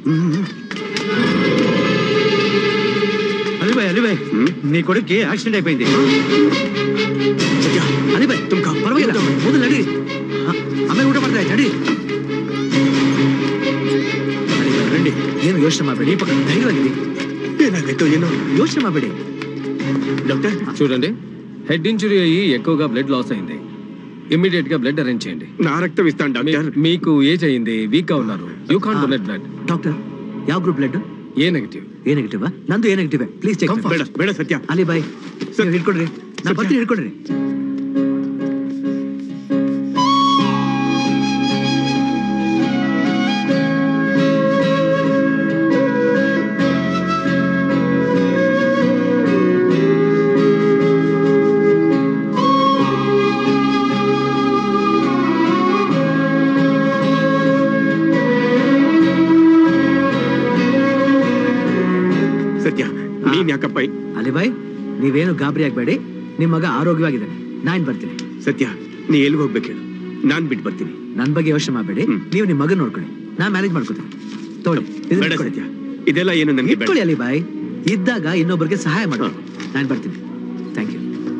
అలీబాయ్ అలీబాయ్ నీ కొడుక్కి యాక్సిడెంట్ అయిపోయింది
ಅಲಿಬಾಯ್ ತುಮ್ಕ ಪರವಾಗಿಲ್ಲ ಮೊದಲು ನಡಿ ಆ, ಆಮೇಲೆ ಊಟ ಮಾಡ್ತಾ ನಡಿ ಅಲಿಬಾಯ್, ರಂಡಿ ಏನು ಯೋಚನೆ ಮಾಡಬೇಡಿ ಪಕ್ಕ ಧೈರ್ಯವಾಗಿರಿ
ಏನಾಗೈತೋ ಏನೋ
ಯೋಚನೆ ಮಾಡಬೇಡಿ
డాక్టర్
చూడండి హెడ్ ఇంజురీ అయ్యి ఎక్కువగా బ్లడ్ లాస్ అయింది ఇమ్మీడియట్ గా బ్లడ్ అరేంజ్ చేయండి
నా రక్తం ఇస్తాను డాక్టర్
మీకు ఏజ్ అయింది వీక్ గా ఉన్నారు you can donate blood
doctor ಯಾವ group blood
A negative
A negative ನಂದು ಏ ನೆಗೆಟಿವ್ ಪ್ಲೀಸ್ ಚೆಕ್
ಬೇಡ ಬೇಡ ಸತ್ಯ
ಅಲಿ ಬಾಯ್ ನೀವು ಹಿಡ್ಕೊಡ್ರಿ ನಾ ಬರ್ತೀನಿ ಹಿಡ್ಕೊಡ್ರಿ
ಸತ್ಯ ನೀನ್ ಯಾಕಪ್ಪ ಈ-
ಅಲಿಬಾಯ್ ನೀವೇನು ಗಾಬರಿ ಆಗ್ಬೇಡಿ ನಿಮ್ ಮಗ ಆರೋಗ್ಯವಾಗಿದ್ದಾನೆ ನಾನ್ ಬರ್ತೀನಿ
ಸತ್ಯ ನೀ ಎಲ್ಲಿಗೆ ಹೋಗ್ಬೇಕು ಹೇಳು ನಾನ್ ಬಿಟ್ಟು ಬರ್ತೀನಿ
ನನ್ ಬಗ್ಗೆ ಯೋಚನೆ ಮಾಡಬೇಡಿ ನೀವು ನಿಮ್ ಮಗನ್ ನೋಡ್ಕೊಳ್ಳಿ ನಾ ಮ್ಯಾನೇಜ್ ಮಾಡ್ಕೊತೀನಿ ತಗೊಳ್ಳಿ ಇದನ್ನ
ಬೇಡ
ಇಟ್ಕೊಳ್ಳಿ.
ಸತ್ಯ ಇದೆಲ್ಲ ಏನು ನನಗೆ ಬೇಡ
ಇಟ್ಕೊಳ್ಳಿ ಅಲಿಬಾಯ್ ಇದ್ದಾಗ ಇನ್ನೊಬ್ಬರಿಗೆ ಸಹಾಯ ಮಾಡಿ ನಾನ್ ಬರ್ತೀನಿ ಥ್ಯಾಂಕ್ ಯು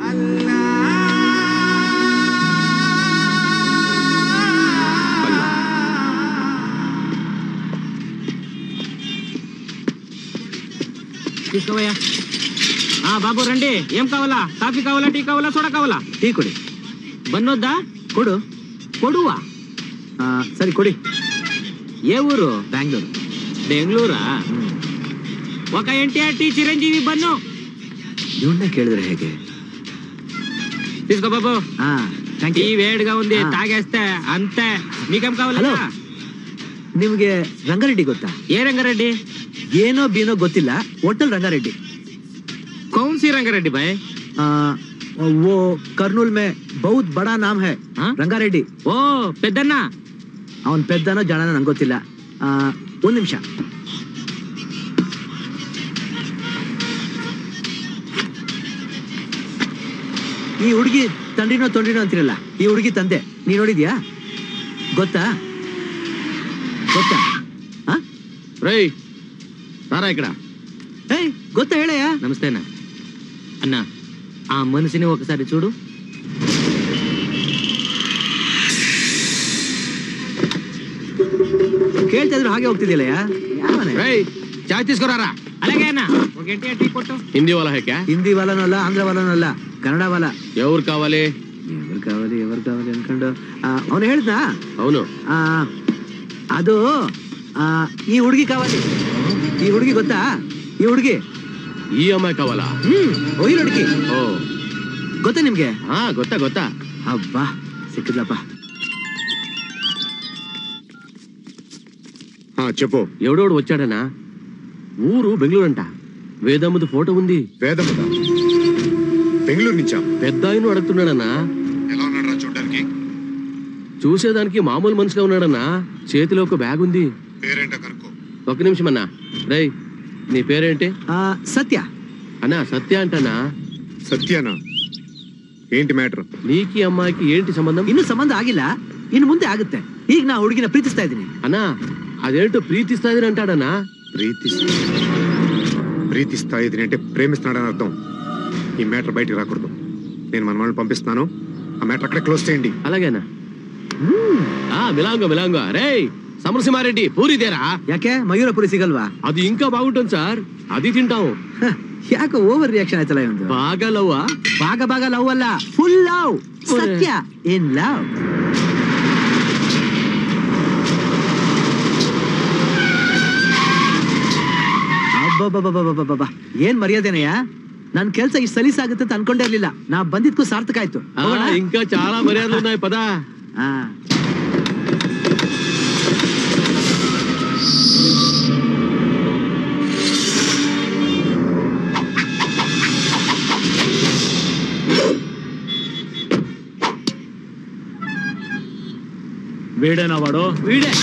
తీసుకోవయ్యా ఆ బాబు రండి ఏం కావాలా కాఫీ కావాలా టీ కావాలా సోడా కావాలా
ಟೀ ಕೊಡಿ
బన్నొద్దా
ಕೊಡು
కొడువా
ಆ, ಸರಿ ಕೊಡಿ
ఏ ఊరు
ಬ್ಯಾಂಗ್ಳೂರು
బెంగళూరా ఒక ఎన్టీఆర్ టీ చిరంజీవి బన్ను
ಇವನ್ನ ಕೇಳಿದ್ರೆ ಹೇಗೆ
తీసుకో బాబు
ಹಾ ಥ್ಯಾಂಕ್
టీ
ಯು
వేడిగా ఉంది
ఆ.
తాగేస్తే అంతే మీకేం
ಹಲೋ
కావాలా
ನಿಮ್ಗೆ ರಂಗಾರೆಡ್ಡಿ ಗೊತ್ತಾ
ఏ రంగారెడ్డి
ಏನೋ ಬೀನೋ ಗೊತ್ತಿಲ್ಲ ಒಟ್ಟಲ್ ರಂಗಾರೆಡ್ಡಿ
कौन सी रंगारेड्डी भाई
आ, वो कर्नूल में बहुत बड़ा नाम है ರಂಗಾರೆಡ್ಡಿ
ಓ ಪೆದ್ದಣ್ಣ
ಅವನ್ ಪೆದ್ದನೋ ಜಾಣನೋ ನಂಗೆ ಗೊತ್ತಿಲ್ಲ ಆ, ಒಂದ್ ನಿಮಿಷ ಈ ಹುಡುಗಿ ತಂಡಿನೋ ತೊಂಡಿನೋ ಅಂತಿರಲ್ಲ ಈ ಹುಡುಗಿ ತಂದೆ ನೀ ನೋಡಿದ್ಯಾ ಗೊತ್ತಾ ಗೊತ್ತಾ
రై రారా ఇక్కడ
ಏಯ್ ಗೊತ್ತಾ ಹೇಳಯ್ಯ
నమస్తే అన్న అన్న ఆ మనిషిని ఒకసారి చూడు
ಕೇಳ್ತಾ ಇದ್ರು ಹಾಗೆ ಹೋಗ್ತಿದ್ಯಲ್ಲಯ್ಯ ಯಾವನೇ
చాయ్ తీసుకురారా అలాగే అన్న ఒక ఎన్టీఆర్ టీ కొట్టు
హిందీ వాళ్ళ హే క్యా
ಹಿಂದಿ ವಾಲನೂ ಅಲ್ಲ ಆಂಧ್ರ ವಾಲನೂ ಅಲ್ಲ ಕನ್ನಡ ವಾಲ
ఎవరు కావాలి
ఎవరు కావాలి ఎవరు కావాలి ಅನ್ಕೊಂಡು ಅವನು ಹೇಳ್ದಾ
అవును
ಆ, ಅದು ಆ, ಈ ಹುಡುಗಿ ಕಾవాలి ಈ ಹುಡುಗಿ ಗೊತ್ತಾ ಈ ಹುಡುಗಿ
ఈ అమ్మాయి కావాలా
ಹ್ಮ್ ಒಯ್ಲ್ ಹುಡುಗಿ
ఓ
ಗೊತ್ತಾ ನಿಮ್ಗೆ
ఆ, గొత్తా గొత్తా
ಅಬ್ಬಾ ಸಿಕ್ಕಿದ್ಲಪ್ಪ
చెప్పు
ఎవడోడు వచ్చాడనా ఊరు బెంగళూరు అంట వేదమ్మది ఫోటో ఉంది
వేదమ్మదా బెంగళూరు నుంచా
పెద్ద ఆయన అడుగుతున్నాడన్నా
ఎలా ఉన్నాడు చూడడానికి
చూసేదానికి మామూలు మనిషిగా ఉన్నాడన్నా చేతిలో ఒక బ్యాగ్ ఉంది
పేరేంటో కనుక్కో
ఒక నిమిషం అన్నా రై నీ పేరేంటి
సత్య
అన్నా సత్య అంటనా
సత్యనా ఏంటి మ్యాటర్
నీకి అమ్మాయికి ఏంటి సంబంధం
ಇನ್ನು ಸಂಬಂಧ ಆಗಿಲ್ಲ ಇನ್ನು ಮುಂದೆ ಆಗುತ್ತೆ ಈಗ ನಾ ಹುಡುಗಿನ ಪ್ರೀತಿಸ್ತಾ ಇದ್ದೀನಿ
అన్నా అదేంటో ప్రీతిస్తాదని అంటాడన్నా
ప్రీతి ప్రీతిస్తా ఇది అంటే ప్రేమిస్తున్నాడని అర్థం ఈ మ్యాటర్ బయటికి రాకూడదు నేను మన వాళ్ళని పంపిస్తున్నాను ఆ మ్యాటర్ అక్కడే క్లోజ్ చేయండి
అలాగేనా ఆ మిలాంగో మిలాంగో రే సమరసింహారెడ్డి పూరిదేరా
ಯಾಕೆ ಮಯೂರ ಪುರಿ ಸಿಗಲ್ವಾ
అది ఇంకా బాగుంటుంది సార్ అది తింటాం
ಯಾಕೆ ಓವರ್ ರಿಯಾಕ್ಷನ್ ಆಯ್ತಲ್ಲ ಇವಂದು
బాగా లవ్వా
ಭಾಗ ಭಾಗ ಲವ್ ಅಲ್ಲ ಫುಲ್ ಲವ್ ಸತ್ಯ ಏನ್ ಲವ್ ಅಬ್ಬಬ್ಬಬ್ಬಬ್ಬಬ್ಬಬ್ಬ ಏನ್ ಮರ್ಯಾದೆನಯ್ಯ ನನ್ ಕೆಲ್ಸ ಇಷ್ಟು ಸಲೀಸಾಗುತ್ತೆ ಅಂತ ಅನ್ಕೊಂಡೇ ಇರ್ಲಿಲ್ಲ ನಾ ಬಂದಿದ್ಕು ಸಾರ್ಥಕ ಆಯ್ತು
ఆ, ఇంకా చాలా మర్యాదలు ఉన్నాయి పదా
ఆ
వీడేనా వాడు
వీడే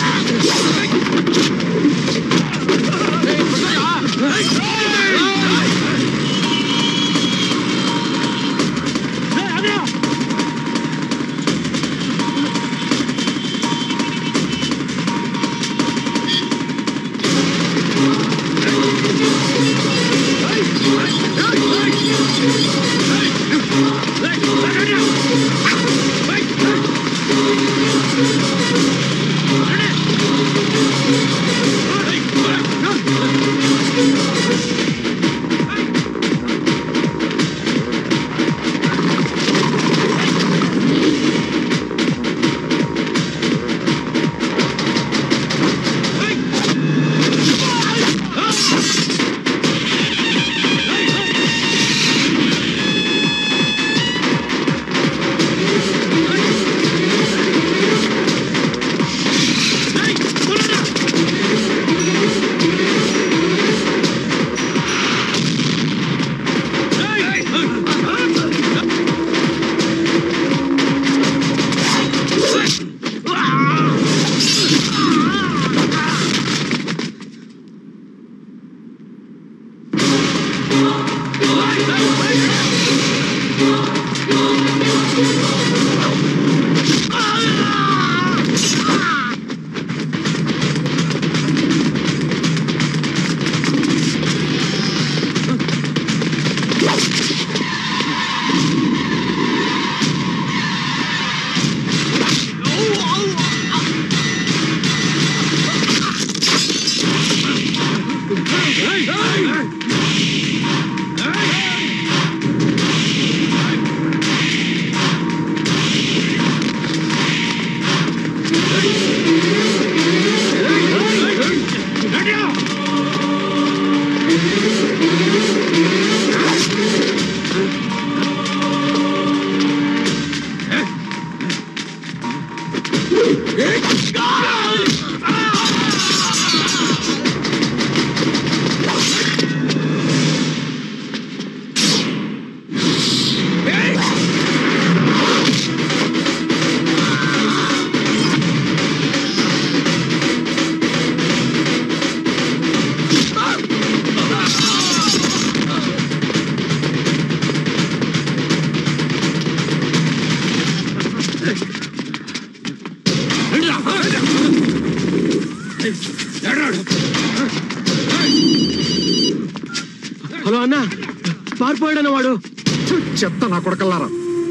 హలో అన్న పారిపోయాడన్న వాడు
చెత్త నా కొడకల్లారా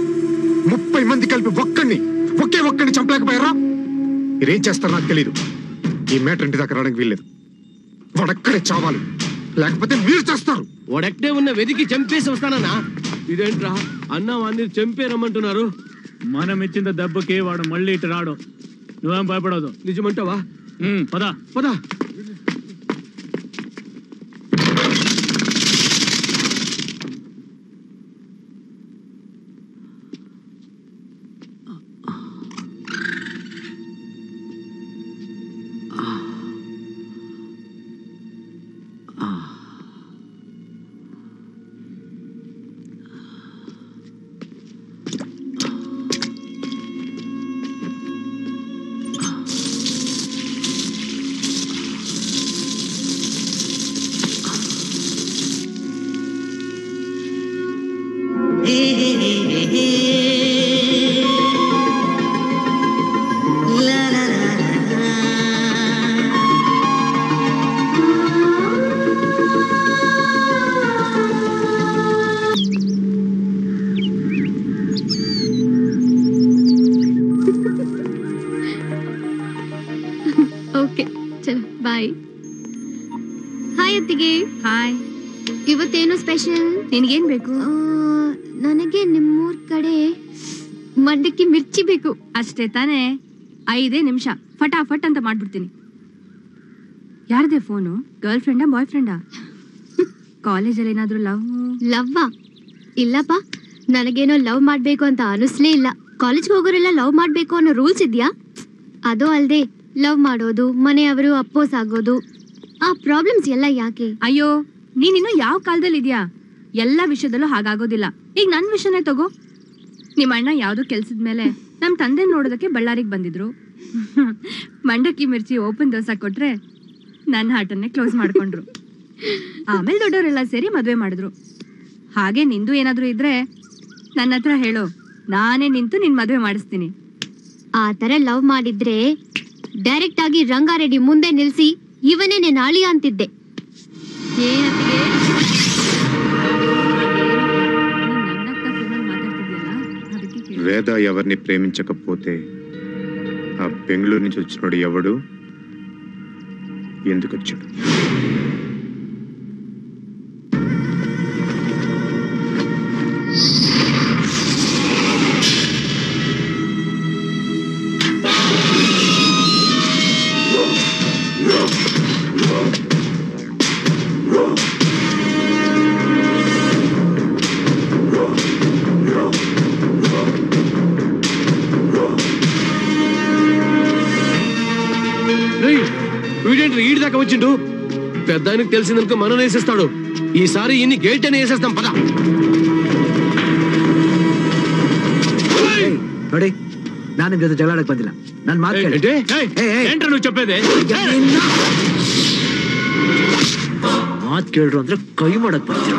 ముప్పై మంది కలిపి ఒక్కడిని ఒకే ఒక్కడిని చంపలేకపోయారా మీరేం చేస్తారో నాకు తెలియదు ఈ మ్యాటర్ ఇంటి దాకా రావడానికి వీల్లేదు వాడక్కడే చావాలి లేకపోతే మీరు చేస్తారు
వాడెక్కడే ఉన్న వెదికి చంపేసి వస్తానన్నా ఇదేంట్రా అన్న వాడిని చంపే రమ్మంటున్నారు
మనం ఇచ్చిన దెబ్బకి వాడు మళ్ళీ ఇటు రాడు నువ్వేం భయపడదు
నిజమంటావా
పదా
పదా
ಹಾಯ್ ಅತ್ತಿಗೆ
ಹಾಯ್
ಇವತ್ತೇನು ಸ್ಪೆಷಲ್
ನಿನ್ಗೇನ್ ಬೇಕು
ನನಗೆ ನಿಮ್ಮೂರ್ ಕಡೆ ಮಂಡಕ್ಕಿ ಮಿರ್ಚಿ ಬೇಕು
ಅಷ್ಟೇ ತಾನೇ ಐದೇ ನಿಮಿಷ ಫಟಾಫಟ್ ಅಂತ ಮಾಡ್ಬಿಡ್ತೀನಿ ಯಾರದೇ ಫೋನು ಗರ್ಲ್ ಫ್ರೆಂಡಾ ಬಾಯ್ ಫ್ರೆಂಡಾ ಕಾಲೇಜಲ್ಲಿ ಏನಾದ್ರೂ ಲವ್
ಲವ್ವಾ ಇಲ್ಲಪ್ಪ ನನಗೇನೋ ಲವ್ ಮಾಡ್ಬೇಕು ಅಂತ ಅನಿಸ್ಲೇ ಇಲ್ಲ ಕಾಲೇಜ್ಗೆ ಹೋಗೋರೆಲ್ಲ ಲವ್ ಮಾಡ್ಬೇಕು ಅನ್ನೋ ರೂಲ್ಸ್ ಇದೆಯಾ ಅದು ಅಲ್ದೆ ಲವ್ ಮಾಡೋದು ಮನೆಯವರು ಅಪ್ಪೋಸ್ ಆಗೋದು ಆ ಪ್ರಾಬ್ಲಮ್ಸ್ ಎಲ್ಲ ಯಾಕೆ
ಅಯ್ಯೋ ನೀನಿನ್ನು ಯಾವ ಕಾಲದಲ್ಲಿ ಇದೆಯಾ ಎಲ್ಲ ವಿಷಯದಲ್ಲೂ ಹಾಗಾಗೋದಿಲ್ಲ ಈಗ ನನ್ನ ವಿಷಯನೇ ತಗೋ ನಿಮ್ಮ ಅಣ್ಣ ಯಾವ್ದೋ ಕೆಲ್ಸದ ಮೇಲೆ ನಮ್ಮ ತಂದೆ ನೋಡೋದಕ್ಕೆ ಬಳ್ಳಾರಿಗೆ ಬಂದಿದ್ರು ಮಂಡಕ್ಕಿ ಮಿರ್ಚಿ ಓಪನ್ ದೋಸೆ ಕೊಟ್ರೆ ನನ್ನ ಹಾಟನ್ನೇ ಕ್ಲೋಸ್ ಮಾಡ್ಕೊಂಡ್ರು ಆಮೇಲೆ ದೊಡ್ಡವರೆಲ್ಲ ಸೇರಿ ಮದುವೆ ಮಾಡಿದ್ರು ಹಾಗೆ ನಿಂದು ಏನಾದ್ರೂ ಇದ್ರೆ ನನ್ನ ಹತ್ರ ಹೇಳು ನಾನೇ ನಿಂತು ನಿನ್ ಮದುವೆ ಮಾಡಿಸ್ತೀನಿ
ಆ ತರ ಲವ್ ಮಾಡಿದ್ರೆ ಡೈರೆಕ್ಟ್ ಆಗಿ ರಂಗಾರೆಡ್ಡಿ ಮುಂದೆ ನಿಲ್ಸಿ ಇವನೇ ನಾನು ಅಳಿಯ ಅಂತಿದ್ದೆ
ಏನತ್ತಿಗೆ
వేద ఎవరిని ప్రేమించకపోతే ఆ బెంగళూరు నుంచి వచ్చినాడు ఎవడు ఎందుకు వచ్చాడు
వీడేంటి ఈడి దాకా వచ్చిండు పెద్ద ఆయనకు తెలిసిందనుకో మనం వేసేస్తాడు ఈసారి ఇన్ని గేట్ అని వేసేస్తాం పద
ನೋಡಿ ನಾನು ನಿಮ್ ಜೊತೆ ಜಗಳಾಡಕ್ ಬಂದಿಲ್ಲ ನನ್ ಮಾತು ಕೇಳಿ
ఏంటి?
ಏಯ್, ಏಯ್.
ఏంట్రా నువ్వు చెప్పేది
ಮಾತ್ ಕೇಳ್ರು ಅಂದ್ರೆ ಕೈ ಮಾಡಕ್ ಬರ್ತೀರ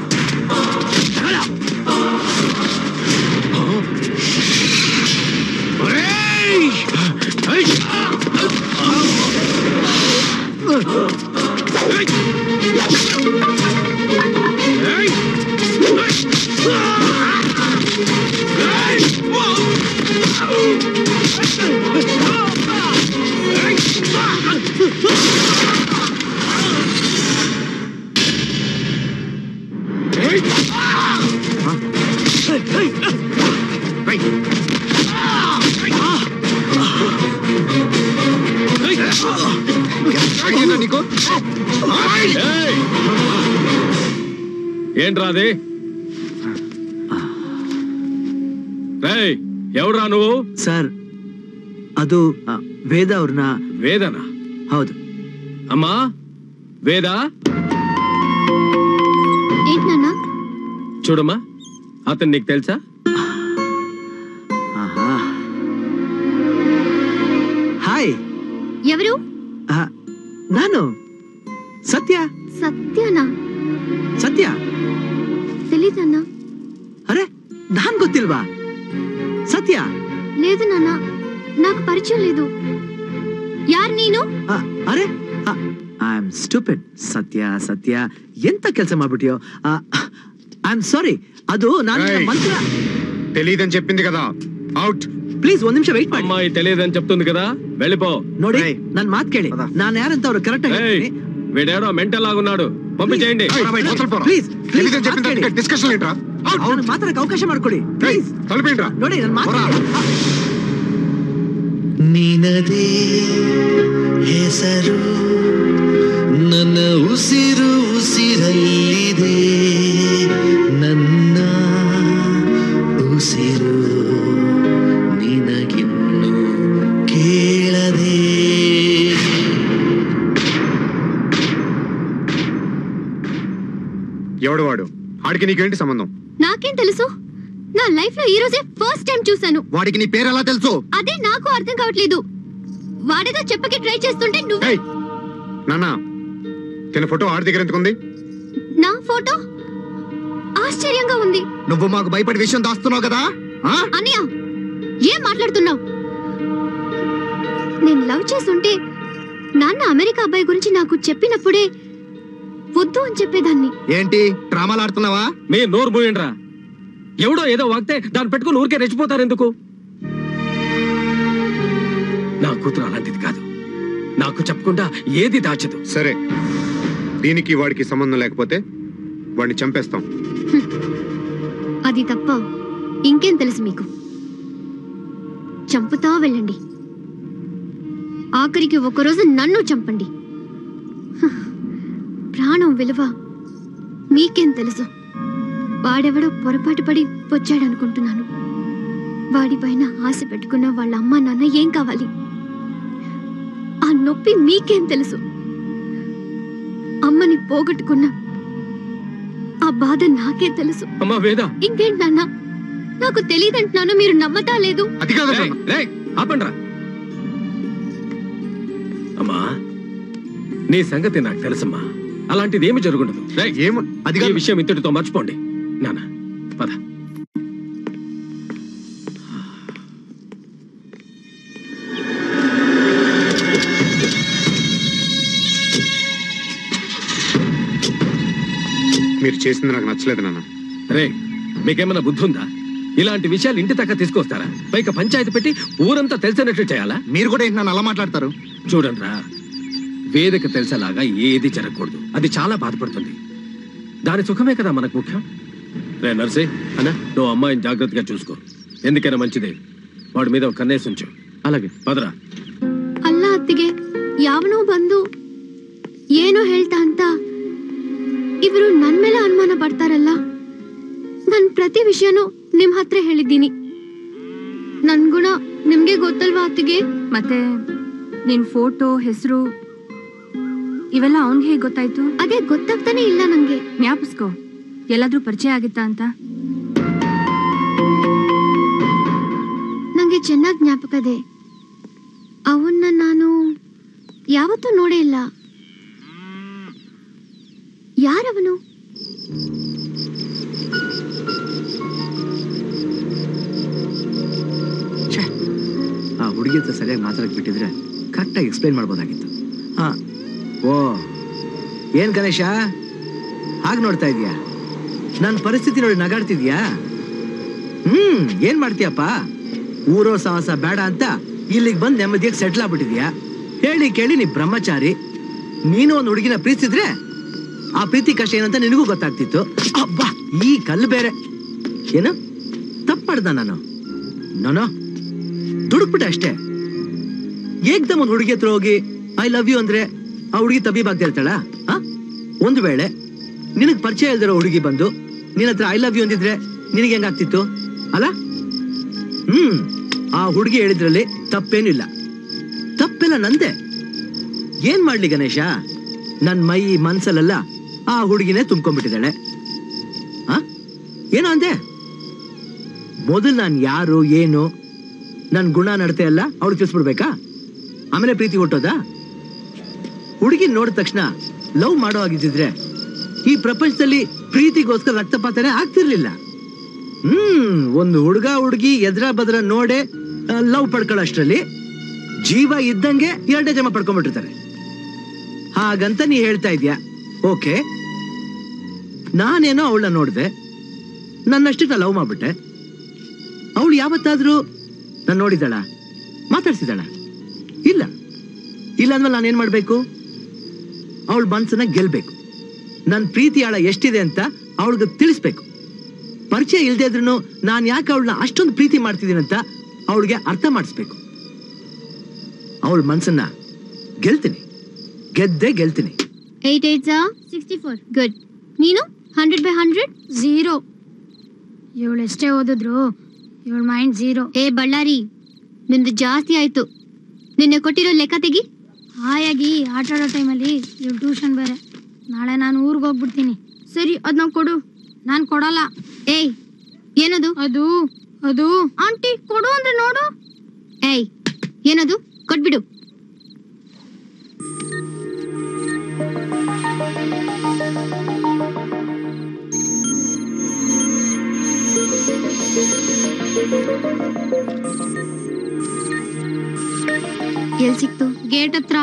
నీకు
ఏంట్రా అది రేయ్ ఎవడ్రా నువ్వు
ಸರ್ ಅದು ಆ, ವೇದ ಅವ್ರನ್ನ
వేదనా
ಹೌದು
అమ్మా వేద
ఏంటి నాన్న
చూడమ్మా అతను నీకు తెలుసా
ಹಾಯ್
ఎవరు
ಆ, ನಾನು ಸತ್ಯ
సత్యనా
ಸತ್ಯ
తెలీదన్నా
ಅರೆ ನಾನ್ ಗೊತ್ತಿಲ್ವಾ ಸತ್ಯ
లేదు నాన్న నాకు పరిచయం లేదు ಯಾರು ನೀನು
ಆ, ಅರೆ ಐ ಆಮ್ ಸ್ಟೂಪಿಡ್ ಸತ್ಯ ಸತ್ಯ ಎಂತ ಕೆಲಸ ಮಾಡ್ಬಿಟ್ಟಿಯೋ ಐ ಆಮ್ ಸಾರಿ ಅದು ನಾನು
ಏಯ್.
ಮಂತ್ರ
తెలియదని చెప్పింది కదా అవుట్
ಪ್ಲೀಸ್ ಒಂದ್ ನಿಮಿಷ ವೆಯ್ಟ್ ಮಾಡಿ
అమ్మాయి తెలియదని చెప్తుంది కదా వెళ్ళిపో
ನೋಡಿ ನನ್ ಮಾತ್ ಕೇಳಿ ನಾನು ಯಾರಂತ ಅವ್ರು ಕರೆಕ್ಟ್
ఏయ్, వీడెవడో మెంటల్ లాగున్నాడు పంపించేయండి
ಪ್ಲೀಸ್
తెలియదని చెప్పింది డిస్కషన్ ఏంట్రా
ನನಗೆ ಮಾತಾಡಕ್ಕೆ ಅವಕಾಶ ಮಾಡ್ಕೊಡಿ ಪ್ಲೀಸ್
తలపేంట్రా
ನೋಡಿ ನನ್ ಮಾತು
ನಿನದೇ ಹೆಸರು ನನ್ನ ಉಸಿರು ಉಸಿರಲ್ಲಿದೆ ನನ್ನ ಉಸಿರು ನಿನಗಿನ್ನು ಕೇಳದೆ
ఎవడు వాడు ఆడికి నీకేంటి సంబంధం
నాకేం తెలుసు నా లైఫ్ లో ఈ రోజే ఫస్ట్ టైం చూసాను
వాడికి నీ పేరు ఎలా తెలుసు
అదే నాకు అర్థం కావట్లేదు వాడేదో చెప్పకి ట్రై చేస్తుంటే నువ్వు
నాన్న తిన ఫోటో ఆడి దగ్గర ఎందుకుంది
నా ఫోటో ఆశ్చర్యంగా ఉంది
నువ్వు మాకు భయపడి విషయం దాస్తున్నావు కదా
అన్నయ్య ఏం మాట్లాడుతున్నావు నేను లవ్ చేస్తుంటే నాన్న అమెరికా అబ్బాయి గురించి నాకు చెప్పినప్పుడే వద్దు అని చెప్పేదాన్ని
ఏంటి డ్రామాలు ఆడుతున్నావా
మీ నోరు మూయండ్రా ఎవడో ఏదో వాగితే దాన్ని పెట్టుకుని ఊరికే రెచ్చిపోతారు ఎందుకు నా కూతురు అలాంటిది కాదు నాకు చెప్పకుండా ఏది దాచదు
సరే దీనికి వాడికి సంబంధం లేకపోతే వాడిని చంపేస్తాం
అది తప్ప ఇంకేం తెలుసు మీకు చంపుతా వెళ్ళండి ఆఖరికి ఒకరోజు నన్ను చంపండి హ, ప్రాణం విలువ మీకేం తెలుసు వాడెవడో పొరపాటు పడి వచ్చాడనుకుంటున్నాను వాడిపైన ఆశ పెట్టుకున్న వాళ్ళ అమ్మ నాన్న ఏం కావాలి ఆ నొప్పి మీకేం తెలుసు అమ్మని పోగొట్టుకున్న ఆ బాధ నాకే తెలుసు
అమ్మా వేద
ఇంకేంటి నాన్న నాకు తెలియదంటున్నాను మీరు నమ్మతా లేదు
అది
రేయ్, రేయ్, ఆపండ్రా అమ్మా నీ సంగతి నాకు తెలుసమ్మా అలాంటిది ఏమి జరుగుండదు
ఏమో
అది ఈ విషయం ఇంతటితో మర్చిపోండి నాన్న పద
మీరు చేసింది నాకు నచ్చలేదు నాన్న
రే మీకేమైనా బుద్ధి ఉందా ఇలాంటి విషయాలు ఇంటి దాకా తీసుకొస్తారా పైగా పంచాయతీ పెట్టి ఊరంతా తెలిసినట్లు చేయాలా
మీరు కూడా ఏంటి నన్ను అలా మాట్లాడతారు
చూడండిరా వేదిక తెలిసేలాగా ఏది జరగకూడదు అది చాలా బాధపడుతుంది దాని సుఖమే కదా మనకు ముఖ్యం రే నర్సే అన్న నువ్వు అమ్మాయిని జాగ్రత్తగా చూసుకో ఎందుకైనా మంచిదే వాడి మీద ఒక కన్నేసి ఉంచు అలాగే పదరా
ಅಲ್ಲ ಅತ್ತಿಗೆ ಯಾವನೋ ಬಂದು ಏನೋ ಹೇಳ್ತಾ ಅಂತ ಇವರು ನನ್ ಮೇಲೆ ಅನುಮಾನ ಪಡ್ತಾರಲ್ಲ ನನ್ ಪ್ರತಿ ವಿಷಯನೂ ನಿಮ್ ಹತ್ರ ಹೇಳಿದ್ದೀನಿ ನನ್ ಗುಣ ನಿಮ್ಗೆ ಗೊತ್ತಲ್ವಾ ಅತ್ತಿಗೆ
ಮತ್ತೆ ನಿನ್ ಫೋಟೋ ಹೆಸರು ಇವೆಲ್ಲ ಅವನ್ಗೆ ಹೇಗೆ ಗೊತ್ತಾಯ್ತು
ಅದೇ ಗೊತ್ತಾಗ್ತಾನೆ ಇಲ್ಲ ನಂಗೆ
ಜ್ಞಾಪಿಸ್ಕೋ ಎಲ್ಲಾದ್ರೂ ಪರಿಚಯ ಆಗಿತ್ತಾ ಅಂತ
ನಂಗೆ ಚೆನ್ನಾಗಿ ಜ್ಞಾಪಕ ಇದೆ ಅವನ್ನ ನಾನು ಯಾವತ್ತೂ ನೋಡೇ ಇಲ್ಲ ಯಾರವನು
ಆ ಹುಡುಗಿ ಹತ್ರ ಸರಿಯಾಗಿ ಮಾತಾಡಕ್ ಬಿಟ್ಟಿದ್ರೆ ಕರೆಕ್ಟಾಗಿ ಎಕ್ಸ್ಪ್ಲೈನ್ ಮಾಡ್ಬೋದಾಗಿತ್ತು ಹಾ ಓ ಏನ್ ಗಣೇಶ ಹಾಗೆ ನೋಡ್ತಾ ಇದೀಯಾ ನನ್ನ ಪರಿಸ್ಥಿತಿ ನೋಡಿ ನಗಾಡ್ತಿದ್ಯಾ ಹ್ಮ್ ಏನ್ ಮಾಡ್ತೀಯಪ್ಪ ಊರೋ ಸಾಹಸ ಬೇಡ ಅಂತ ಇಲ್ಲಿಗೆ ಬಂದು ನೆಮ್ಮದಿಯಾಗಿ ಸೆಟ್ಲ್ ಆಗ್ಬಿಟ್ಟಿದ್ಯಾ ಹೇಳಿ ಕೇಳಿ ನೀ ಬ್ರಹ್ಮಚಾರಿ ನೀನು ಒಂದು ಹುಡುಗಿನ ಪ್ರೀತಿಸಿದ್ರೆ ಆ ಪ್ರೀತಿ ಕಷ್ಟ ಏನಂತ ನಿನಗೂ ಗೊತ್ತಾಗ್ತಿತ್ತು ಅಬ್ಬಾ ಈ ಕಲ್ಲು ಬೇರೆ ಏನು ತಪ್ಪು ಮಾಡ್ದ ನಾನು ನಾನು ದುಡುಕ್ಬಿಟ್ಟೆ ಅಷ್ಟೇ ಏಕ್ದಮ್ ಒಂದು ಹುಡುಗಿ ಹತ್ರ ಹೋಗಿ ಐ ಲವ್ ಯು ಅಂದ್ರೆ ಆ ಹುಡುಗಿ ತಬಿಬಾಗ್ತಾ ಇರ್ತಾಳ ಆ? ಒಂದು ವೇಳೆ ನಿನಗ್ ಪರಿಚಯ ಇಲ್ದಿರೋ ಹುಡುಗಿ ಬಂದು ನಿನ್ನ ಹತ್ರ ಐ ಲವ್ ಯು ಅಂದಿದ್ರೆ ನಿನಗೆ ಹೆಂಗಾಗ್ತಿತ್ತು ಅಲ್ಲ ಹ್ಮ್ ಆ ಹುಡುಗಿ ಹೇಳಿದ್ರಲ್ಲಿ ತಪ್ಪೇನು ಇಲ್ಲ ತಪ್ಪೆಲ್ಲ ನಂದೆ ಏನ್ ಮಾಡ್ಲಿ ಗಣೇಶ ನನ್ ಮೈ ಮನ್ಸಲ್ಲೆಲ್ಲ ಆ ಹುಡುಗಿನೇ ತುಂಬ್ಕೊಂಡ್ಬಿಟ್ಟಿದ್ದಾಳೆ ಆ ಏನೋ ಅಂದೆ ಮೊದಲು ನಾನು ಯಾರು ಏನು ನನ್ನ ಗುಣ ನಡತೆ ಎಲ್ಲ ಅವಳು ತಿಳಿಸ್ಬಿಡ್ಬೇಕಾ ಆಮೇಲೆ ಪ್ರೀತಿ ಹುಟ್ಟೋದಾ ಹುಡುಗಿ ನೋಡಿದ ತಕ್ಷಣ ಲವ್ ಮಾಡೋ ಆಗಿದ್ದಿದ್ರೆ ಈ ಪ್ರಪಂಚದಲ್ಲಿ ಪ್ರೀತಿಗೋಸ್ಕರ ರಕ್ತಪಾತನೇ ಆಗ್ತಿರ್ಲಿಲ್ಲ ಹ್ಮ್ ಒಂದು ಹುಡುಗ ಹುಡುಗಿ ಎದ್ರ ಬದ್ರ ನೋಡೆ ಲವ್ ಪಡ್ಕೊಳ್ಳೋಷ್ಟ್ರಲ್ಲಿ ಜೀವ ಇದ್ದಂಗೆ ಎರಡೇ ಜಮ ಪಡ್ಕೊಂಡ್ಬಿಟ್ಟಿರ್ತಾರೆ ಹಾಗಂತ ನೀ ಹೇಳ್ತಾ ಇದ್ಯಾ ಓಕೆ ನಾನೇನೋ ಅವಳನ್ನ ನೋಡಿದೆ ನನ್ನಷ್ಟಕ್ಕೆ ನಾ ಲವ್ ಮಾಡ್ಬಿಟ್ಟೆ ಅವಳು ಯಾವತ್ತಾದ್ರೂ ನಾನು ನೋಡಿದ್ದಾಳ ಮಾತಾಡ್ಸಿದಾಳ ಇಲ್ಲ ಇಲ್ಲ ಅಂದ್ಮೇಲೆ ನಾನು ಏನ್ ಮಾಡ್ಬೇಕು ಅವಳ ಮನ್ಸನ್ನ ಗೆಲ್ಬೇಕು ನನ್ನ ಪ್ರೀತಿ ಆಳ ಎಷ್ಟಿದೆ ಅಂತ ಅವಳಿಗೆ ತಿಳಿಸ್ಬೇಕು ಪರಿಚಯ ಇಲ್ಲದೆ ಇದ್ರೂ ನಾನು ಯಾಕೆ ಅವಳನ್ನ ಅಷ್ಟೊಂದು ಪ್ರೀತಿ ಮಾಡ್ತಿದ್ದೀನಿ ಅಂತ ಅವಳಿಗೆ ಅರ್ಥ ಮಾಡಿಸ್ಬೇಕು ಅವಳ ಮನ್ಸನ್ನ ಗೆಲ್ತೀನಿ ಗೆದ್ದೇ ಗೆಲ್ತೀನಿ
eight eight sixty four good ನೀನು ಹಂಡ್ರೆಡ್ ಬೈ ಹಂಡ್ರೆಡ್ ಝೀರೋ ಇವಳು ಎಷ್ಟೇ ಓದಿದ್ರು ಇವಳ ಮೈಂಡ್ ಝೀರೋ ಏ ಬಳ್ಳಾರಿ ನಿಂದು ಜಾಸ್ತಿ ಆಯ್ತು ನಿನ್ನೆ ಕೊಟ್ಟಿರೋ ಲೆಕ್ಕ ತೆಗಿ
ಹಾಯಾಗಿ ಆಟ ಆಡೋ ಟೈಮಲ್ಲಿ ಇವ್ಳು ಟ್ಯೂಷನ್ ಬೇರೆ ನಾಳೆ ನಾನು ಊರಿಗೆ ಹೋಗ್ಬಿಡ್ತೀನಿ
ಸರಿ ಅದನ್ನ ಕೊಡು
ನಾನು ಕೊಡಲ್ಲ
ಏಯ್ ಏನದು
ಅದು ಅದು
ಆಂಟಿ ಕೊಡು ಅಂದ್ರೆ ನೋಡು ಏಯ್ ಏನದು ಕೊಟ್ಬಿಡು ಎಲ್ ಸಿಕ್ತು
ಗೇಟ್ ಹತ್ರ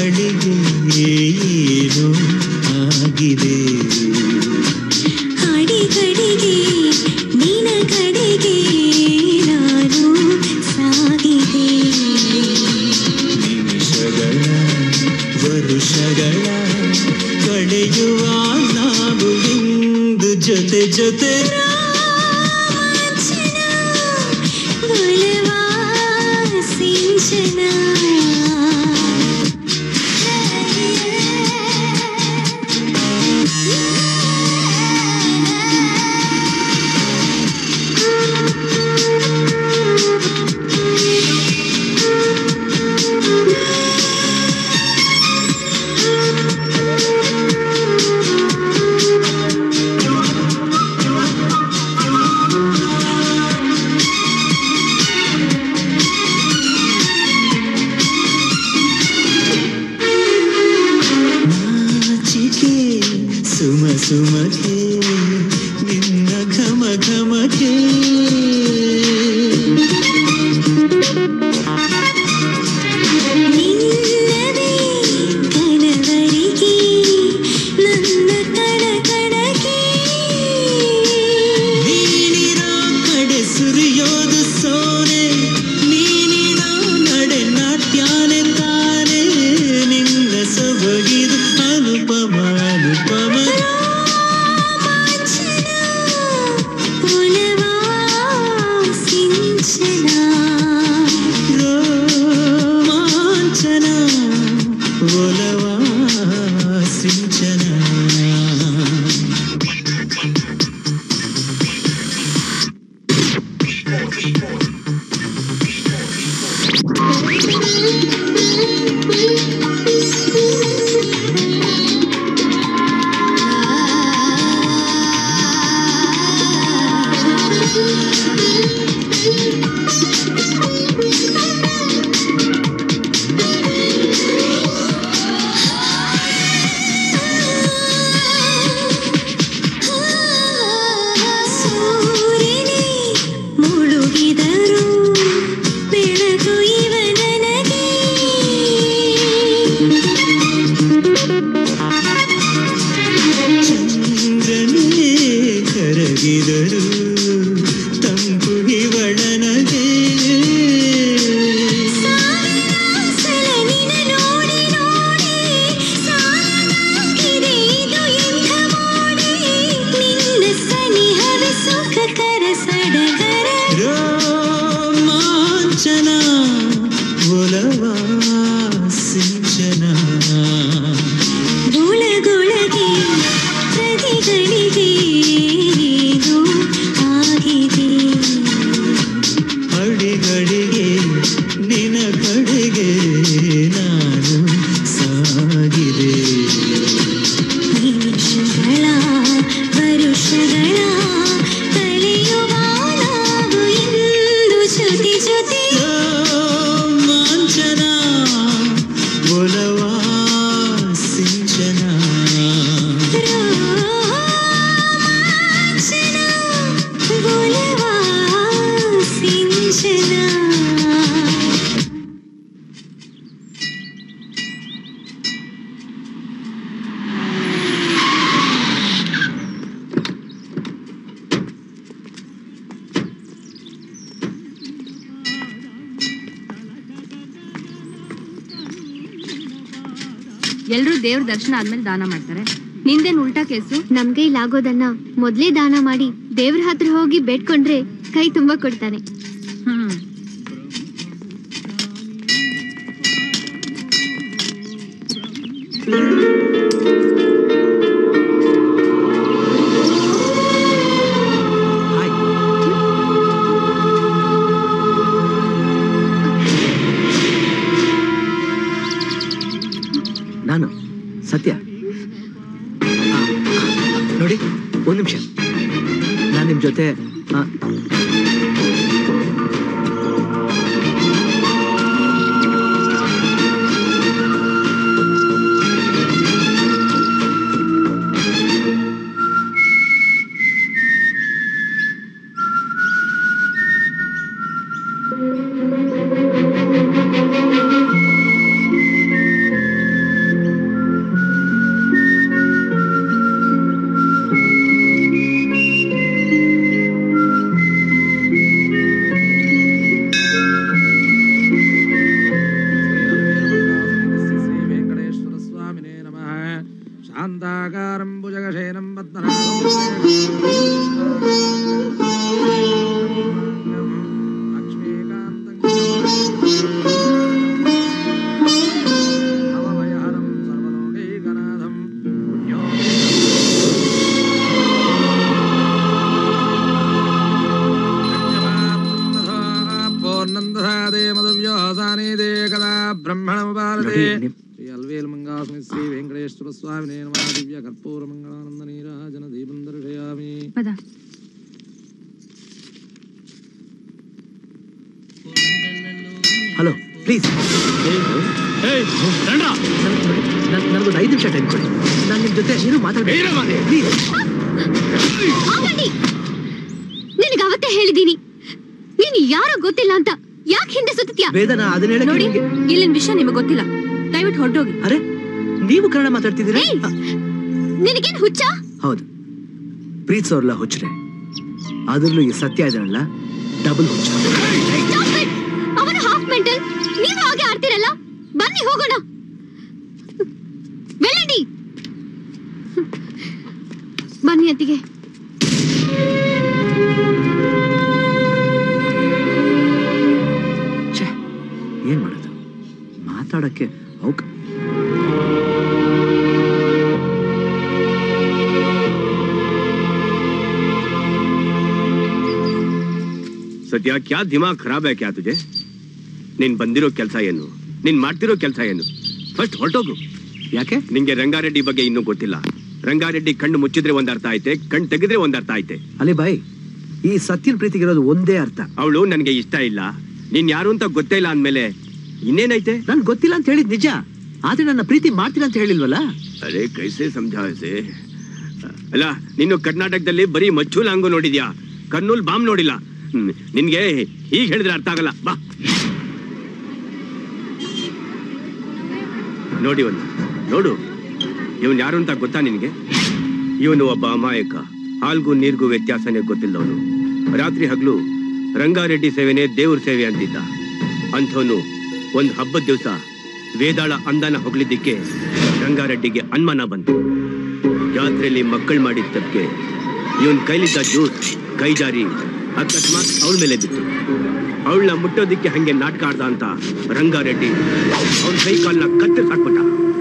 ಗಳಿಗೆ ಏನು ಆಗಿದೆ
ಅಡಿಗಡಿಗೆ ನಿನ ಕಡೆಗೆ ನಾನು ಸಾಗಿದೆ
ನಿಮಿಷಗಳ ವರುಷಗಳ ಕಳೆಯುವ ನಾವು ಇಂದು ಜೊತೆ ಜೊತೆ
ಬಲವಾ ಸಿಂಚನ
ನಾಚಿಕೆ ಸುಮ ಸುಮಕೆ ನಿನ್ನ ಘಮ ಘಮಕೆ
ನಿನ್ನದೇ ಕನವರಿಗೆ ನನ್ನ ಕಣ ಕಣಗೆ
ನೀನಿರೋ ಕಡೆ ಸುರಿಯೋದು ಸೋನೆ ನೀನಿರೋ ನಡೆ ನಾಟ್ಯಾನೆ ತಾನೆ ನಿನ್ನ ಸೊಬಗಿದು ಅನುಪಮ ಅನುಪಮ
ಒಲವಾ ಸಿಂಚನ
ರೋಮಾಂಚನ ಒಲವಾ ಸಿಂಚನ
ಸೂರ್ಯನೇ ಮುಳುಗಿದರು ಬೆಳಕು ಇವ ನನಗೆ
ಚಂದ್ರನೇ ಕರಗಿದರು ತಂಪು ಇವಳನಗೆ
ಸಲ ನಿನ ನೋಡಿ ನೋಡಿ ಸಾಲಾಗಿದೆ ಇದು ಎಂಥ ಮೋಡಿ ನಿನ್ನ ಸನಿಹವೇ ಸುಖಕರ ಸಡಗರ
ರೋಮಾಂಚನ ಒಲವಾ ಸಿಂಚನ
ಗುಳಗುಳಗೆ ಪ್ರತಿಗಳಿಗೆ ಇದು ಆಗಿದೆ
ಅಡಿಗಡಿಗೆ ನಿನ ಕಡೆಗೆ ನಾನು ಸಾಗಿದೆ
ನಿಮಿಷಗಳ ವರುಷಗಳ ಕಳೆಯುವ ನಾವು ಇಂದು ಜೊತೆ ಜೊತೆ
ರೋಮಾಂಚನ ಒಲವಾ ಸಿಂಚನ
ರೋಮಾಂಚನ ಒಲವಾ ಸಿಂಚನ
ಎಲ್ರೂ ದೇವ್ರ ದರ್ಶನ ಆದ್ಮೇಲೆ ದಾನ ಮಾಡ್ತಾರೆ ನಿಂದೇನ್ ಉಲ್ಟಾ ಕೇಸು
ನಮ್ಗೆ ಇಲ್ಲಾಗೋದನ್ನ ಮೊದ್ಲೇ ದಾನ ಮಾಡಿ ದೇವ್ರ ಹತ್ರ ಹೋಗಿ ಬೇಡ್ಕೊಂಡ್ರೆ ಕೈ ತುಂಬಾ ಕೊಡ್ತಾನೆ
ಹ್ಮ್
ನಾನು ಸತ್ಯ ಆ, ನೋಡಿ ಒಂದು ನಿಮಿಷ ನಾನು ನಿಮ್ಮ ಜೊತೆ ಆ,
ಶಾಂತಾಕಾರಂ ಭುಜಗಶೇನಂ ಪೂರ್ಣಂದಧಾದೆ ಮಧುವ್ಯೋಸಾನೇದೆ ಕದಾ ಬ್ರಹ್ಮಣಮುಪಾರತೆ ಶ್ರೀ ಅಲ್ವೇಲ್ ಮಂಗಾಸ್ಮಿ ಶ್ರೀ ವೆಂಕಟೇಶ್ವರ ಸ್ವಾಮಿನೇ ನಮಃ ದಿವ್ಯ ಕರ್ಪೂರ ಮಂಗಳಾನಂದ ನೀರಾಜನ ದೀಪಂ ದರ್ಶಯಾಮಿ
ಪದ
ಹಲೋ ಪ್ಲೀಸ್ ನನಗೊಂದು ಐದು ನಿಮಿಷ ಟೈಮ್ ಕೊಡಿ ನಾನು ನಿಮ್ ಜೊತೆ ಏನು ಮಾತಾಡ್ತೀನಿ ಪ್ಲೀಸ್
ಆಗಲಿ ನಿನಗೆ ಅವತ್ತೇ ಹೇಳಿದೀನಿ ನೀನು ಯಾರೋ ಗೊತ್ತಿಲ್ಲ ಅಂತ ಯಾಕೆ ಹಿಂದೆ ಸುತ್ತೀಯ
ವೇದನ ಅದನ್ನ ಹೇಳಕ್ಕೆ
ನೋಡಿ
ನಿಮ್ಗೆ-
ಇಲ್ಲಿನ ವಿಷಯ ನಿಮಗೆ ಗೊತ್ತಿಲ್ಲ ದಯವಿಟ್ಟು ಹೊರಟೋಗಿ
ಅರೆ ನೀವು ಕನ್ನಡ ಮಾತಾಡ್ತಿದ್ದೀರಾ
ನಿನಗೇನ್ ಹುಚ್ಚ
ಹೌದು ಪ್ರೀತ್ಸೋರ್ಲ ಹುಚ್ಚರೆ ಅದ್ರಲ್ಲೂ ಈ ಸತ್ಯ ಇದನ್ನಲ್ಲ ಡಬಲ್ ಹುಚ್ಚ
Stop it! ಅವನು ಹಾಫ್ ಮೆಂಟಲ್ ನೀವು ಹಾಗೆ ಆಡ್ತಿರಲ್ಲ ಬನ್ನಿ ಹೋಗೋಣ వెళ్ళండి ಬನ್ನಿ ಅತ್ತಿಗೆ
ಛೇ ಏನ್ ಮಾಡೋದು ಮಾತಾಡಕ್ಕೆ ಅವಕ
ಸದ್ಯ ಕ್ಯಾ ದಿಮಾಗ್ ಖರಾಬ್ ಕ್ಯಾ ತುಜೆ ನೀನ್ ಬಂದಿರೋ ಕೆಲಸ ಏನು ನೀನ್ ಮಾಡ್ತಿರೋ ಕೆಲಸ ಏನು ಫಸ್ಟ್ ಹೊರಟೋಗು
ಯಾಕೆ
ನಿಂಗೆ ರಂಗಾರೆಡ್ಡಿ ಬಗ್ಗೆ ಇನ್ನೂ ಗೊತ್ತಿಲ್ಲ ರಂಗಾರೆಡ್ಡಿ ಕಣ್ಣು ಮುಚ್ಚಿದ್ರೆ ಒಂದ್ ಅರ್ಥ ಐತೆ ಕಣ್ಣು ತೆಗೆದ್ರೆ ಒಂದ್ ಅರ್ಥ ಐತೆ
ಅಲ್ಲಿ ಬಾಯ್ ಈ ಸತ್ಯನ್ ಪ್ರೀತಿಗಿರೋದು ಒಂದೇ ಅರ್ಥ
ಅವಳು ನನಗೆ ಇಷ್ಟ ಇಲ್ಲ ನೀನ್ ಯಾರು ಅಂತ ಗೊತ್ತೇ ಇಲ್ಲ ಅಂದ್ಮೇಲೆ ಇನ್ನೇನೈತೆ
ನನ್ ಗೊತ್ತಿಲ್ಲ ಅಂತ ಹೇಳಿದ್ ನಿಜ ಆದ್ರೆ ನನ್ನ ಪ್ರೀತಿ ಮಾಡ್ತೀನಿ ಅಂತ ಹೇಳಿಲ್ವಲ್ಲ
ಅರೆ ಕೈಸೆ ಸಮझाइसे ಅಲ್ಲ ನೀನು ಕರ್ನಾಟಕದಲ್ಲಿ ಬರೀ ಮಚ್ಚು ಲಾಂಗು ನೋಡಿದ್ಯಾ ಕರ್ನೂಲ್ ಬಾಂಬ್ ನೋಡಿಲ್ಲ ಹ್ಮ್, ನಿನ್ಗೆ ಹೀಗ್ ಹೇಳಿದ್ರೆ ಅರ್ಥ ಆಗಲ್ಲ ಬಾ ನೋಡಿ ಒಂದು ನೋಡು ಇವನ್ ಯಾರು ಅಂತ ಗೊತ್ತಾ ನಿನ್ಗೆ ಇವನು ಒಬ್ಬ ಅಮಾಯಕ ಹಾಲ್ಗೂ ನೀರ್ಗೂ ವ್ಯತ್ಯಾಸನೇ ಗೊತ್ತಿಲ್ಲವನು ರಾತ್ರಿ ಹಗಲು ರಂಗಾರೆಡ್ಡಿ ಸೇವೆನೇ ದೇವ್ರ ಸೇವೆ ಅಂತಿದ್ದ ಅಂಥವನು ಒಂದ್ ಹಬ್ಬದ ದಿವಸ ವೇದಾಳ ಅಂದನ ಹೊಗಳಿದ್ದಕ್ಕೆ ರಂಗಾರೆಡ್ಡಿಗೆ ಅನುಮಾನ ಬಂತು ಜಾತ್ರೆಯಲ್ಲಿ ಮಕ್ಕಳು ಮಾಡಿದ ತಪ್ಪಿಗೆ ಇವನ್ ಕೈಲಿದ್ದ ಜ್ಯೂಸ್ ಕೈ ಜಾರಿ ಅಕಸ್ಮಾತ್ ಅವಳ ಮೇಲೆ ಬಿತ್ತು ಅವಳನ್ನ ಮುಟ್ಟೋದಿಕ್ಕೆ ಹಂಗೆ ನಾಟಕ ಆಡ್ದ ಅಂತ ರಂಗಾರೆಡ್ಡಿ ಅವನ್ ಕೈ ಕಾಲ್ನ ಕತ್ತರಿಸ್ ಹಾಕ್ಬಿಟ್ಟ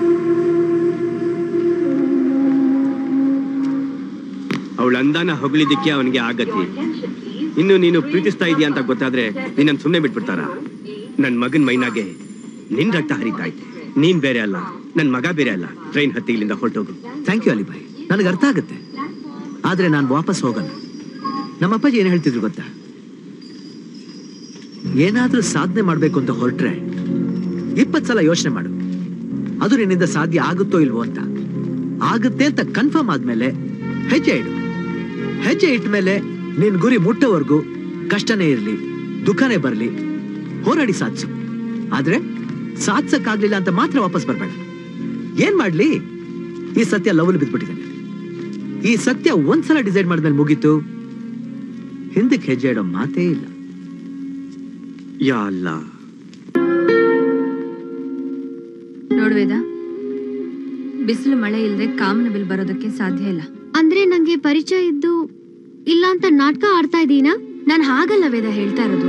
ಅವಳ ಅಂದಾನ ಹೊಗಳಿದ್ದಕ್ಕೆ ಅವನಿಗೆ ಆಗತಿ ಇನ್ನು ನೀನು ಪ್ರೀತಿಸ್ತಾ ಇದೀಯ ಅಂತ ಗೊತ್ತಾದ್ರೆ ನಿನ್ನ ಸುಮ್ಮನೆ ಬಿಟ್ಬಿಡ್ತಾರ ನನ್ ಮಗನ್ ಮೈನಾಗೆ ನಿನ್ ರಕ್ತ ಹರಿತಾ ಐತೆ ನೀನ್ ಬೇರೆ ಅಲ್ಲ ನನ್ ಮಗ ಬೇರೆ ಅಲ್ಲ ಟ್ರೈನ್ ಹತ್ತಿ ಇಲ್ಲಿಂದ ಹೊರಟೋಗು
ಥ್ಯಾಂಕ್ ಯು ಅಲಿಬಾಯ್ ನನಗೆ ಅರ್ಥ ಆಗುತ್ತೆ ಆದ್ರೆ ನಾನು ವಾಪಸ್ ಹೋಗಲ್ಲ ನಮ್ಮ ಅಪ್ಪಾಜಿ ಏನ್ ಹೇಳ್ತಿದ್ರು ಗೊತ್ತಾ ಏನಾದ್ರೂ ಸಾಧನೆ ಮಾಡ್ಬೇಕು ಅಂತ ಹೊರಟ್ರೆ ಇಪ್ಪತ್ ಸಲ ಯೋಚನೆ ಮಾಡು ಅದು ನಿನ್ನಿಂದ ಸಾಧ್ಯ ಆಗುತ್ತೋ ಇಲ್ವೋ ಅಂತ ಆಗುತ್ತೆ ಅಂತ ಕನ್ಫರ್ಮ್ ಆದ್ಮೇಲೆ ಹೆಜ್ಜೆ ಇಡು ಹೆಜ್ಜೆ ಇಟ್ಮೇಲೆ ನಿನ್ ಗುರಿ ಮುಟ್ಟೋವರೆಗೂ ಕಷ್ಟನೇ ಇರ್ಲಿ ದುಃಖನೇ ಬರ್ಲಿ ಹೋರಾಡಿ ಸಾಧಿಸು ಆದ್ರೆ ಸಾಧಿಸಕ್ಕಾಗ್ಲಿಲ್ಲ ಅಂತ ಮಾತ್ರ ವಾಪಸ್ ಬರ್ಬೇಡ ಏನ್ ಮಾಡ್ಲಿ ಈ ಸತ್ಯ ಲವಲ್ ಬಿದ್ಬಿಟ್ಟಿದ್ದಾನೆ ಈ ಸತ್ಯ ಒಂದ್ಸಲ ಡಿಸೈಡ್ ಮಾಡಿದ್ಮೇಲೆ ಮುಗೀತು ಹಿಂದಕ್ಕೆ ಹೆಜ್ಜೆ ಇಡೋ ಮಾತೇ ಇಲ್ಲ
ಯಾ ಅಲ್ಲ
ನೋಡ್ವೇದ ಬಿಸಿಲು ಮಳೆ ಇಲ್ಲದೆ ಕಾಮನ ಬಿಲ್ ಬರೋದಕ್ಕೆ ಸಾಧ್ಯ ಇಲ್ಲ
ಅಂದ್ರೆ ನಂಗೆ ಪರಿಚಯ ಇದ್ದು ಇಲ್ಲ ಅಂತ ನಾಟಕ ಆಡ್ತಾ ಇದೀನಾ
ನಾನು ಹಾಗಲ್ಲ ವೇದ ಹೇಳ್ತಾ ಇರೋದು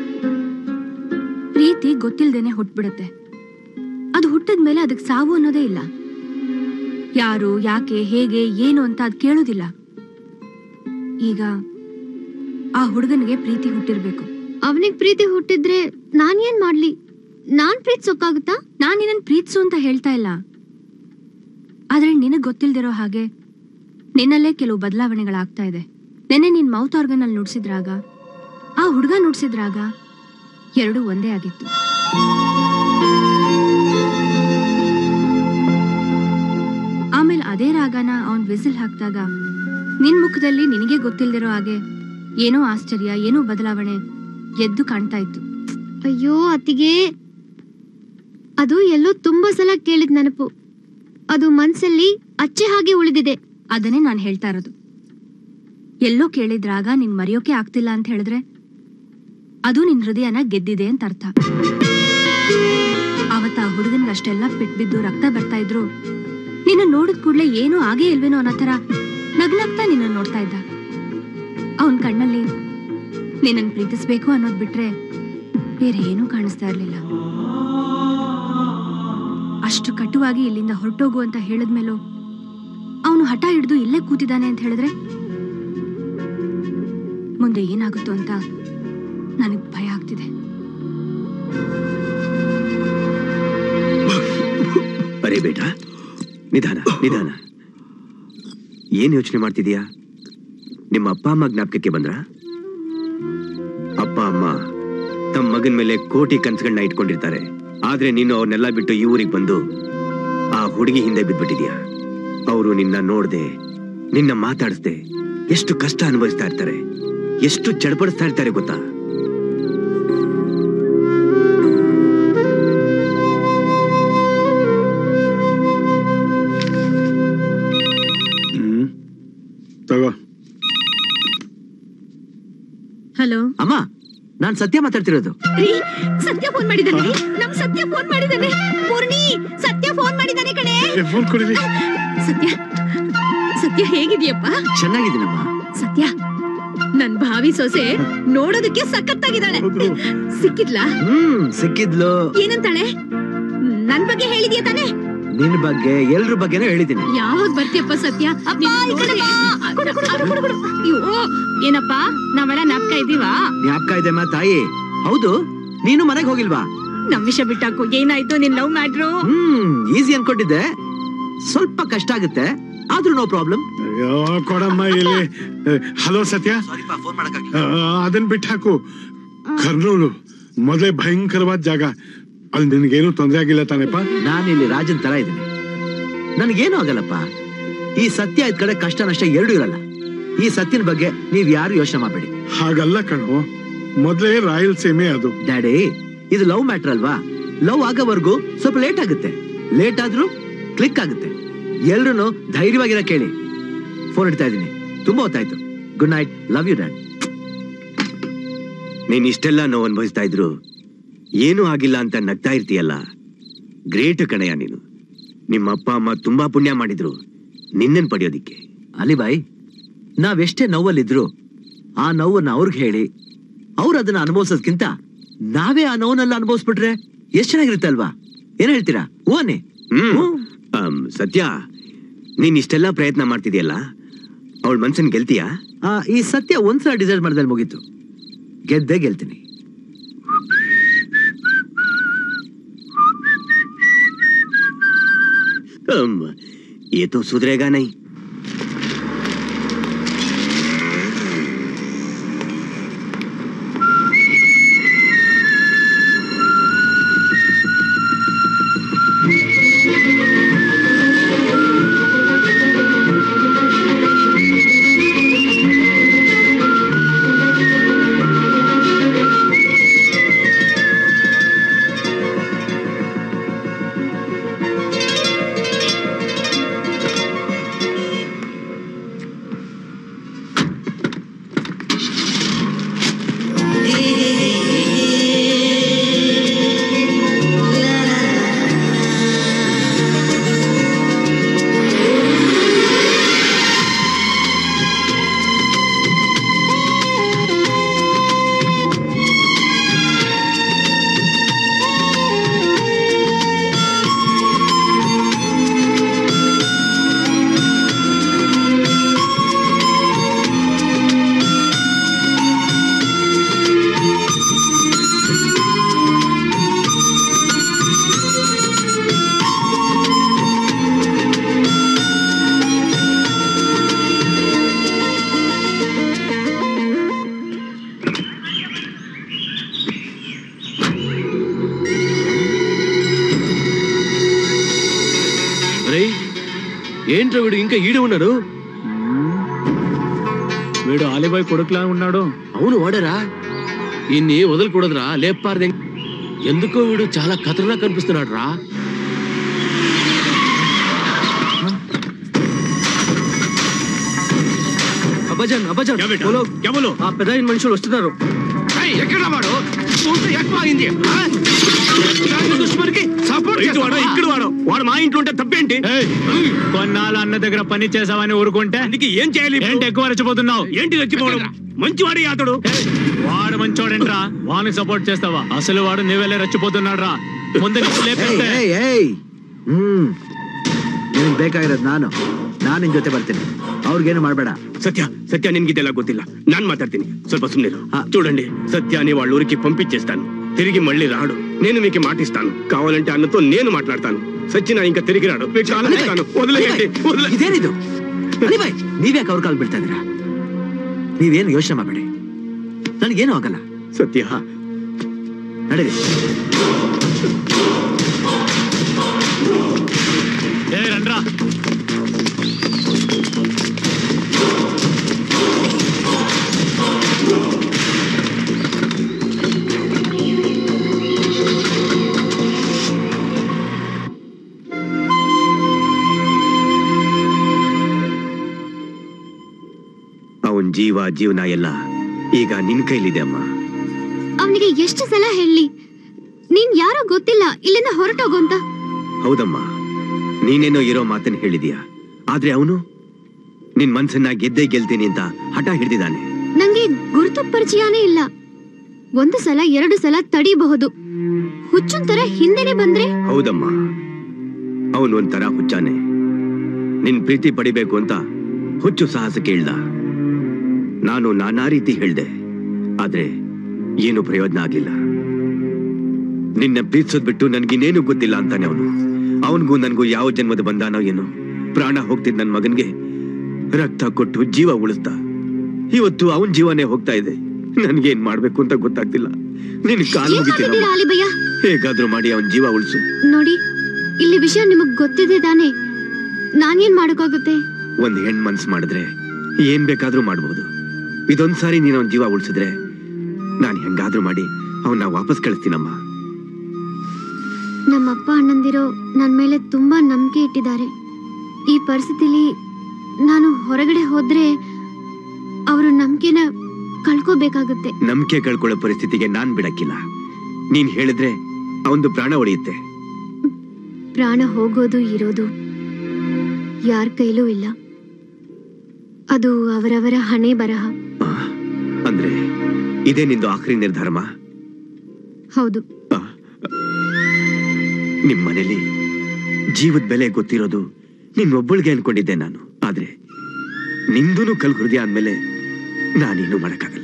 ಪ್ರೀತಿ ಗೊತ್ತಿಲ್ದೇನೆ ಹುಟ್ಬಿಡುತ್ತೆ ಅದು ಹುಟ್ಟಿದ್ಮೇಲೆ ಅದಕ್ಕೆ ಸಾವು ಅನ್ನೋದೇ ಇಲ್ಲ ಯಾರು ಯಾಕೆ ಹೇಗೆ ಏನು ಅಂತ ಅದ್ ಕೇಳೋದಿಲ್ಲ ಈಗ ಆ ಹುಡುಗನಿಗೆ ಪ್ರೀತಿ ಹುಟ್ಟಿರ್ಬೇಕು
ಅವನಿಗೆ ಪ್ರೀತಿ ಹುಟ್ಟಿದ್ರೆ ನಾನ್ ಏನ್ ಮಾಡ್ಲಿ ನಾನ್ ಪ್ರೀತಿಸೋಕ್ಕಾಗುತ್ತಾ
ನಾನ್ ನಿನ್ನನ್ ಪ್ರೀತಿಸು ಅಂತ ಹೇಳ್ತಾ ಇಲ್ಲ ಆದ್ರೆ ನಿನಗ್ ಗೊತ್ತಿಲ್ದಿರೋ ಹಾಗೆ ನಿನ್ನಲ್ಲೇ ಕೆಲವು ಬದಲಾವಣೆಗಳಾಗ್ತಾ ಇದೆ ನೆನ್ನೆ ನಿನ್ ಮೌತ್ ಆರ್ಗನ್ ಅಲ್ಲಿ ನುಡ್ಸಿದ್ರಾಗ ಆ ಹುಡುಗ ನುಡ್ಸಿದ್ರಾಗ ಎರಡೂ ಒಂದೇ ಆಗಿತ್ತು ಆಮೇಲೆ ಅದೇ ರಾಗನ ಅವನ್ ವಿಸಿಲ್ ಹಾಕ್ದಾಗ ನಿನ್ ಮುಖದಲ್ಲಿ ನಿನಗೆ ಗೊತ್ತಿಲ್ದಿರೋ ಹಾಗೆ ಏನೋ ಆಶ್ಚರ್ಯ ಏನೋ ಬದಲಾವಣೆ ಎದ್ದು ಕಾಣ್ತಾ ಇತ್ತು
ಅಯ್ಯೋ ಅತ್ತಿಗೆ ಅದು ಎಲ್ಲೋ ತುಂಬಾ ಸಲ ಕೇಳಿದ ನೆನಪು ಅದು ಮನ್ಸಲ್ಲಿ ಅಚ್ಚೆ ಹಾಗೆ ಉಳಿದಿದೆ
ಅದನ್ನೇ ನಾನು ಹೇಳ್ತಾ ಇರೋದು ಎಲ್ಲೋ ಕೇಳಿದ್ರಾಗ ನಿಂಗ್ ಮರೆಯೋಕೆ ಆಗ್ತಿಲ್ಲ ಅಂತ ಹೇಳಿದ್ರೆ ಅದು ನಿನ್ ಹೃದಯನ ಗೆದ್ದಿದೆ ಅಂತ ಅರ್ಥ ಅವತ್ತ ಆ ಹುಡುಗನ್ಗೆ ಅಷ್ಟೆಲ್ಲ ಬಿದ್ದು ರಕ್ತ ಬರ್ತಾ ಇದ್ರು ನಿನ್ನ ನೋಡಿದ ಕೂಡ್ಲೆ ಏನೂ ಆಗೇ ಇಲ್ವೇನೋ ಅನ್ನೋ ಥರ ನಗ್ನಗ್ತಾ ನಿನ್ನ ನೋಡ್ತಾ ಇದ್ದ ಅವನ್ ಕಣ್ಣಲ್ಲಿ ನಿನ್ನನ್ ಪ್ರೀತಿಸ್ಬೇಕು ಅನ್ನೋದ್ ಬಿಟ್ರೆ ಬೇರೆ ಏನೂ ಕಾಣಿಸ್ತಾ ಇರ್ಲಿಲ್ಲ ಅಷ್ಟು ಕಟುವಾಗಿ ಇಲ್ಲಿಂದ ಹೊರಟೋಗು ಅಂತ ಹೇಳಿದ್ಮೇಲೂ ಅವನು ಹಠ ಹಿಡಿದು ಇಲ್ಲೇ ಕೂತಿದ್ದಾನೆ ಅಂತ ಹೇಳಿದ್ರೆ ಮುಂದೆ ಏನಾಗುತ್ತೋ ಅಂತ ನನಗ್ ಭಯ ಆಗ್ತಿದೆ
ಅರೆ ಬೇಟ ನಿಧಾನ ನಿಧಾನ ಏನ್ ಯೋಚನೆ ಮಾಡ್ತಿದೀಯಾ ನಿಮ್ಮ ಅಪ್ಪ ಅಮ್ಮ ಜ್ಞಾಪಕಕ್ಕೆ ಬಂದ್ರ ಅಪ್ಪ ಅಮ್ಮ ತಮ್ಮ ಮಗನ ಮೇಲೆ ಕೋಟಿ ಕನ್ಸುಗಳನ್ನ ಇಟ್ಕೊಂಡಿರ್ತಾರೆ ಆದ್ರೆ ನೀನು ಅವ್ರನ್ನೆಲ್ಲ ಬಿಟ್ಟು ಈ ಊರಿಗೆ ಬಂದು ಆ ಹುಡುಗಿ ಹಿಂದೆ ಬಿದ್ಬಿಟ್ಟಿದ್ಯಾ ಅವರು ನಿನ್ನ ನೋಡ್ದೆ ನಿನ್ನ ಮಾತಾಡಿಸ್ದೆ ಎಷ್ಟು ಕಷ್ಟ ಅನುಭವಿಸ್ತಾ ಇರ್ತಾರೆ ಎಷ್ಟು ಚಡಪಡಿಸ್ತಾ ಇರ್ತಾರೆ ಗೊತ್ತಾ
ತಗೋ
ಹಲೋ
ಅಮ್ಮ ನಾನ್ ಸತ್ಯ ಮಾತಾಡ್ತಿರೋದು
ರೀ ಸತ್ಯ ಫೋನ್ ಮಾಡಿದಾನೆ ನಮ್ ಸತ್ಯ ಫೋನ್ ಮಾಡಿದಾನೆ ಪೂರ್ಣಿ ಸತ್ಯ ಫೋನ್ ಮಾಡಿದಾನೆ ಕಣೆ
ಫೋನ್ ಕೊಡಿರಿ
ಸತ್ಯ ಸತ್ಯ ಹೇಗಿದ್ಯಪ್ಪ
ಚೆನ್ನಾಗಿದ್ದೀನಮ್ಮ
ಸತ್ಯ ನನ್ ಭಾವಿ ಸೊಸೆ ನೋಡೋದಕ್ಕೆ ಸಖತ್ತಾಗಿದ್ದಾಳೆ ಸಿಕ್ಕಿದ್ಲಾ
ಹ್ಮ್ ಸಿಕ್ಕಿದ್ಲು
ಏನಂತಾಳೆ ನನ್ ಬಗ್ಗೆ ಹೇಳಿದ್ಯಾ ತಾನೆ
ನಿನ್ ಬಗ್ಗೆ ಎಲ್ರ ಬಗ್ಗೆನೂ ಹೇಳಿದ್ದೀನಿ
ಯಾವಾಗ ಬರ್ತೀಯಪ್ಪ ಸತ್ಯ
ಕೊಡು, ಕೊಡು, ಕೊಡು, ಕೊಡು, ಕೊಡು. ಅಯ್ಯೋ ಏನಪ್ಪ ನಾವೆಲ್ಲ ನಾಪ್ಕ ಇದೀವಾ
ಜ್ಞಾಪಕ ಇದೆಮ್ಮ ತಾಯಿ ಹೌದು ನೀನು ಮನೆಗೆ ಹೋಗಿಲ್ವಾ
ನಮ್ ವಿಷಯ ಬಿಟ್ಟಾಕು ಏನಾಯ್ತು ನಿನ್ ಲವ್ ಮ್ಯಾಟ್ರು
ಹ್ಮ್ ಈಸಿ ಅನ್ಕೊಂಡಿದ್ದೆ ಸ್ವಲ್ಪ ಕಷ್ಟ ಆಗುತ್ತೆ ಆದ್ರೂ ನೋ ಪ್ರಾಬ್ಲಮ್
ಅಯ್ಯೋ ಕೊಡಮ್ಮ ಇಲ್ಲಿ ಹಲೋ ಸತ್ಯ ಆ, ಅದನ್ ಬಿಟ್ಟು ಹಾಕು ಕರ್ನೂಲು ಮೊದಲೇ ಭಯಂಕರವಾದ ಜಾಗ ಅಲ್ಲಿ ನಿನ್ಗೇನು ತೊಂದರೆ ಆಗಿಲ್ಲ ತಾನೆಪ್ಪ
ನಾನಿಲ್ಲಿ ರಾಜನ್ ತರ ಇದ್ದೀನಿ ನನಗೇನು ಆಗಲ್ಲಪ್ಪ ಈ ಸತ್ಯ ಇದ್ ಕಡೆ ಕಷ್ಟ ನಷ್ಟ ಎರಡೂ ಇರಲ್ಲ ಈ ಸತ್ಯನ ಬಗ್ಗೆ ನೀವ್ ಯಾರು ಯೋಚನೆ ಮಾಡಬೇಡಿ
ಹಾಗಲ್ಲ ಕಣೋ ಮೊದಲೇ ರಾಯಲಸೀಮೆ ಅದು
ಡ್ಯಾಡಿ ಇದು ಲವ್ ಮ್ಯಾಟರ್ ಅಲ್ವಾ ಲವ್ ಆಗೋವರೆಗೂ ಸ್ವಲ್ಪ ಲೇಟ್ ಆಗುತ್ತೆ ಲೇಟ್ ಆದ್ರೂ ಕ್ಲಿಕ್ ಆಗುತ್ತೆ ಎಲ್ರು ಧೈರ್ಯವಾಗಿರ ಕೇಳಿ ಫೋನ್ ಇಡ್ತಾ ಇದ್ದೀನಿ ತುಂಬಾ ಹೊತ್ತಾಯ್ತು good night love you dad
ನೀನ್ ಇಷ್ಟೆಲ್ಲ ನೋವು ಅನುಭವಿಸ್ತಾ ಇದ್ರು ಏನೂ ಆಗಿಲ್ಲ ಅಂತ ನಗ್ತಾ ಇರ್ತೀಯಲ್ಲ ಗ್ರೇಟ್ ಕಣಯ್ಯ ನೀನು ನಿಮ್ಮ ಅಪ್ಪ ಅಮ್ಮ ತುಂಬಾ ಪುಣ್ಯ ಮಾಡಿದ್ರು ನಿನ್ನನ್ ಪಡೆಯೋದಿಕ್ಕೆ
ಅಲಿಬಾಯ್ ನಾವೆಷ್ಟೇ ನೋವಲ್ಲಿದ್ರು ಆ ನೋವನ್ನ ಅವ್ರಿಗೆ ಹೇಳಿ ಅವ್ರು ಅದನ್ನ ಅನುಭವಿಸೋದ್ಕಿಂತ ನಾವೇ ಆ ನೋವನ್ನೆಲ್ಲ ಅನುಭವಿಸ್ಬಿಟ್ರೆ ಎಷ್ಟ್ ಚೆನ್ನಾಗಿರುತ್ತೆ ಅಲ್ವಾ ಏನ್ ಹೇಳ್ತೀರಾ ಓನೆ
ಹ್ಮ್ ಆಮ್, ಸತ್ಯ ನೀನ್ ಇಷ್ಟೆಲ್ಲ ಪ್ರಯತ್ನ ಮಾಡ್ತಿದ್ಯಲ್ಲ ಅವಳ ಮನ್ಸನ್ ಗೆಲ್ತೀಯಾ
ಆ, ಈ ಸತ್ಯ ಒಂದ್ಸಲ ಡಿಸೈಡ್ ಮಾಡ್ದಲ್ಲಿ ಮುಗೀತು ಗೆದ್ದೇ ಗೆಲ್ತೀನಿ
आम, ये तो सुधरेगा नहीं
అరే ఏంట్రా వీడు ఇంకా ఈడే ఉన్నాడు
వీడు ఆలిబాయ్ కొడుకులా ఉన్నాడు
అవును వాడరా ఇన్ని వదలకూడదురా లేపారది ఎందుకో వీడు చాలా ఖతర్నా కనిపిస్తున్నాడు రా
అబ్బాజాన్ అబ్బాజాన్ బోలో
क्या बोलो
ఆ పెద్ద మనుషులు వస్తున్నారు
ఎక్కడ వాడు
తప్పు ఉంటే ఎక్కువ అయింది ఆ? ఇలాంటి దుష్మనికి సపోర్ట్
ఇటు వాడు ఇక్కడ వాడు వాడు మా ఇంట్లో ఉంటే తప్పేంటి
కొన్నాళ్ళు అన్న దగ్గర పని చేసావని ఊరుకుంటే
అందుకే ఏం చేయాలి ఇప్పుడు?
ఏంటి ఎక్కువ రెచ్చిపోతున్నావు
ఏంటి రెచ్చిపోవడం మంచివాడే అతడు
వాడు మంచోడేంట్రా వాడిని సపోర్ట్ చేస్తావా అసలు వాడు నీవెళ్ళే రెచ్చిపోతున్నాడు రా ముందు నిన్ను లేపేస్తే
ಏಯ್ ಏಯ್ ಹ್ಮ್ ನಿನಗೆ ಬೇಕಾಗಿರೋದು ನಾನು ನಾನು ನಿನ್ ಜೊತೆ ಬರ್ತೀನಿ ಅವ್ರಿಗೇನು ಮಾಡಬೇಡ
సత్య సత్య నిన్గిదెలా గొత్తిಲ್ಲ నాన్ మాట్లాಡ್ತೀನಿ ಸ್ವಲ್ಪ సుಮ್ಮనిరు చూడండి సత్యాన్ని వాళ్ళ ఊరికి పంపించేస్తాను తిరిగి మళ్ళీ రాడు నేను మీకు మాటిస్తాను కావాలంటే అన్నతో నేను మాట్లాడతాను సచిన ఇంకా తిరిగి రాడు మీకు కావాలంటాను వదిలేయండి వదిలే
ಇದೇನಿದು ಅಲಿಬಾಯ್ ನೀವ್ಯಾಕೆ ಅವ್ರ ಕಾಲ್ ಬೀಳ್ತಾ ಇದ್ದೀರಾ ನೀವೇನು ಯೋಚನೆ ಮಾಡಬೇಡಿ ನನಗೇನು ಆಗಲ್ಲ
ಸತ್ಯ
ನಡೀರಿ
ఏ రండ్రా
ಅವನ್ ಜೀವ ಜೀವನ ಎಲ್ಲ ಈಗ ನಿನ್ ಕೈಲಿದೆ ಅಮ್ಮ
ಅವನಿಗೆ ಎಷ್ಟು ಸಲ ಹೇಳಿ ನೀನ್ ಯಾರೋ ಗೊತ್ತಿಲ್ಲ ಇಲ್ಲಿಂದ ಹೊರಟೋಗು ಅಂತ
ಹೌದಮ್ಮ ನೀನೇನೋ ಇರೋ ಮಾತನ್ನ ಹೇಳಿದೀಯ ಆದ್ರೆ ಅವನು ನಿನ್ ಮನ್ಸನ್ನ ಗೆದ್ದೇ ಗೆಲ್ತೀನಿ ಅಂತ ಹಠ ಹಿಡ್ದಿದ್ದಾನೆ
ನಂಗೆ ಗುರುತು ಪರಿಚಯನೇ ಇಲ್ಲ ಒಂದು ಸಲ ಎರಡು ಸಲ ತಡಿಬಹುದು ಹುಚ್ಚುನ್ ತರ ಹಿಂದೆನೆ ಬಂದ್ರೆ
ಹೌದಮ್ಮ ಅವನು ಒಂಥರ ಹುಚ್ಚಾನೆ ನಿನ್ ಪ್ರೀತಿ ಪಡಿಬೇಕು ಅಂತ ಹುಚ್ಚು ಸಾಹಸ ಕೇಳ್ದ ನಾನು ನಾನಾ ರೀತಿ ಹೇಳ್ದೆ ಆದ್ರೆ ಏನು ಪ್ರಯೋಜನ ಆಗ್ಲಿಲ್ಲ ನಿನ್ನ ಪ್ರೀತಿಸೋದ್ ಬಿಟ್ಟು ನನ್ಗಿನ್ನೇನು ಗೊತ್ತಿಲ್ಲ ಅಂತಾನೆ ಅವನು ಅವನಿಗೂ ನನ್ಗೂ ಯಾವ ಜನ್ಮದ ಬಂದಾನೋ ಏನೋ ಪ್ರಾಣ ಹೋಗ್ತಿದ್ ನನ್ ಮಗನ್ಗೆ ರಕ್ತ ಕೊಟ್ಟು ಜೀವ ಉಳಿಸ್ದ ಇವತ್ತು ಅವನ್ ಜೀವನೇ ಹೋಗ್ತಾ ಇದೆ ನನ್ಗೇನ್ ಮಾಡ್ಬೇಕು ಅಂತ ಗೊತ್ತಾಗ್ತಿಲ್ಲ ನಿನ್ ಕಾಲ್
ಏನ್
ಮುಗಿತೀನಿ
ಮಾಡಿದೀರಾ ಅಲಿಭಯ್ಯ
ಹೇಗಾದ್ರೂ ಮಾಡಿ ಅವನ್ ಜೀವ ಉಳಿಸು
ನೋಡಿ ಇಲ್ಲಿ ವಿಷಯ ನಿಮಗ್ ಗೊತ್ತಿದೆ ತಾನೆ ನಾನೇನ್ ಮಾಡಕ್ಕಾಗುತ್ತೆ
ಒಂದ್ ಹೆಣ್ ಮನ್ಸ್ ಮಾಡಿದ್ರೆ ಏನ್ ಬೇಕಾದ್ರೂ ಮಾಡ್ಬೋದು ಇದೊಂದ್ ಸಾರಿ ನೀನ್ ಅವನ್ ಜೀವ ಉಳಿಸಿದ್ರೆ ನಾನ್ ಹೆಂಗಾದ್ರೂ ಮಾಡಿ ಅವನ್ನ ವಾಪಸ್ ಕಳಿಸ್ತೀನಮ್ಮ
ನಮ್ಮಪ್ಪ ಅಣ್ಣಂದಿರೋ ನನ್ ಮೇಲೆ ತುಂಬಾ ನಂಬಿಕೆ ಇಟ್ಟಿದ್ದಾರೆ ಈ ಪರಿಸ್ಥಿತಿಲಿ ನಾನು ಹೊರಗಡೆ ಹೋದ್ರೆ ಅವರು ನಂಬಿಕೆನ ಕಳ್ಕೋಬೇಕಾಗುತ್ತೆ
ನಂಬಿಕೆ ಕಳ್ಕೊಳ್ಳೋ ಪರಿಸ್ಥಿತಿಗೆ ನಾನ್ ಬಿಡಕ್ಕಿಲ್ಲ ನೀನ್ ಹೇಳಿದ್ರೆ ಅವಂದು ಪ್ರಾಣ ಉಳಿಯುತ್ತೆ
ಪ್ರಾಣ ಹೋಗೋದು ಇರೋದು ಯಾರ ಕೈಲೂ ಇಲ್ಲ ಅದು ಅವರವರ ಹಣೆ ಬರಹ
ಅಂದ್ರೆ ಇದೇ ನಿಂದು ಆಖರಿ ನಿರ್ಧಾರಮ್ಮ
ಹೌದು
ನಿಮ್ ಮನೇಲಿ ಜೀವದ ಬೆಲೆ ಗೊತ್ತಿರೋದು ನಿನ್ ಒಬ್ಬಳಿಗೆ ಅನ್ಕೊಂಡಿದ್ದೆ ನಾನು ಆದ್ರೆ ನಿಂದೂನು ಕಲ್ ಹೃದಯ ಅಂದ್ಮೇಲೆ ನಾನೇನು ಮಾಡಕ್ಕಾಗಲ್ಲ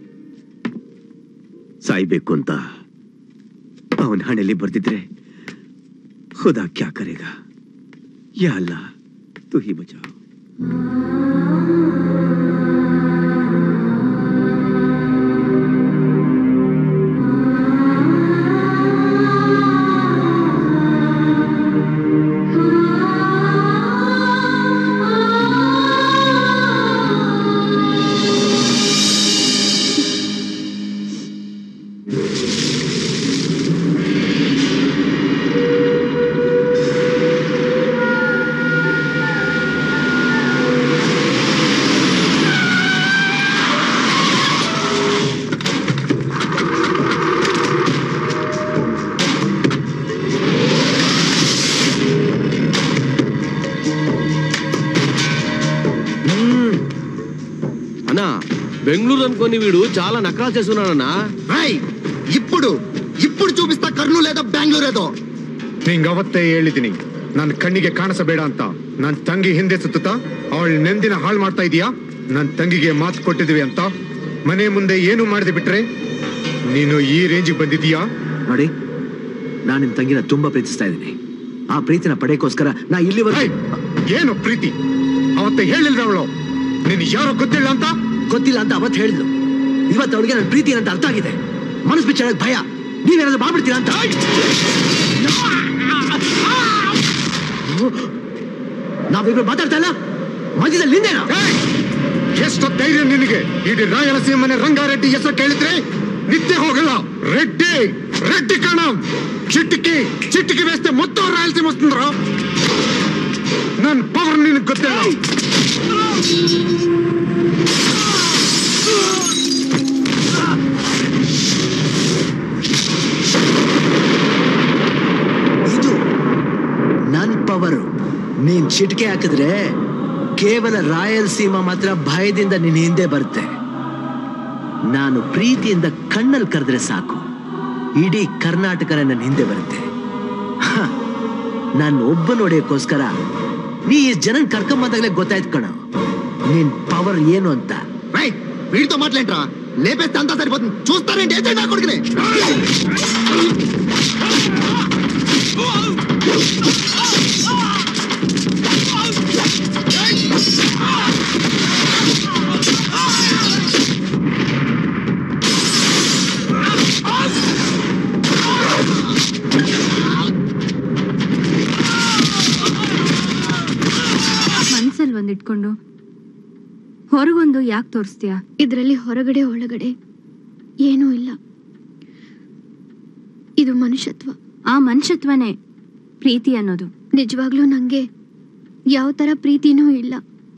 ಸಾಯ್ಬೇಕು ಅಂತ ಅವನ ಹಣೆಯಲ್ಲಿ ಬರ್ತಿದ್ರೆ ಖುದಾ ಕ್ಯಾ ಕರೇಗಾ ಯಾ ಅಲ್ಲಾ ತು ಹಿ ಬಚಾओ
అన్నా బెంగళూరు అనుకోని వీడు చాలా నకరాలు చేస్తున్నాడన్నా
ఇప్పుడు ఇప్పుడు చూపిస్తా కర్నూలు ఏదో బెంగళూరు ఏదో
ನಿಂಗ್ ಅವತ್ತೇ ಹೇಳಿದೀನಿ ನನ್ನ ಕಣ್ಣಿಗೆ ಕಾಣಿಸಬೇಡ ಅಂತ ನನ್ ತಂಗಿ ಹಿಂದೆ ಸುತ್ತುತ್ತಾ ಅವಳ ನೆಂದಿನ ಹಾಳು ಮಾಡ್ತಾ ಇದೀಯಾ ನನ್ ತಂಗಿಗೆ ಮಾತು ಕೊಟ್ಟಿದೀವಿ ಅಂತ ಮನೆ ಮುಂದೆ ಏನು ಮಾಡದೆ ಬಿಟ್ರೆ ನೀನು ಈ ರೇಂಜಿಗೆ ಬಂದಿದೀಯಾ
ನೋಡಿ ನಾನು ನಿಮ್ ತಂಗಿನ ತುಂಬಾ ಪ್ರೀತಿಸ್ತಾ ಇದ್ದೀನಿ ಆ ಪ್ರೀತಿನ ಪಡೆಯಕ್ಕೋಸ್ಕರ ನಾ ಇಲ್ಲಿವರೆಗೆ
ಏನು ಪ್ರೀತಿ ಅವತ್ತೆ ಹೇಳಿಲ್ರ ಅವಳು ನೀನ್ ಯಾರೋ ಗೊತ್ತಿಲ್ಲ ಅಂತ
ಗೊತ್ತಿಲ್ಲ ಅಂತ ಅವತ್ತು ಹೇಳಿದ್ಲು ಇವತ್ತು ಅವಳಿಗೆ ನನ್ನ ಪ್ರೀತಿ ಏನಂತ ಅರ್ಥ ಆಗಿದೆ ಮನಸ್ಸು ಬಿಚ್ಚಾಡಕ್ ಭಯ ನೀವೇನಾದ್ರೂ ಮಾಡ್ಬಿಡ್ತೀರಾ ಅಂತ ನಾವಿಬ್ರು ಮಾತಾಡ್ತಾ ಇಲ್ಲ ಮಧ್ಯದಲ್ಲಿ ನಿಂದೇನಾ
ಎಷ್ಟು ಧೈರ್ಯ ನಿನಗೆ ಇಡೀ ರಾಯಲಸೀಮನೆ ರಂಗಾರೆಡ್ಡಿ ಹೆಸರು ಕೇಳಿದ್ರೆ ನಿದ್ದೆ ಹೋಗಲ್ಲ రెడ్డి రెడ్డి కణం చిట్టికి చిట్టికి వేస్తే మొత్తం రాయలసీమ వస్తుందిరా నన్ను పవర్ నినకు ಗೊತ್ತಿಲ್ಲ
ನೀನ್ ಚಿಟಿಕೆ ಹಾಕಿದ್ರೆ ಕೇವಲ ರಾಯಲಸೀಮಾ ಮಾತ್ರ ಭಯದಿಂದ ನಿನ್ನ ಹಿಂದೆ ಬರುತ್ತೆ ನಾನು ಪ್ರೀತಿಯಿಂದ ಕಣ್ಣಲ್ಲಿ ಕರೆದ್ರೆ ಸಾಕು ಇಡೀ ಕರ್ನಾಟಕನ ನನ್ನ ಹಿಂದೆ ಬರುತ್ತೆ ಹ, ನಾನು ಒಬ್ಬ ನೋಡಿಯಕ್ಕೋಸ್ಕರ ನೀ ಈ ಜನನ್ ಕರ್ಕೊಂಬಂದಾಗಲೇ ಗೊತ್ತಾಯ್ತು ಕಣ ನಿನ್ పవర్ ಏನು ಅಂತ
రైట్ వీడితో మాట్లాడరా లేపేస్తే అంతా సరిపోతుంది చూస్తారేంటి ఏం చేయండి నా కొడుకుని
ಮನ್ಸಲ್ಲಿ ಒಂದಿಟ್ಕೊಂಡು ಹೊರಗೊಂದು ಯಾಕೆ ತೋರಿಸ್ತೀಯ
ಇದರಲ್ಲಿ ಹೊರಗಡೆ ಒಳಗಡೆ ಏನೂ ಇಲ್ಲ ಇದು ಮನುಷ್ಯತ್ವ
ಆ ಮನುಷ್ಯತ್ವನೇ ಪ್ರೀತಿ ಅನ್ನೋದು
ನಿಜವಾಗ್ಲೂ ನಂಗೆ ಯಾವ ಥರ ಪ್ರೀತಿನೂ ಇಲ್ಲ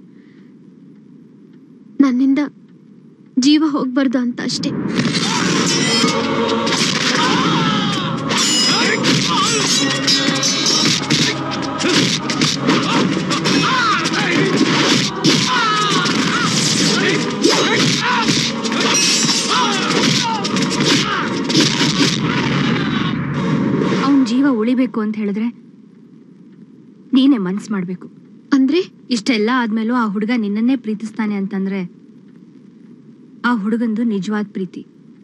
ನನ್ನಿಂದ ಜೀವ ಹೋಗ್ಬಾರ್ದು ಅಂತ ಅಷ್ಟೇ
ಅವನ್ ಜೀವ ಉಳಿಬೇಕು ಅಂತ ಹೇಳಿದ್ರೆ ನೀನೇ ಮನ್ಸ್ ಮಾಡ್ಬೇಕು
ಅಂದ್ರೆ
ಇಷ್ಟೆಲ್ಲ ಆದ್ಮೇಲೂ ಆ ಹುಡುಗ ನಿನ್ನನ್ನೇ ಪ್ರೀತಿಸ್ತಾನೆ ಅಂತಂದ್ರೆ ಆ ಹುಡುಗಂದು ನಿಜವಾದ ಪ್ರೀತಿ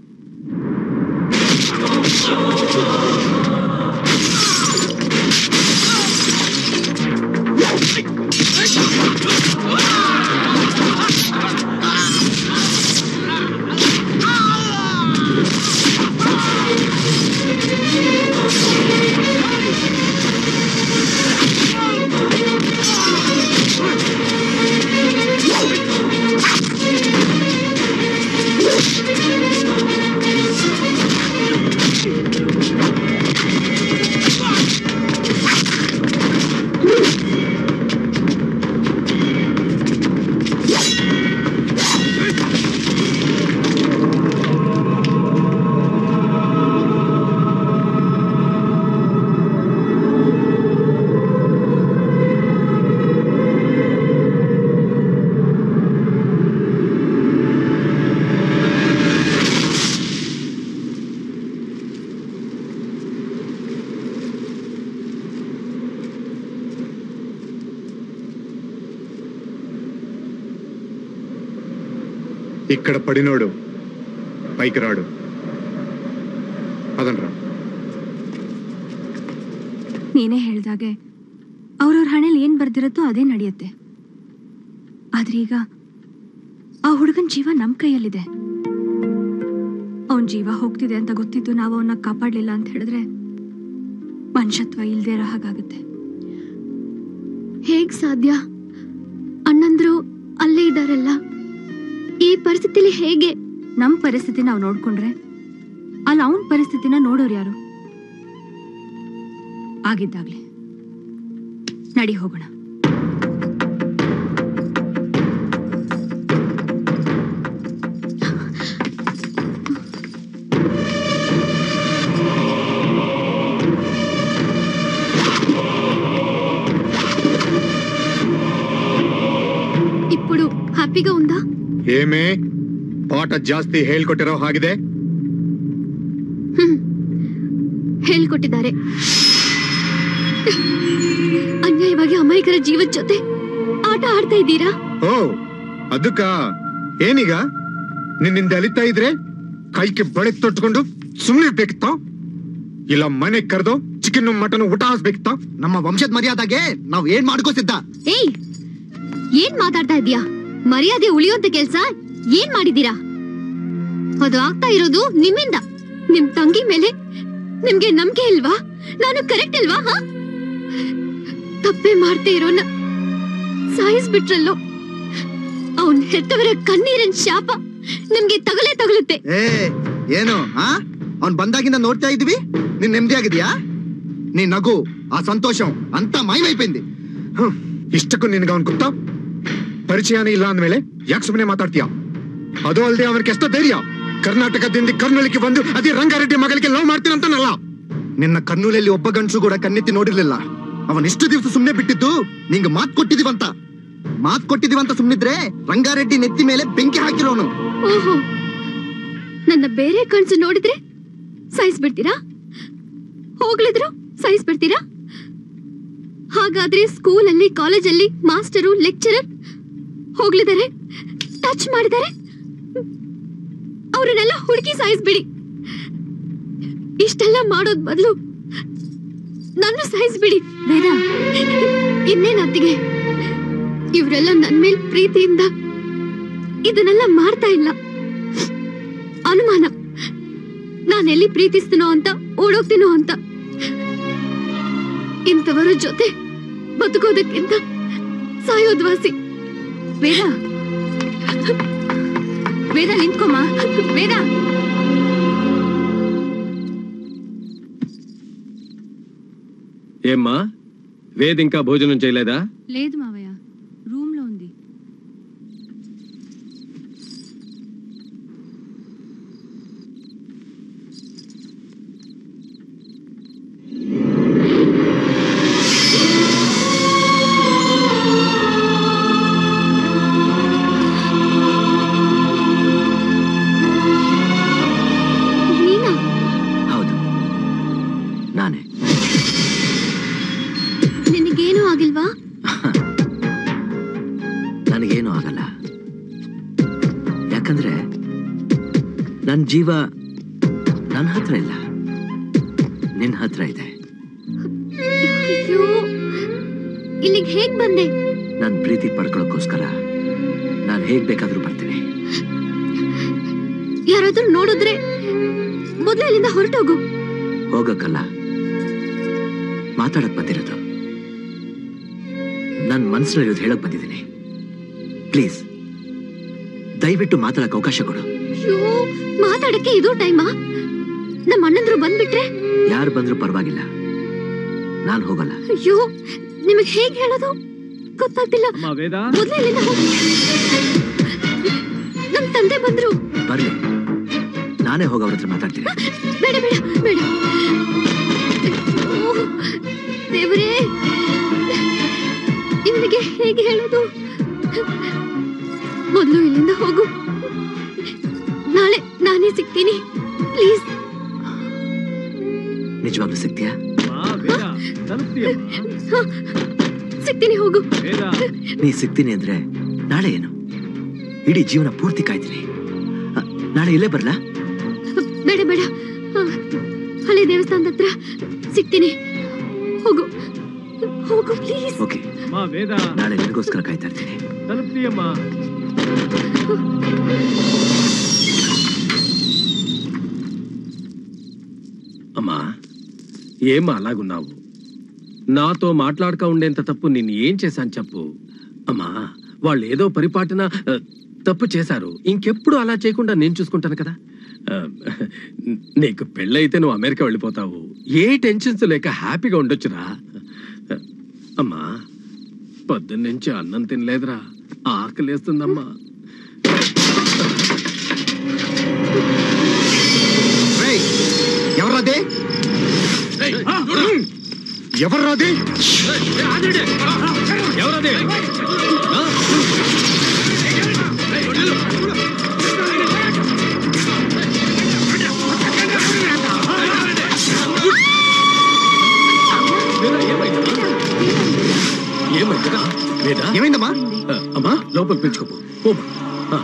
ఇక్కడ పడినోడు పైకి రాడు అదనరా
ನೀನೇ ಹೇಳ್ದಾಗೆ ಅವ್ರವ್ರ ಹಣೆಲಿ ಏನ್ ಬರ್ದಿರತ್ತೋ ಅದೇ ನಡೆಯುತ್ತೆ ಆದ್ರೆ ಈಗ ಆ ಹುಡುಗನ್ ಜೀವ ನಮ್ ಕೈಯಲ್ಲಿದೆ ಅವನ್ ಜೀವ ಹೋಗ್ತಿದೆ ಅಂತ ಗೊತ್ತಿದ್ದು ನಾವು ಅವನ್ನ ಕಾಪಾಡ್ಲಿಲ್ಲ ಅಂತ ಹೇಳಿದ್ರೆ ಮನುಷ್ಯತ್ವ ಇಲ್ದೇ ಇರೋ ಹಾಗಾಗುತ್ತೆ
ಹೇಗ್ ಸಾಧ್ಯ ಅಣ್ಣಂದ್ರು ಅಲ್ಲೇ ಇದಾರಲ್ಲ ಈ ಪರಿಸ್ಥಿತಿಲಿ ಹೇಗೆ
ನಮ್ ಪರಿಸ್ಥಿತಿ ನಾವು ನೋಡ್ಕೊಂಡ್ರೆ ಅಲ್ಲಿ ಅವನ್ ಪರಿಸ್ಥಿತಿನ ನೋಡೋರು ಯಾರು ಆಗಿದ್ದಾಗ್ಲಿ ನಡಿ ಹೋಗೋಣ
ఇప్పుడు హ్యాపీగా ఉందా
ఏమే ಪಾಠ ಜಾಸ್ತಿ ಹೇಳ್ಕೊಟ್ಟಿರೋ ಹಾಗಿದೆ
ಹೇಳ್ಕೊಟ್ಟಿದ್ದಾರೆ ಅನ್ಯಾಯವಾಗಿ ಅಮಾಯಕರ ಜೀವದ ಜೊತೆ ಆಟ ಆಡ್ತಾ ಇದ್ದೀರಾ
ಓ ಅದಕ್ಕ ಏನೀಗ ನಿನ್ನಿಂದ ಅಲಿತಾ ಇದ್ರೆ ಕೈಗೆ ಬಳೆ ತೊಟ್ಕೊಂಡು ಸುಮ್ಮನೆ ಬೇಕಿತ್ತ ಇಲ್ಲ ಮನೆ ಕರೆದು ಚಿಕನ್ ಮಟನ್ ಊಟ ಹಾಸ್ಬೇಕಿತ್ತ
ನಮ್ಮ ವಂಶದ ಮರ್ಯಾದಾಗೆ ನಾವ್ ಏನ್ ಮಾಡ್ಕೋತಿದ್ದ
ಏಯ್ ಏನ್ ಮಾತಾಡ್ತಾ ಇದೀಯಾ ಮರ್ಯಾದೆ ಉಳಿಯುವಂತ ಕೆಲ್ಸ ಏನ್ ಮಾಡಿದೀರಾ ಅದು ಆಗ್ತಾ ಇರೋದು ನಿಮ್ಮಿಂದ ನಿಮ್ ತಂಗಿ ಮೇಲೆ ನಿಮ್ಗೆ ನಂಬಿಕೆ ಇಲ್ವಾ ನಾನು ಕರೆಕ್ಟ್ ಇಲ್ವಾ ಹಾ ತಪ್ಪೇ ಮಾಡ್ತಾ ಇರೋನ ಸಾಯಿಸ್ಬಿಟ್ರಲ್ಲೋ ಅವನ್ ಹೆತ್ತವರ ಕಣ್ಣೀರಿನ ಶಾಪ ನಿಮ್ಗೆ ತಗಲೇ ತಗಲುತ್ತೆ
ಏ ಏನು ಆ ಅವ್ನ್ ಬಂದಾಗಿಂದ ನೋಡ್ತಾ ಇದ್ವಿ ನೀನ್ ನೆಮ್ಮದಿ ಆಗಿದ್ಯಾ ನೀ ನಗು ಆ ಸಂತೋಷం ಅಂತ ಮೈమైపోయింది
ಇಷ್ಟಕ್ಕೂ ನಿನ್ಗ ಅವನ್ ಗೊತ್ತಾ ಪರಿಚಯನೇ ಇಲ್ಲ ಅಂದ್ಮೇಲೆ ಯಾಕೆ ಸುಮ್ಮನೆ ಮಾತಾಡ್ತೀಯ ಅದು ಅಲ್ಲದೆ ಅವನಿಗೆ ಎಷ್ಟೋ ಧೈರ್ಯ ಕರ್ನಾಟಕದಿಂದ ಕರ್ನಾಟಕಕ್ಕೆ ಬಂದು ಅದೇ ರಂಗಾರೆಡ್ಡಿ ಮಗಳಿಗೆ ಲವ್ ಮಾಡ್ತೀನಂತಾನಲ್ಲ
ನಿನ್ನ ಕಣ್ಣುಲಲ್ಲಿ ಒಬ್ಬ ಗಂಡಸು ಕೂಡ ಕಣ್ಣೆತ್ತಿ ನೋಡಿರ್ಲಿಲ್ಲ ಅವನ್ ಇಷ್ಟು ದಿವಸ ಸುಮ್ನೆ ಬಿಟ್ಟಿದ್ದು ನಿಂಗೆ ಮಾತ್ ಕೊಟ್ಟಿದೀವಂತ ಮಾತ್ ಕೊಟ್ಟಿದೀವಂತ ಸುಮ್ನಿದ್ರೆ ರಂಗಾರೆಡ್ಡಿ ನೆತ್ತಿ ಮೇಲೆ ಬೆಂಕಿ ಹಾಕಿರೋನು
ಓಹೋ ನನ್ನ ಬೇರೆ ಕಣ್ಸು ನೋಡಿದ್ರೆ ಸಾಯಿಸ್ಬಿಡ್ತೀರಾ ಹೋಗ್ಲಿದ್ರು ಸಾಯಿಸ್ಬಿಡ್ತೀರಾ ಹಾಗಾದ್ರೆ ಸ್ಕೂಲಲ್ಲಿ ಕಾಲೇಜಲ್ಲಿ ಮಾಸ್ಟರು ಲೆಕ್ಚರರ್ ಹೋಗ್ಲಿದ್ದಾರೆ ಟಚ್ ಮಾಡಿದ್ದಾರೆ ಅವ್ರನ್ನೆಲ್ಲ ಹುಡುಕಿ ಸಾಯಿಸ್ಬಿಡಿ ಇಷ್ಟೆಲ್ಲ ಮಾಡೋದ್ ಬದಲು ನನ್ನ ಸಾಯಿಸ್ಬಿಡಿ ಬೇಡ ಇನ್ನೇನ್ ಅತ್ತಿಗೆ ಇವರೆಲ್ಲ ನನ್ ಮೇಲ್ ಪ್ರೀತಿಯಿಂದ ಇದನ್ನೆಲ್ಲ ಮಾಡ್ತಾ ಇಲ್ಲ ಅನುಮಾನ ನಾನೆಲ್ಲಿ ಪ್ರೀತಿಸ್ತೀನೋ ಅಂತ ಓಡೋಗ್ತೀನೋ ಅಂತ ಇಂಥವರ ಜೊತೆ ಬದುಕೋದಕ್ಕಿಂತ ಸಾಯೋದ್ ವಾಸಿ
ವೇದ ವೇದ ನಿಂತ್ಕೊಮ್ಮ ವೇದ
ఏమ్మా వేద్ ఇంకా భోజనం చేయలేదా
లేదు మావయ్య రూమ్ లో ఉంది
ನೀನಾ
ಹೌದು ನಾನೇ
ನಿನಗೇನೂ ಆಗಿಲ್ವಾ
ನನಗೇನು ಆಗಲ್ಲ ಯಾಕಂದ್ರೆ ನನ್ನ ಜೀವ ನನ್ನ ಹತ್ರ ಇಲ್ಲ ನಿನ್ನ ಹತ್ರ ಇದೆ
ಅಯ್ಯೋ ಇಲ್ಲಿಗೆ ಹೇಗ್ ಬಂದೆ
ನನ್ನ ಪ್ರೀತಿ ಪಡ್ಕೊಳ್ಳೋಕ್ಕೋಸ್ಕರ ನಾನು ಹೇಗ್ ಬೇಕಾದ್ರೂ ಬರ್ತೀನಿ
ಯಾರಾದ್ರೂ ನೋಡಿದ್ರೆ ಮೊದ್ಲು ಇಲ್ಲಿಂದ ಹೊರಟೋಗು
ಹೋಗಕ್ಕಲ್ಲ ಮಾತಾಡಕ್ ಬಂದಿರೋದು ನನ್ನ ಮನಸ್ಸಲ್ಲಿರೋದು ಹೇಳಕ್ ಬಂದಿದ್ದೀನಿ ಪ್ಲೀಸ್ ದಯವಿಟ್ಟು ಮಾತಾಡಕ್ ಅವಕಾಶ ಕೊಡು
ಅಯ್ಯೋ ಮಾತಾಡಕ್ಕೆ ಇದು ಟೈಮಾ ನಮ್ಮ ಅಣ್ಣಂದ್ರು ಬಂದ್ಬಿಟ್ರೆ
ಯಾರು ಬಂದ್ರೂ ಪರವಾಗಿಲ್ಲ ನಾನು ಹೋಗಲ್ಲ
ಅಯ್ಯೋ ನಿಮಗ್ ಹೇಗ್ ಹೇಳೋದು ಗೊತ್ತಾಗ್ತಿಲ್ಲ
ವೇದ
ಮೊದ್ಲು ಇಲ್ಲಿಂದ ಹೋಗಿ ನಮ್ ತಂದೆ ಬಂದ್ರು
ಬರ್ಲಿ ನಾನೇ ಹೋಗಿ ಅವ್ರ ಹತ್ರ ಮಾತಾಡ್ತೀನಿ
ಬೇಡ ಬೇಡ ಬೇಡ ಅಯ್ಯೋ, ದೇವರೇ ಇವನಿಗೆ ಹೇಗೆ ಹೇಳೋದು ಮೊದಲು ಇಲ್ಲಿಂದ ಹೋಗು ನಾಳೆ ನಾನೇ ಸಿಗ್ತೀನಿ ಪ್ಲೀಸ್
ನಿಜವಾಗ್ಲೂ ಸಿಗ್ತೀಯಾ
ಸಿಗ್ತೀನಿ ಹೋಗು
ನೀ ಸಿಗ್ತೀನಿ ಅಂದ್ರೆ ನಾಳೆ ಏನು ಇಡೀ ಜೀವನ ಪೂರ್ತಿ ಕಾಯ್ತೀನಿ ಅ, ನಾಳೆ ಇಲ್ಲೇ ಬರ್ಲಾ
ಬೇಡ ಬೇಡ ಆ, ಹಳೆ ದೇವಸ್ಥಾನದ ಹತ್ರ ಸಿಗ್ತೀನಿ ಹೋಗು ಹೋಗು ಪ್ಲೀಸ್
ಓಕೆ ನಾಳೆ ನಿನಗೋಸ್ಕರ ಕಾಯ್ತಾ ಇರ್ತೀನಿ
అమ్మా ఏం అలాగున్నావు నాతో మాట్లాడక ఉండేంత తప్పు నేను ఏం చేశాను చెప్పు అమ్మా వాళ్ళు ఏదో పరిపాటున ఆ, తప్పు చేశారు ఇంకెప్పుడు అలా చేయకుండా నేను చూసుకుంటాను కదా ఆ, నీకు పెళ్ళైతే నువ్వు అమెరికా వెళ్ళిపోతావు ఏ టెన్షన్స్ లేక హ్యాపీగా ఉండొచ్చురా అమ్మా పొద్దున్నుంచి అన్నం తినలేదురా ఆకలేస్తుందమ్మా
ఎవర్రాదే ఎవర్రాది
ఎవరది ఏమైందిరా లేదా
ఏమైందమ్మా
అమ్మా లోపల పిలుచుకోపో పోమా ఆ.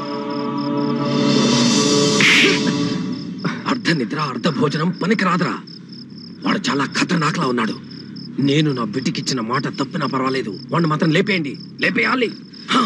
అర్ధ నిద్ర అర్ధ భోజనం పనికిరాదురా వాడు చాలా ఖతర్నాక్లా ఉన్నాడు నేను నా బిడ్డకిచ్చిన మాట తప్పినా పర్వాలేదు వాడిని మాత్రం లేపేయండి లేపేయాలి హా.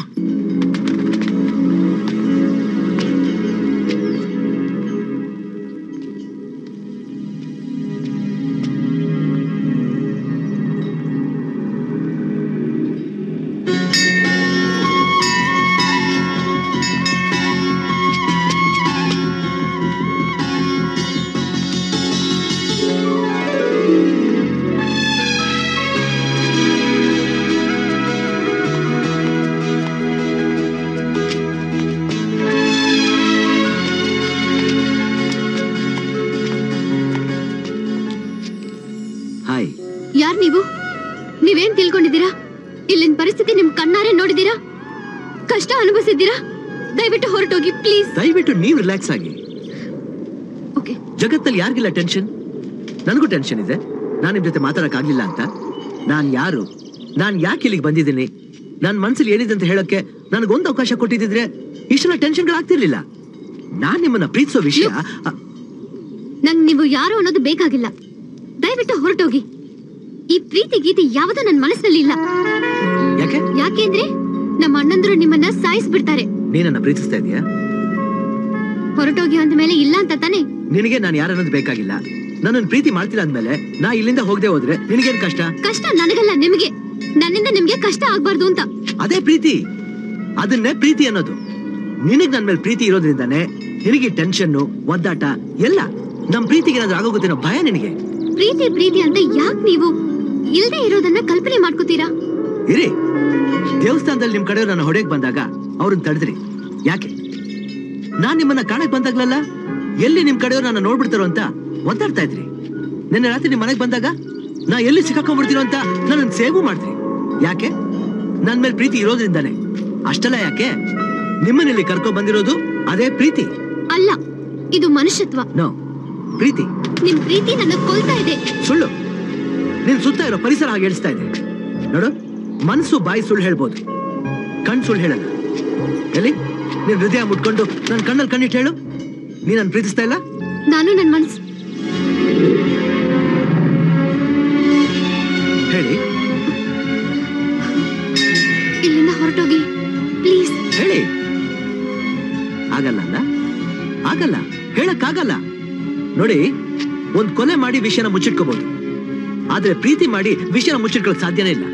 ಇಲ್ಲಿನ ಪರಿಸ್ಥಿತಿ ನಿಮ್ ಕಣ್ಣಾರೆ ನೋಡಿದೀರಾ ಕಷ್ಟ ಅನುಭವಿಸಿದ್ದೀರಾ ದಯವಿಟ್ಟು ಹೊರಟೋಗಿ ಪ್ಲೀಸ್
ದಯವಿಟ್ಟು ನೀವು ರಿಲ್ಯಾಕ್ಸ್ ಆಗಿ
ಓಕೆ
ಜಗತ್ತಲ್ಲಿ ಯಾರಿಗಿಲ್ಲ ಟೆನ್ಷನ್ ನನಗೂ ಟೆನ್ಷನ್ ಇದೆ ನಾನು ನಿಮ್ ಜೊತೆ ಮಾತಾಡಕ್ ಆಗ್ಲಿಲ್ಲ ಅಂತ ನಾನ್ ಯಾರು ನಾನ್ ಯಾಕೆ ಇಲ್ಲಿಗೆ ಬಂದಿದ್ದೀನಿ ನನ್ನ ಮನ್ಸಲ್ಲಿ ಏನಿದೆ ಅಂತ ಹೇಳಕ್ಕೆ ನನಗೊಂದು ಅವಕಾಶ ಕೊಟ್ಟಿದ್ರೆ ಇಷ್ಟೆಲ್ಲ ಟೆನ್ಷನ್ಗಳಾಗ್ತಿರ್ಲಿಲ್ಲ ನಾನ್ ನಿಮ್ಮನ್ನ ಪ್ರೀತಿಸೋ ವಿಷಯ ಅ-
ನಂಗ್ ನೀವು ಯಾರು ಅನ್ನೋದು ಬೇಕಾಗಿಲ್ಲ ದಯವಿಟ್ಟು ಹೊರಟೋಗಿ ಈ ಪ್ರೀತಿ ಗೀತಿ ಯಾವುದು ನನ್ನ ಮನಸ್ಸಿನಲ್ಲಿ ಇಲ್ಲ
ಯಾಕೆ
ಯಾಕೆಂದ್ರೆ ನಮ್ಮ ಅಣ್ಣಂದ್ರು ನಿಮ್ಮನ್ನ ಸಾಯಿಸ್ಬಿಡ್ತಾರೆ
ನೀನನ್ನ ಪ್ರೀತಿಸ್ತಾ ಇದೀಯಾ
ಹೊರಟೋಗಿ ಅಂದ್ಮೇಲೆ ಇಲ್ಲ ಅಂತ ತಾನೆ
ನಿನಗೆ ನಾನು ಯಾರನ್ನೋದು ಬೇಕಾಗಿಲ್ಲ ನನ್ನನ್ನು ಪ್ರೀತಿ ಮಾಡ್ತಿಲ್ಲ ಅಂದ್ಮೇಲೆ ನಾ ಇಲ್ಲಿಂದ ಹೋಗದೆ ಹೋದ್ರೆ ನಿನಗೇನ್ ಕಷ್ಟ
ಕಷ್ಟ ನನಗಲ್ಲ ನಿಮಗೆ ನನ್ನಿಂದ ನಿಮ್ಗೆ ಕಷ್ಟ ಆಗ್ಬಾರ್ದು ಅಂತ
ಅದೇ ಪ್ರೀತಿ ಅದನ್ನೇ ಪ್ರೀತಿ ಅನ್ನೋದು ನಿನಗ್ ನನ್ ಮೇಲೆ ಪ್ರೀತಿ ಇರೋದ್ರಿಂದಾನೆ ನಿನಗೆ ಟೆನ್ಷನ್ನು ಒದ್ದಾಟ ಎಲ್ಲ ನಮ್ ಪ್ರೀತಿಗೆ ಏನಾದ್ರೂ ಆಗೋಗುತ್ತೆ ಅನ್ನೋ ಭಯ ನಿನಗೆ
ಪ್ರೀತಿ ಪ್ರೀತಿ ಅಂತ ಯಾಕೆ ನೀವು ಇಲ್ದೇ ಇರೋದನ್ನ ಕಲ್ಪನೆ ಮಾಡ್ಕೋತೀರಾ
ಇರಿ ದೇವಸ್ಥಾನದಲ್ಲಿ ನಿಮ್ ಕಡೆ ನನ್ನ ಹೊಡೆಯಕ್ ಬಂದಾಗ ಅವ್ರನ್ನ ತಡೆದ್ರಿ ಯಾಕೆ ನಾನ್ ನಿಮ್ಮನ್ನ ಕಾಣಕ್ ಬಂದಾಗ್ಲಲ್ಲ ಎಲ್ಲಿ ನಿಮ್ ಕಡೆಯವ್ರು ನನ್ನ ನೋಡ್ಬಿಡ್ತಾರೋ ಅಂತ ಒದ್ದಾಡ್ತಾ ಇದ್ರಿ ನಿನ್ನೆ ರಾತ್ರಿ ನಿಮ್ ಮನೆಗ್ ಬಂದಾಗ ನಾ ಎಲ್ಲಿ ಸಿಕ್ಕಾಕೊಂಡ್ಬಿಡ್ತೀನೋ ಅಂತ ನನ್ನ ಸೇವು ಮಾಡಿದ್ರಿ ಯಾಕೆ ನನ್ ಮೇಲೆ ಪ್ರೀತಿ ಇರೋದ್ರಿಂದಾನೆ ಅಷ್ಟಲ್ಲ ಯಾಕೆ ನಿಮ್ಮನ್ನಿಲ್ಲಿ ಕರ್ಕೊಂಡ್ ಬಂದಿರೋದು ಅದೇ ಪ್ರೀತಿ
ಅಲ್ಲ ಇದು ಮನುಷ್ಯತ್ವ
ನೋ ಪ್ರೀತಿ
ನಿಮ್ ಪ್ರೀತಿ ನನ್ನ ಕೊಲ್ತಾ ಇದೆ
ಸುಳ್ಳು ನಿನ್ ಸುತ್ತ ಇರೋ ಪರಿಸರ ಹಾಗೆ ಹೇಳಿಸ್ತಾ ಇದೆ ನೋಡು ಮನಸ್ಸು ಬಾಯಿ ಸುಳ್ಳು ಹೇಳ್ಬೋದು ಕಣ್ ಸುಳ್ಳು ಹೇಳಲ್ಲ ಎಲ್ಲಿ ನೀನ್ ಹೃದಯ ಮುಟ್ಕೊಂಡು ನನ್ ಕಣ್ಣಲ್ಲಿ ಕಣ್ಣಿಟ್ಟು ಹೇಳು ನೀ ನನ್ ಪ್ರೀತಿಸ್ತಾ ಇಲ್ಲ
ನಾನು ನನ್ ಮನ್ಸ್
ಹೇಳಿ
ಇಲ್ಲಿಂದ ಹೊರಟೋಗಿ ಪ್ಲೀಸ್
ಹೇಳಿ ಆಗಲ್ಲ ಅಲ್ಲ ಆಗಲ್ಲ ಹೇಳಕ್ಕಾಗಲ್ಲ ನೋಡಿ ಒಂದ್ ಕೊಲೆ ಮಾಡಿ ವಿಷಯನ ಮುಚ್ಚಿಟ್ಕೋಬಹುದು ಆದ್ರೆ ಪ್ರೀತಿ ಮಾಡಿ ವಿಷಯನ ಮುಚ್ಚಿಟ್ಕೊಳಕ್ ಸಾಧ್ಯನೇ ಇಲ್ಲ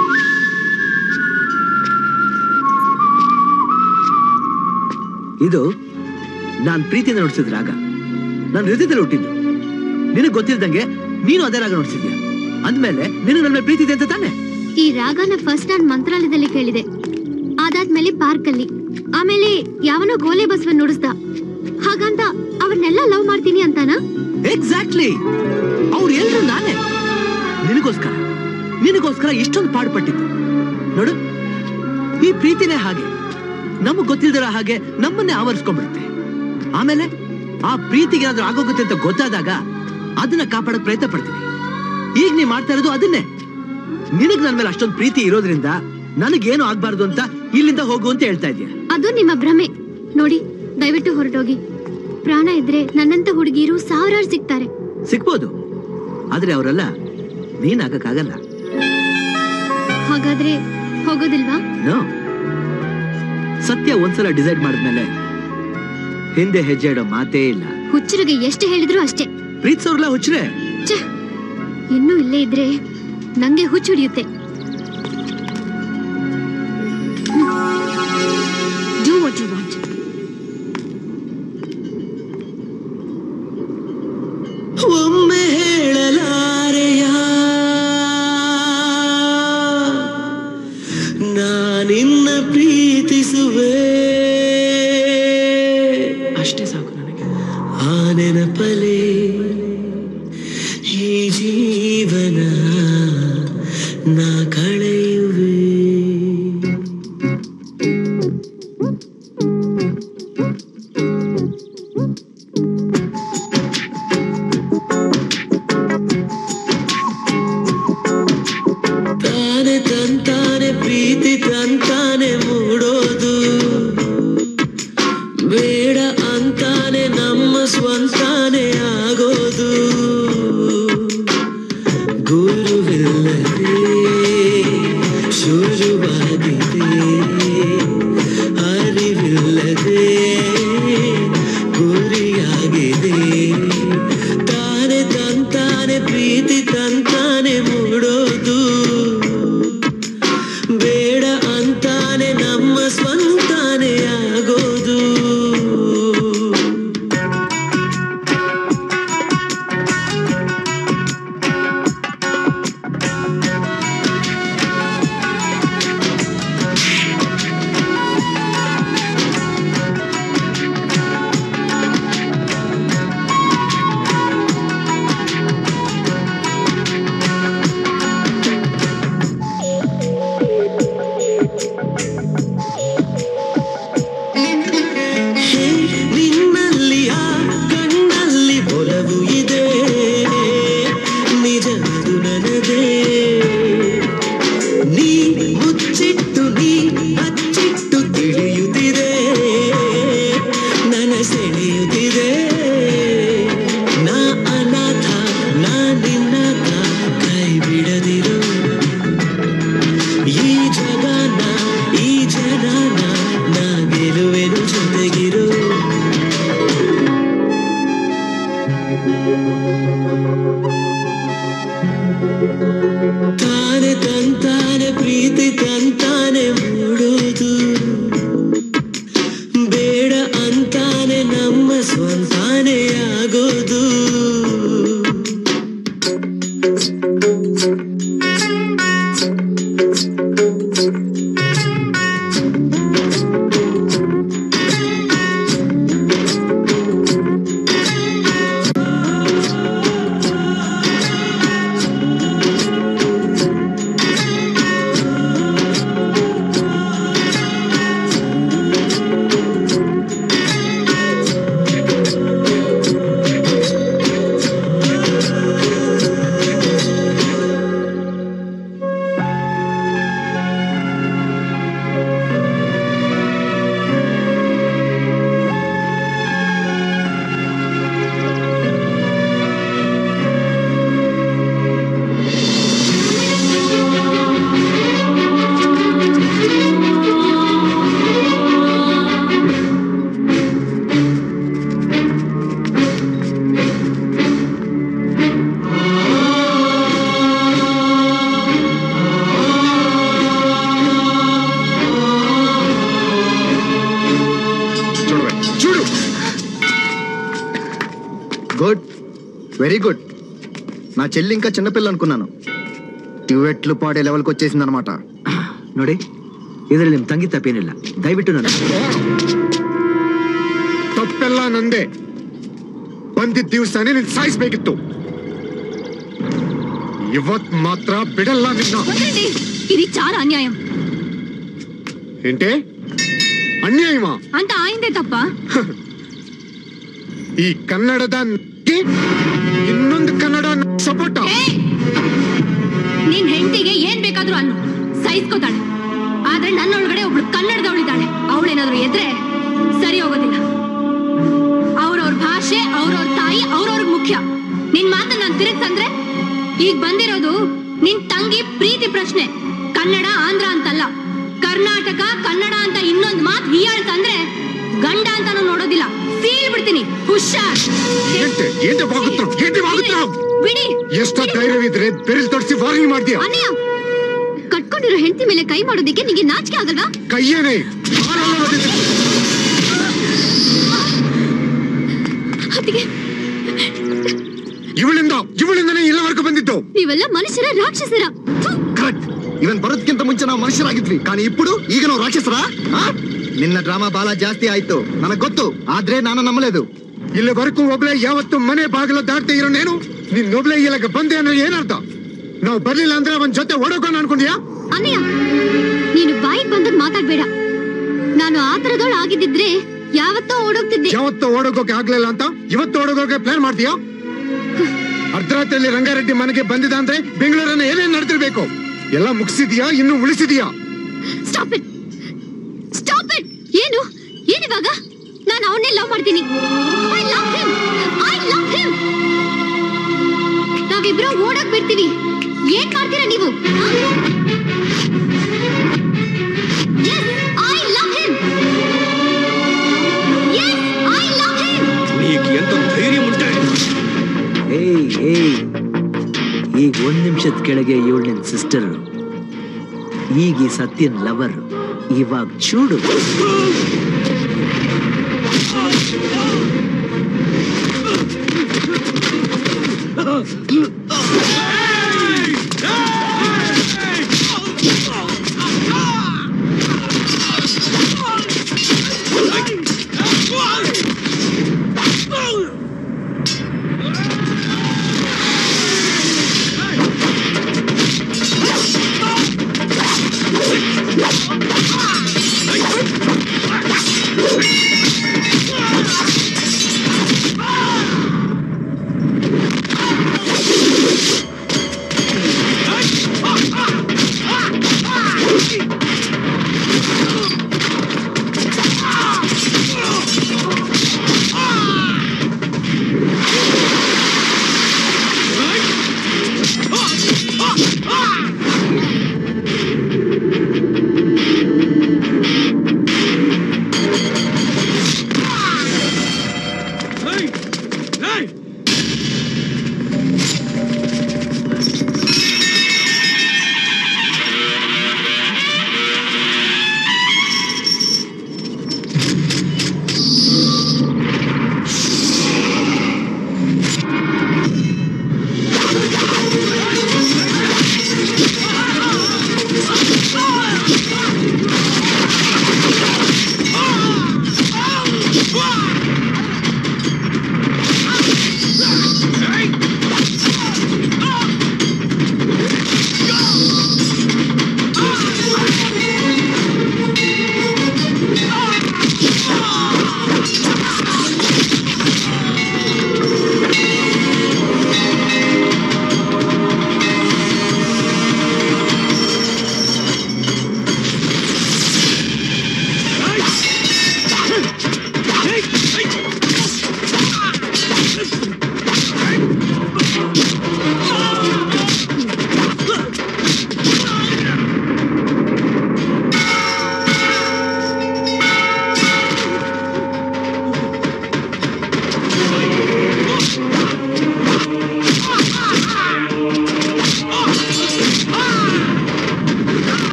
ಇದು ನಾನ್ ಪ್ರೀತಿಯಿಂದ ನುಡಿಸಿದ ರಾಗ ನನ್ನ ಹೃದಯದಲ್ಲಿ ಹುಟ್ಟಿದ್ದು ನಿನಗ್ ಗೊತ್ತಿಲ್ದಂಗೆ ನೀನು ಅದೇ ರಾಗ ನುಡಿಸಿದ್ಯಾ ಅಂದ್ಮೇಲೆ ನಿನಗೆ ನನ್ನ ಮೇಲೆ ಪ್ರೀತಿ ಇದೆ ಅಂತ ತಾನೆ
ಈ ರಾಗನ ಫಸ್ಟ್ ನಾನ್ ಮಂತ್ರಾಲಯದಲ್ಲಿ ಕೇಳಿದೆ ಅದಾದ್ಮೇಲೆ ಪಾರ್ಕ್ ಅಲ್ಲಿ ಆಮೇಲೆ ಯಾವನೋ ಗೋಲೆ ಬಸವ ನುಡಿಸ್ದ ಹಾಗಂತ ಅವ್ರನ್ನೆಲ್ಲ ಲವ್ ಮಾಡ್ತೀನಿ ಅಂತಾನ
ಎಕ್ಸಾಕ್ಟ್ಲಿ ಅವ್ರು ಎಲ್ರು ನಾನೇ ನಿನಗೋಸ್ಕರ ನಿನಗೋಸ್ಕರ ಇಷ್ಟೊಂದು ಪಾಡ್ಪಟ್ಟಿದ್ದು ನೋಡು ಈ ಪ್ರೀತಿನೇ ಹಾಗೆ ನಮಗ್ ಗೊತ್ತಿಲ್ದಿರ ಹಾಗೆ ನಮ್ಮನ್ನೇ ಆವರಿಸ್ಕೊಂಡ್ಬಿಡುತ್ತೆ ಆಮೇಲೆ ಆ ಪ್ರೀತಿಗೆ ಏನಾದ್ರೂ ಆಗೋಗುತ್ತೆ ಅಂತ ಗೊತ್ತಾದಾಗ ಅದನ್ನ ಕಾಪಾಡಕ್ ಪ್ರಯತ್ನ ಪಡ್ತೀನಿ ಈಗ ನೀ ಮಾಡ್ತಾ ಇರೋದು ಅದನ್ನೇ ನಿನಗ್ ನನ್ ಮೇಲೆ ಅಷ್ಟೊಂದು ಪ್ರೀತಿ ಇರೋದ್ರಿಂದ ನನಗೇನು ಆಗ್ಬಾರ್ದು ಅಂತ ಇಲ್ಲಿಂದ ಹೋಗು ಅಂತ ಹೇಳ್ತಾ ಇದೀಯ
ಅದು ನಿಮ್ಮ ಭ್ರಮೆ ನೋಡಿ ದಯವಿಟ್ಟು ಹೊರಟೋಗಿ ಪ್ರಾಣ ಇದ್ರೆ ನನ್ನಂತ ಹುಡುಗಿರು ಸಾವಿರಾರು ಸಿಗ್ತಾರೆ
ಸಿಗ್ಬೋದು ಆದ್ರೆ ಅವರೆಲ್ಲ ನೀನಾಗಕ್ಕಾಗಲ್ಲ
ಹಾಗಾದ್ರೆ ಹೋಗೋದಿಲ್ವಾ
ನೋ ಸತ್ಯ ಒಂದ್ಸಲ ಡಿಸೈಡ್ ಮಾಡಿದ್ಮೇಲೆ ಹಿಂದೆ ಹೆಜ್ಜೆ ಇಡೋ ಮಾತೇ ಇಲ್ಲ
ಹುಚ್ಚರಿಗೆ ಎಷ್ಟು ಹೇಳಿದ್ರು ಅಷ್ಟೇ
ಪ್ರೀತಿಸೋರ್ಲ ಹುಚ್ಚ್ರೆ
ಛೆ, ಇನ್ನೂ ಇಲ್ಲೇ ಇದ್ರೆ ನಂಗೆ ಹುಚ್ಚು ಹಿಡಿಯುತ್ತೆ ಡೂ ವಾಟ್ ಯು ವಾಂಟ್
ಒಮ್ಮೆ ಹೇಳಲಾರೆಯ ನಾನಿನ್ನ ಪ್ರೀತಿಸುವೆ ಅಷ್ಟೇ ಸಾಕು ನನಗೆ ಆ ನೆನಪಲೆ ಈ ಜೀವನ ನಾ ಕಳೆಯುವೆ ತಾನೆ ತಂತಾನೆ ಪ್ರೀತಿ ತಂತಾನೆ ಮೂಡ
ಜಗನ ಈ ಜನನ ನಾ ಗೆಲುವೆನು ಜೊತೆಗಿರು ತಾನೆ ತಂತಾನೆ ಪ್ರೀತಿ ತಂತಾನೆ ಮೂಡೋದು ಬೇಡ ಅಂತಾನೆ ನಮ್ಮ ಸ್ವಂತಾನೆ ಆಗೋದು
చూడు
గుడ్ వెరీ గుడ్ నా చెల్లి ఇంకా చిన్నపిల్ల అనుకున్నాను డ్యూయెట్లు పాడే లెవెల్కి వచ్చేసింది అనమాట
ನೋಡಿ ಇದರಲ್ಲಿ ನಿಮ್ ತಂಗಿ ತಪ್ಪೇನಿಲ್ಲ ದಯವಿಟ್ಟು ನನ್ನ
ತಪ್ಪೆಲ್ಲ ನಂದೆ ಬಂದಿದ್ದ ದಿವಸನೇ ನೀನ್ ಸಾಯಿಸ್ಬೇಕಿತ್ತು ಇವತ್ ಮಾತ್ರ ಬಿಡಲ್ಲ ನಿನ್ನ
వదలండి. ఇది చాలా అన్యాయం
ఏంటే అన్యాయమా
అంత ఆయిందే తప్ప
ಈ ಕನ್ನಡದ ಗೆ ಇನ್ನೊಂದು ಕನ್ನಡ ಸಪೋರ್ಟ
ನಿನ್ ಹೆಂಡತಿಗೆ ಏನ್ ಬೇಕಾದ್ರೂ ಅನ್ನು ಸಹಿಸ್ಕೋತಾಳೆ ಆದ್ರೆ ನನ್ನೊಳಗಡೆ ಒಬ್ಳು ಕನ್ನಡದವಳಿದ್ದಾಳೆ ಅವಳೇನಾದ್ರೂ ಎದ್ರೆ ಸರಿ ಹೋಗೋದಿಲ್ಲ ಅವ್ರವ್ರ ಭಾಷೆ ಅವ್ರವ್ರ ತಾಯಿ ಅವ್ರವ್ರಿಗೆ ಮುಖ್ಯ ನಿನ್ ಮಾತನ್ನ ನಾನು ತಿರುಗ್ತಂದ್ರೆ ಈಗ ಬಂದಿರೋದು ನಿನ್ ತಂಗಿ ಪ್ರೀತಿ ಪ್ರಶ್ನೆ ಕನ್ನಡ ಆಂಧ್ರ ಅಂತಲ್ಲ ಕರ್ನಾಟಕ ಕನ್ನಡ ಅಂತ ಇನ್ನೊಂದ್ ಮಾತು ಹೀಯಾಳ್ತಂದ್ರೆ ಗಂಡ ಅಂತಾನು ನೋಡೋದಿಲ್ಲ ಸೀಲ್ ಬಿಡ್ತೀನಿ ಹುಷಾರ್
ఏంటే ఏంటి బాగుతున్నావు ఏంటి బాగుతున్నావు
ಬಿಡಿ
ಎಷ್ಟ ಧೈರ್ಯವಿದ್ರೆ ಬೆರಳು ತೋರಿಸಿ ವಾರ್ನಿಂಗ್ ಮಾಡ್ತೀಯ
ಅನಯ್ಯ ಕಟ್ಕೊಂಡಿರೋ ಹೆಂಡತಿ ಮೇಲೆ ಕೈ ಮಾಡೋದಕ್ಕೆ ನಿಂಗೆ ನಾಚಿಕೆ ಆಗಲ್ವಾ
ಕೈಯೇನೆ ಕಾಲೆಲ್ಲ ಒದೆದು.
ಅದಕ್ಕೆ
ಇವಳಿಂದ ಇವಳಿಂದನೇ ಇಲ್ಲವರೆಗೂ ಬಂದಿದ್ದು
ನೀವೆಲ್ಲ ಮನುಷ್ಯರ ರಾಕ್ಷಸರ ಥು.
ಕರೆಕ್ಟ್ ಇವನ್ ಬರೋದಕ್ಕಿಂತ ಮುಂಚೆ ನಾವು ಮನುಷ್ಯರಾಗಿದ್ವಿ కానీ ఇప్పుడు ಈಗ ನಾವು ರಾಕ್ಷಸರಾ ಆ? ನಿನ್ನ ಡ್ರಾಮಾ ಬಾಲ ಜಾಸ್ತಿ ಆಯ್ತು ನನಗ್ ಗೊತ್ತು ಆದ್ರೆ ನಾನು ನಂಬలేదు
ಇಲ್ಲಿವರೆಗೂ ಒಬ್ಳೆ ಯಾವತ್ತು ಮನೆ ಬಾಗಿಲು ದಾಟ್ತಾ ಇರೋ ನೇನು ನೀನ್ ಒಬ್ಳೆ ಇಲ್ಲಿಗೆ ಬಂದೆ ಅನ್ನೋ ಏನರ್ಥ ನಾವು ಬರ್ಲಿಲ್ಲ ಅಂದ್ರೆ ಅವನ್ ಜೊತೆ ಓಡೋಕೋಣ ಅನ್ಕೊಂಡ್ಯಾ
ಅನಯ್ಯ ನೀನು ಬಾಯಿಗೆ ಬಂದದ್ ಮಾತಾಡ್ಬೇಡ ನಾನು ಆ ತರದೋಳು ಆಗಿದ್ದಿದ್ರೆ ಯಾವತ್ತೋ ಓಡೋಗ್ತಿದ್ದೆ
ಯಾವತ್ತು ಓಡೋಗೋಕೆ ಆಗ್ಲಿಲ್ಲ ಅಂತ ಇವತ್ತು ಓಡೋಗೋಕೆ ಪ್ಲಾನ್ ಮಾಡ್ತೀಯಾ ಅರ್ಧರಾತ್ರಿಯಲ್ಲಿ ರಂಗಾರೆಡ್ಡಿ ಮನೆಗೆ ಬಂದಿದ ಅಂದ್ರೆ ಬೆಂಗಳೂರನ್ನ ಏನೇನ್ ನಡೆದಿರ್ಬೇಕು ಎಲ್ಲ ಮುಗಿಸಿದ್ಯಾ ಇನ್ನು ಉಳಿಸಿದ್ಯಾ
ಸ್ಟಾಪ್ ಇಟ್ ಸ್ಟಾಪ್ ಇಟ್ ಏನು ಏನಿವಾಗ ನಾನು ಅವನ್ನೇ ಲವ್ ಮಾಡ್ತೀನಿ I love him I love him ನಾವಿಬ್ರು ಓಡಕ್ ಬಿಡ್ತೀವಿ ಏನ್ ಮಾಡ್ತೀರಾ ನೀವು I love him I love him
నీకు ఎంత ధైర్యం ఉంటే
ಏಯ್ ಏಯ್ ಈಗ ಒಂದ್ ನಿಮಿಷದ ಕೆಳಗೆ ಇವಳು ನಿನ್ ಸಿಸ್ಟರ್ ಈಗ ಈ ಸತ್ಯನ್ ಲವರ್ ಇವಾಗ ಚೂಡು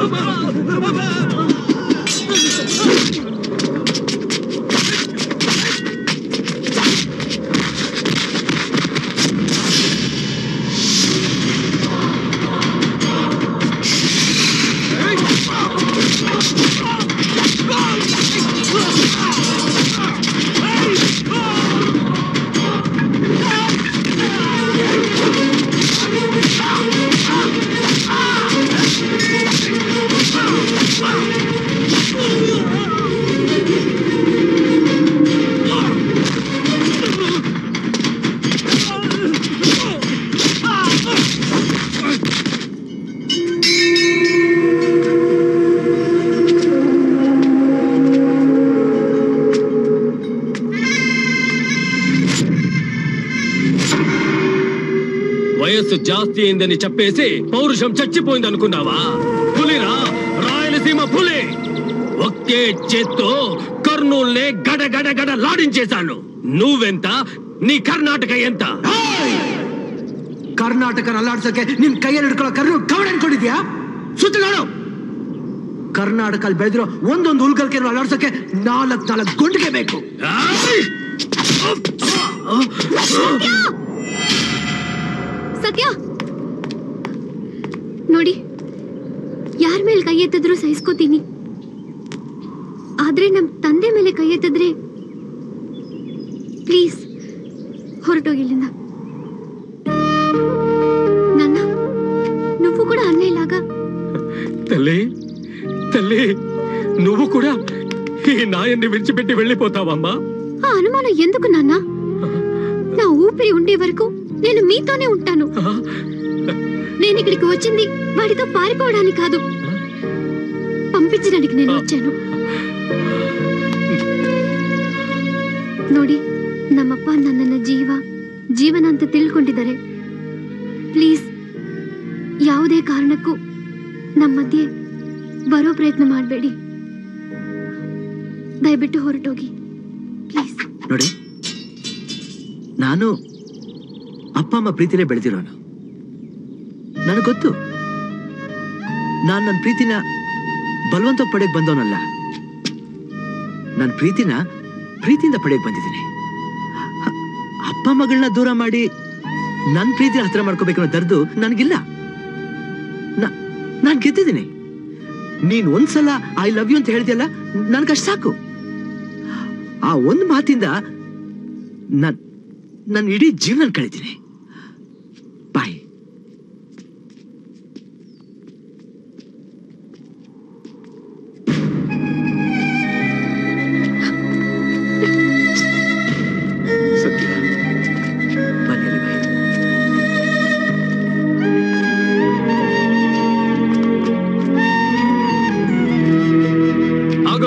వయస్సు జాస్తి అయిందని చెప్పేసి పౌరుషం చచ్చిపోయింది అనుకున్నావా పులిరా రాయలసీమ పులి ఒకే చేత్తో కర్నూల్నే గడ గడ గడ లాడించేశాను నువ్వెంత నీ ಕರ್ನಾಟಕ ಎಂತ
ಕರ್ನಾಟಕ ಅಲ್ಲಾಡ್ಸಕ್ಕೆ ನಿನ್ ಕೈಯಲ್ಲಿ ಹಿಡ್ಕೊಳ್ಳೋ ಕರ್ನು ಕವಡ ಅನ್ಕೊಂಡಿದ್ಯಾ ಸುತ್ತಲಾಡು ಕರ್ನಾಟಕ ಅಲ್ಲಿ ಬೆಳೆದಿರೋ ಒಂದೊಂದು ಹುಲ್ಗಲ್ಕೆ ಅಲ್ಲಾಡ್ಸಕ್ಕೆ ನಾಲ್ಕು ನಾಲ್ಕು ಗುಂಡಿಗೆ ಬೇಕು
ಸತ್ಯ ನೋಡಿ ಯಾರ ಮೇಲೆ ಕೈ ಎತ್ತಿದ್ರು ಸಹಿಸ್ಕೋತೀನಿ ಆದ್ರೆ ನಮ್ ತಂದೆ ಮೇಲೆ ಕೈ ಎತ್ತಿದ್ರೆ ಪ್ಲೀಸ್ ಹೊರಟೋಗಿ ಇಲ್ಲಿಂದ ನನ್ನ నువ్వు కూడా అన్నయ్యలాగా
తల్లి తల్లి నువ్వు కూడా ఈ నాయన్ని విడిచిపెట్టి వెళ్ళిపోతావమ్మా
ఆ అనుమానం ఎందుకు నాన్న నా ఊపిరి ఉండే వరకు నేను మీతోనే ఉంటాను నేను ఇక్కడికి వచ్చింది వాడితో పారిపోవడానికి కాదు పంపించడానికి నేను వచ్చాను ನೋಡಿ ನಮ್ಮಪ್ಪ ನನ್ನನ್ನ ಜೀವ ಜೀವನ ಅಂತ ತಿಳ್ಕೊಂಡಿದ್ದಾರೆ ಪ್ಲೀಸ್ ಯಾವುದೇ ಕಾರಣಕ್ಕೂ ನಮ್ಮ ಮಧ್ಯೆ ಬರೋ ಪ್ರಯತ್ನ ಮಾಡಬೇಡಿ ದಯವಿಟ್ಟು ಹೊರಟೋಗಿ ಪ್ಲೀಸ್
ನೋಡಿ ನಾನು ಅಪ್ಪ ಅಮ್ಮ ಪ್ರೀತಿಲೇ ಬೆಳೆದಿರೋನು ನನಗೆ ಗೊತ್ತು ನಾನು ನನ್ನ ಪ್ರೀತಿನ ಬಲವಂತ ಪಡೆಯಕ್ ಬಂದವನಲ್ಲ ನನ್ನ ಪ್ರೀತಿನ ಪ್ರೀತಿಯಿಂದ ಪಡೆಯಕ್ ಬಂದಿದ್ದೀನಿ ಅ- ಅಪ್ಪ ಮಗಳನ್ನ ದೂರ ಮಾಡಿ ನನ್ನ ಪ್ರೀತಿ ಹತ್ರ ಮಾಡ್ಕೋಬೇಕು ಅನ್ನೋ ದರ್ದು ನನಗಿಲ್ಲ ನಾನು ಗೆದ್ದಿದ್ದೀನಿ ನೀನ್ ಒಂದ್ಸಲ ಐ ಲವ್ ಯು ಅಂತ ಹೇಳ್ದಿಯಲ್ಲ ನನ್ಗಷ್ಟು ಸಾಕು ಆ ಒಂದು ಮಾತಿಂದ ನನ್ ನನ್ನ ಇಡೀ ಜೀವನ ಕಳಿತೀನಿ ಬಾಯ್
ಸತ್ಯ
ಬನ್ನಿ ಅಲ್ಲಿ ಬಾಯ್
ఆగు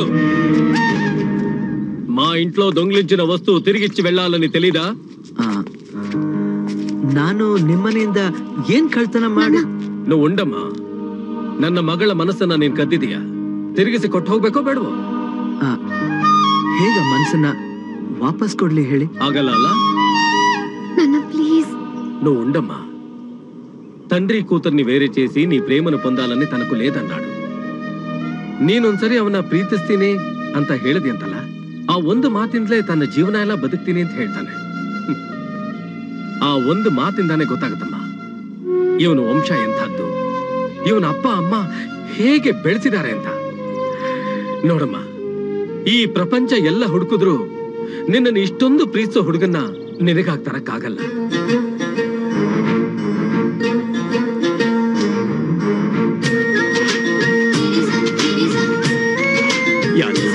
మా ఇంట్లో దొంగిలించిన వస్తువు తిరిగిచ్చి వెళ్ళాలని తెలీదా
ಆ, ನಾನು ನಿಮ್ಮನೆಯಿಂದ ಏನ್ ಕಳ್ತನ ಮಾಡಿ
నువ్వు ఉండమ్మా ನನ್ನ ಮಗಳ ಮನಸ್ಸನ್ನ ನೀನ್ ಕದ್ದಿದೀಯ ತಿರುಗಿಸಿ ಕೊಟ್ಟು ಹೋಗ್ಬೇಕೋ ಬೇಡವೋ
ಆ, ಹೇಗ ಮನ್ಸನ್ನ ವಾಪಸ್ ಕೊಡ್ಲಿ ಹೇಳಿ
ಆಗಲ್ಲ ಅಲ್ಲ
ನನ್ನ ప్లీజ్
నువ్వు ఉండమ్మా తండ్రి కూతుర్ని వేరే చేసి నీ ప్రేమను పొందాలని తనకు లేదన్నాడు ನೀನೊಂದ್ಸರಿ ಅವನ ಪ್ರೀತಿಸ್ತೀನಿ ಅಂತ ಹೇಳಿದೆ ಅಂತಲ್ಲ ಆ ಒಂದು ಮಾತಿಂದಲೇ ತನ್ನ ಜೀವನ ಎಲ್ಲ ಬದುಕ್ತೀನಿ ಅಂತ ಹೇಳ್ತಾನೆ ಹ್ಮ್. ಆ ಒಂದು ಮಾತಿಂದಾನೆ ಗೊತ್ತಾಗುತ್ತಮ್ಮ ಇವನು ವಂಶ ಎಂಥದ್ದು ಇವನ ಅಪ್ಪ ಅಮ್ಮ ಹೇಗೆ ಬೆಳೆಸಿದ್ದಾರೆ ಅಂತ ನೋಡಮ್ಮ ಈ ಪ್ರಪಂಚ ಎಲ್ಲ ಹುಡುಕಿದ್ರು ನಿನ್ನನ್ನು ಇಷ್ಟೊಂದು ಪ್ರೀತಿಸೋ ಹುಡುಗನ್ನ ನಿನಗಾಗ್ ತರಕ್ಕಾಗಲ್ಲ ಯಾರು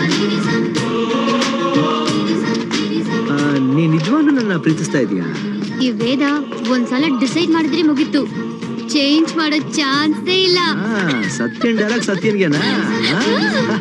ಆ, ನೀ ನಿಜವಾಗ್ಲೂ ನನ್ನ ಪ್ರೀತಿಸ್ತಾ ಇದೀಯಾ
ಈ ವೇದ ಒಂದ್ಸಲ ಡಿಸೈಡ್ ಮಾಡಿದ್ರೆ ಮುಗೀತು ಚೇಂಜ್ ಮಾಡೋ ಚಾನ್ಸೇ ಇಲ್ಲ
ಆ, ಸತ್ಯನ್ ಡೈಲಾಗ್ ಸತ್ಯನ್ಗೆನಾ ಆ?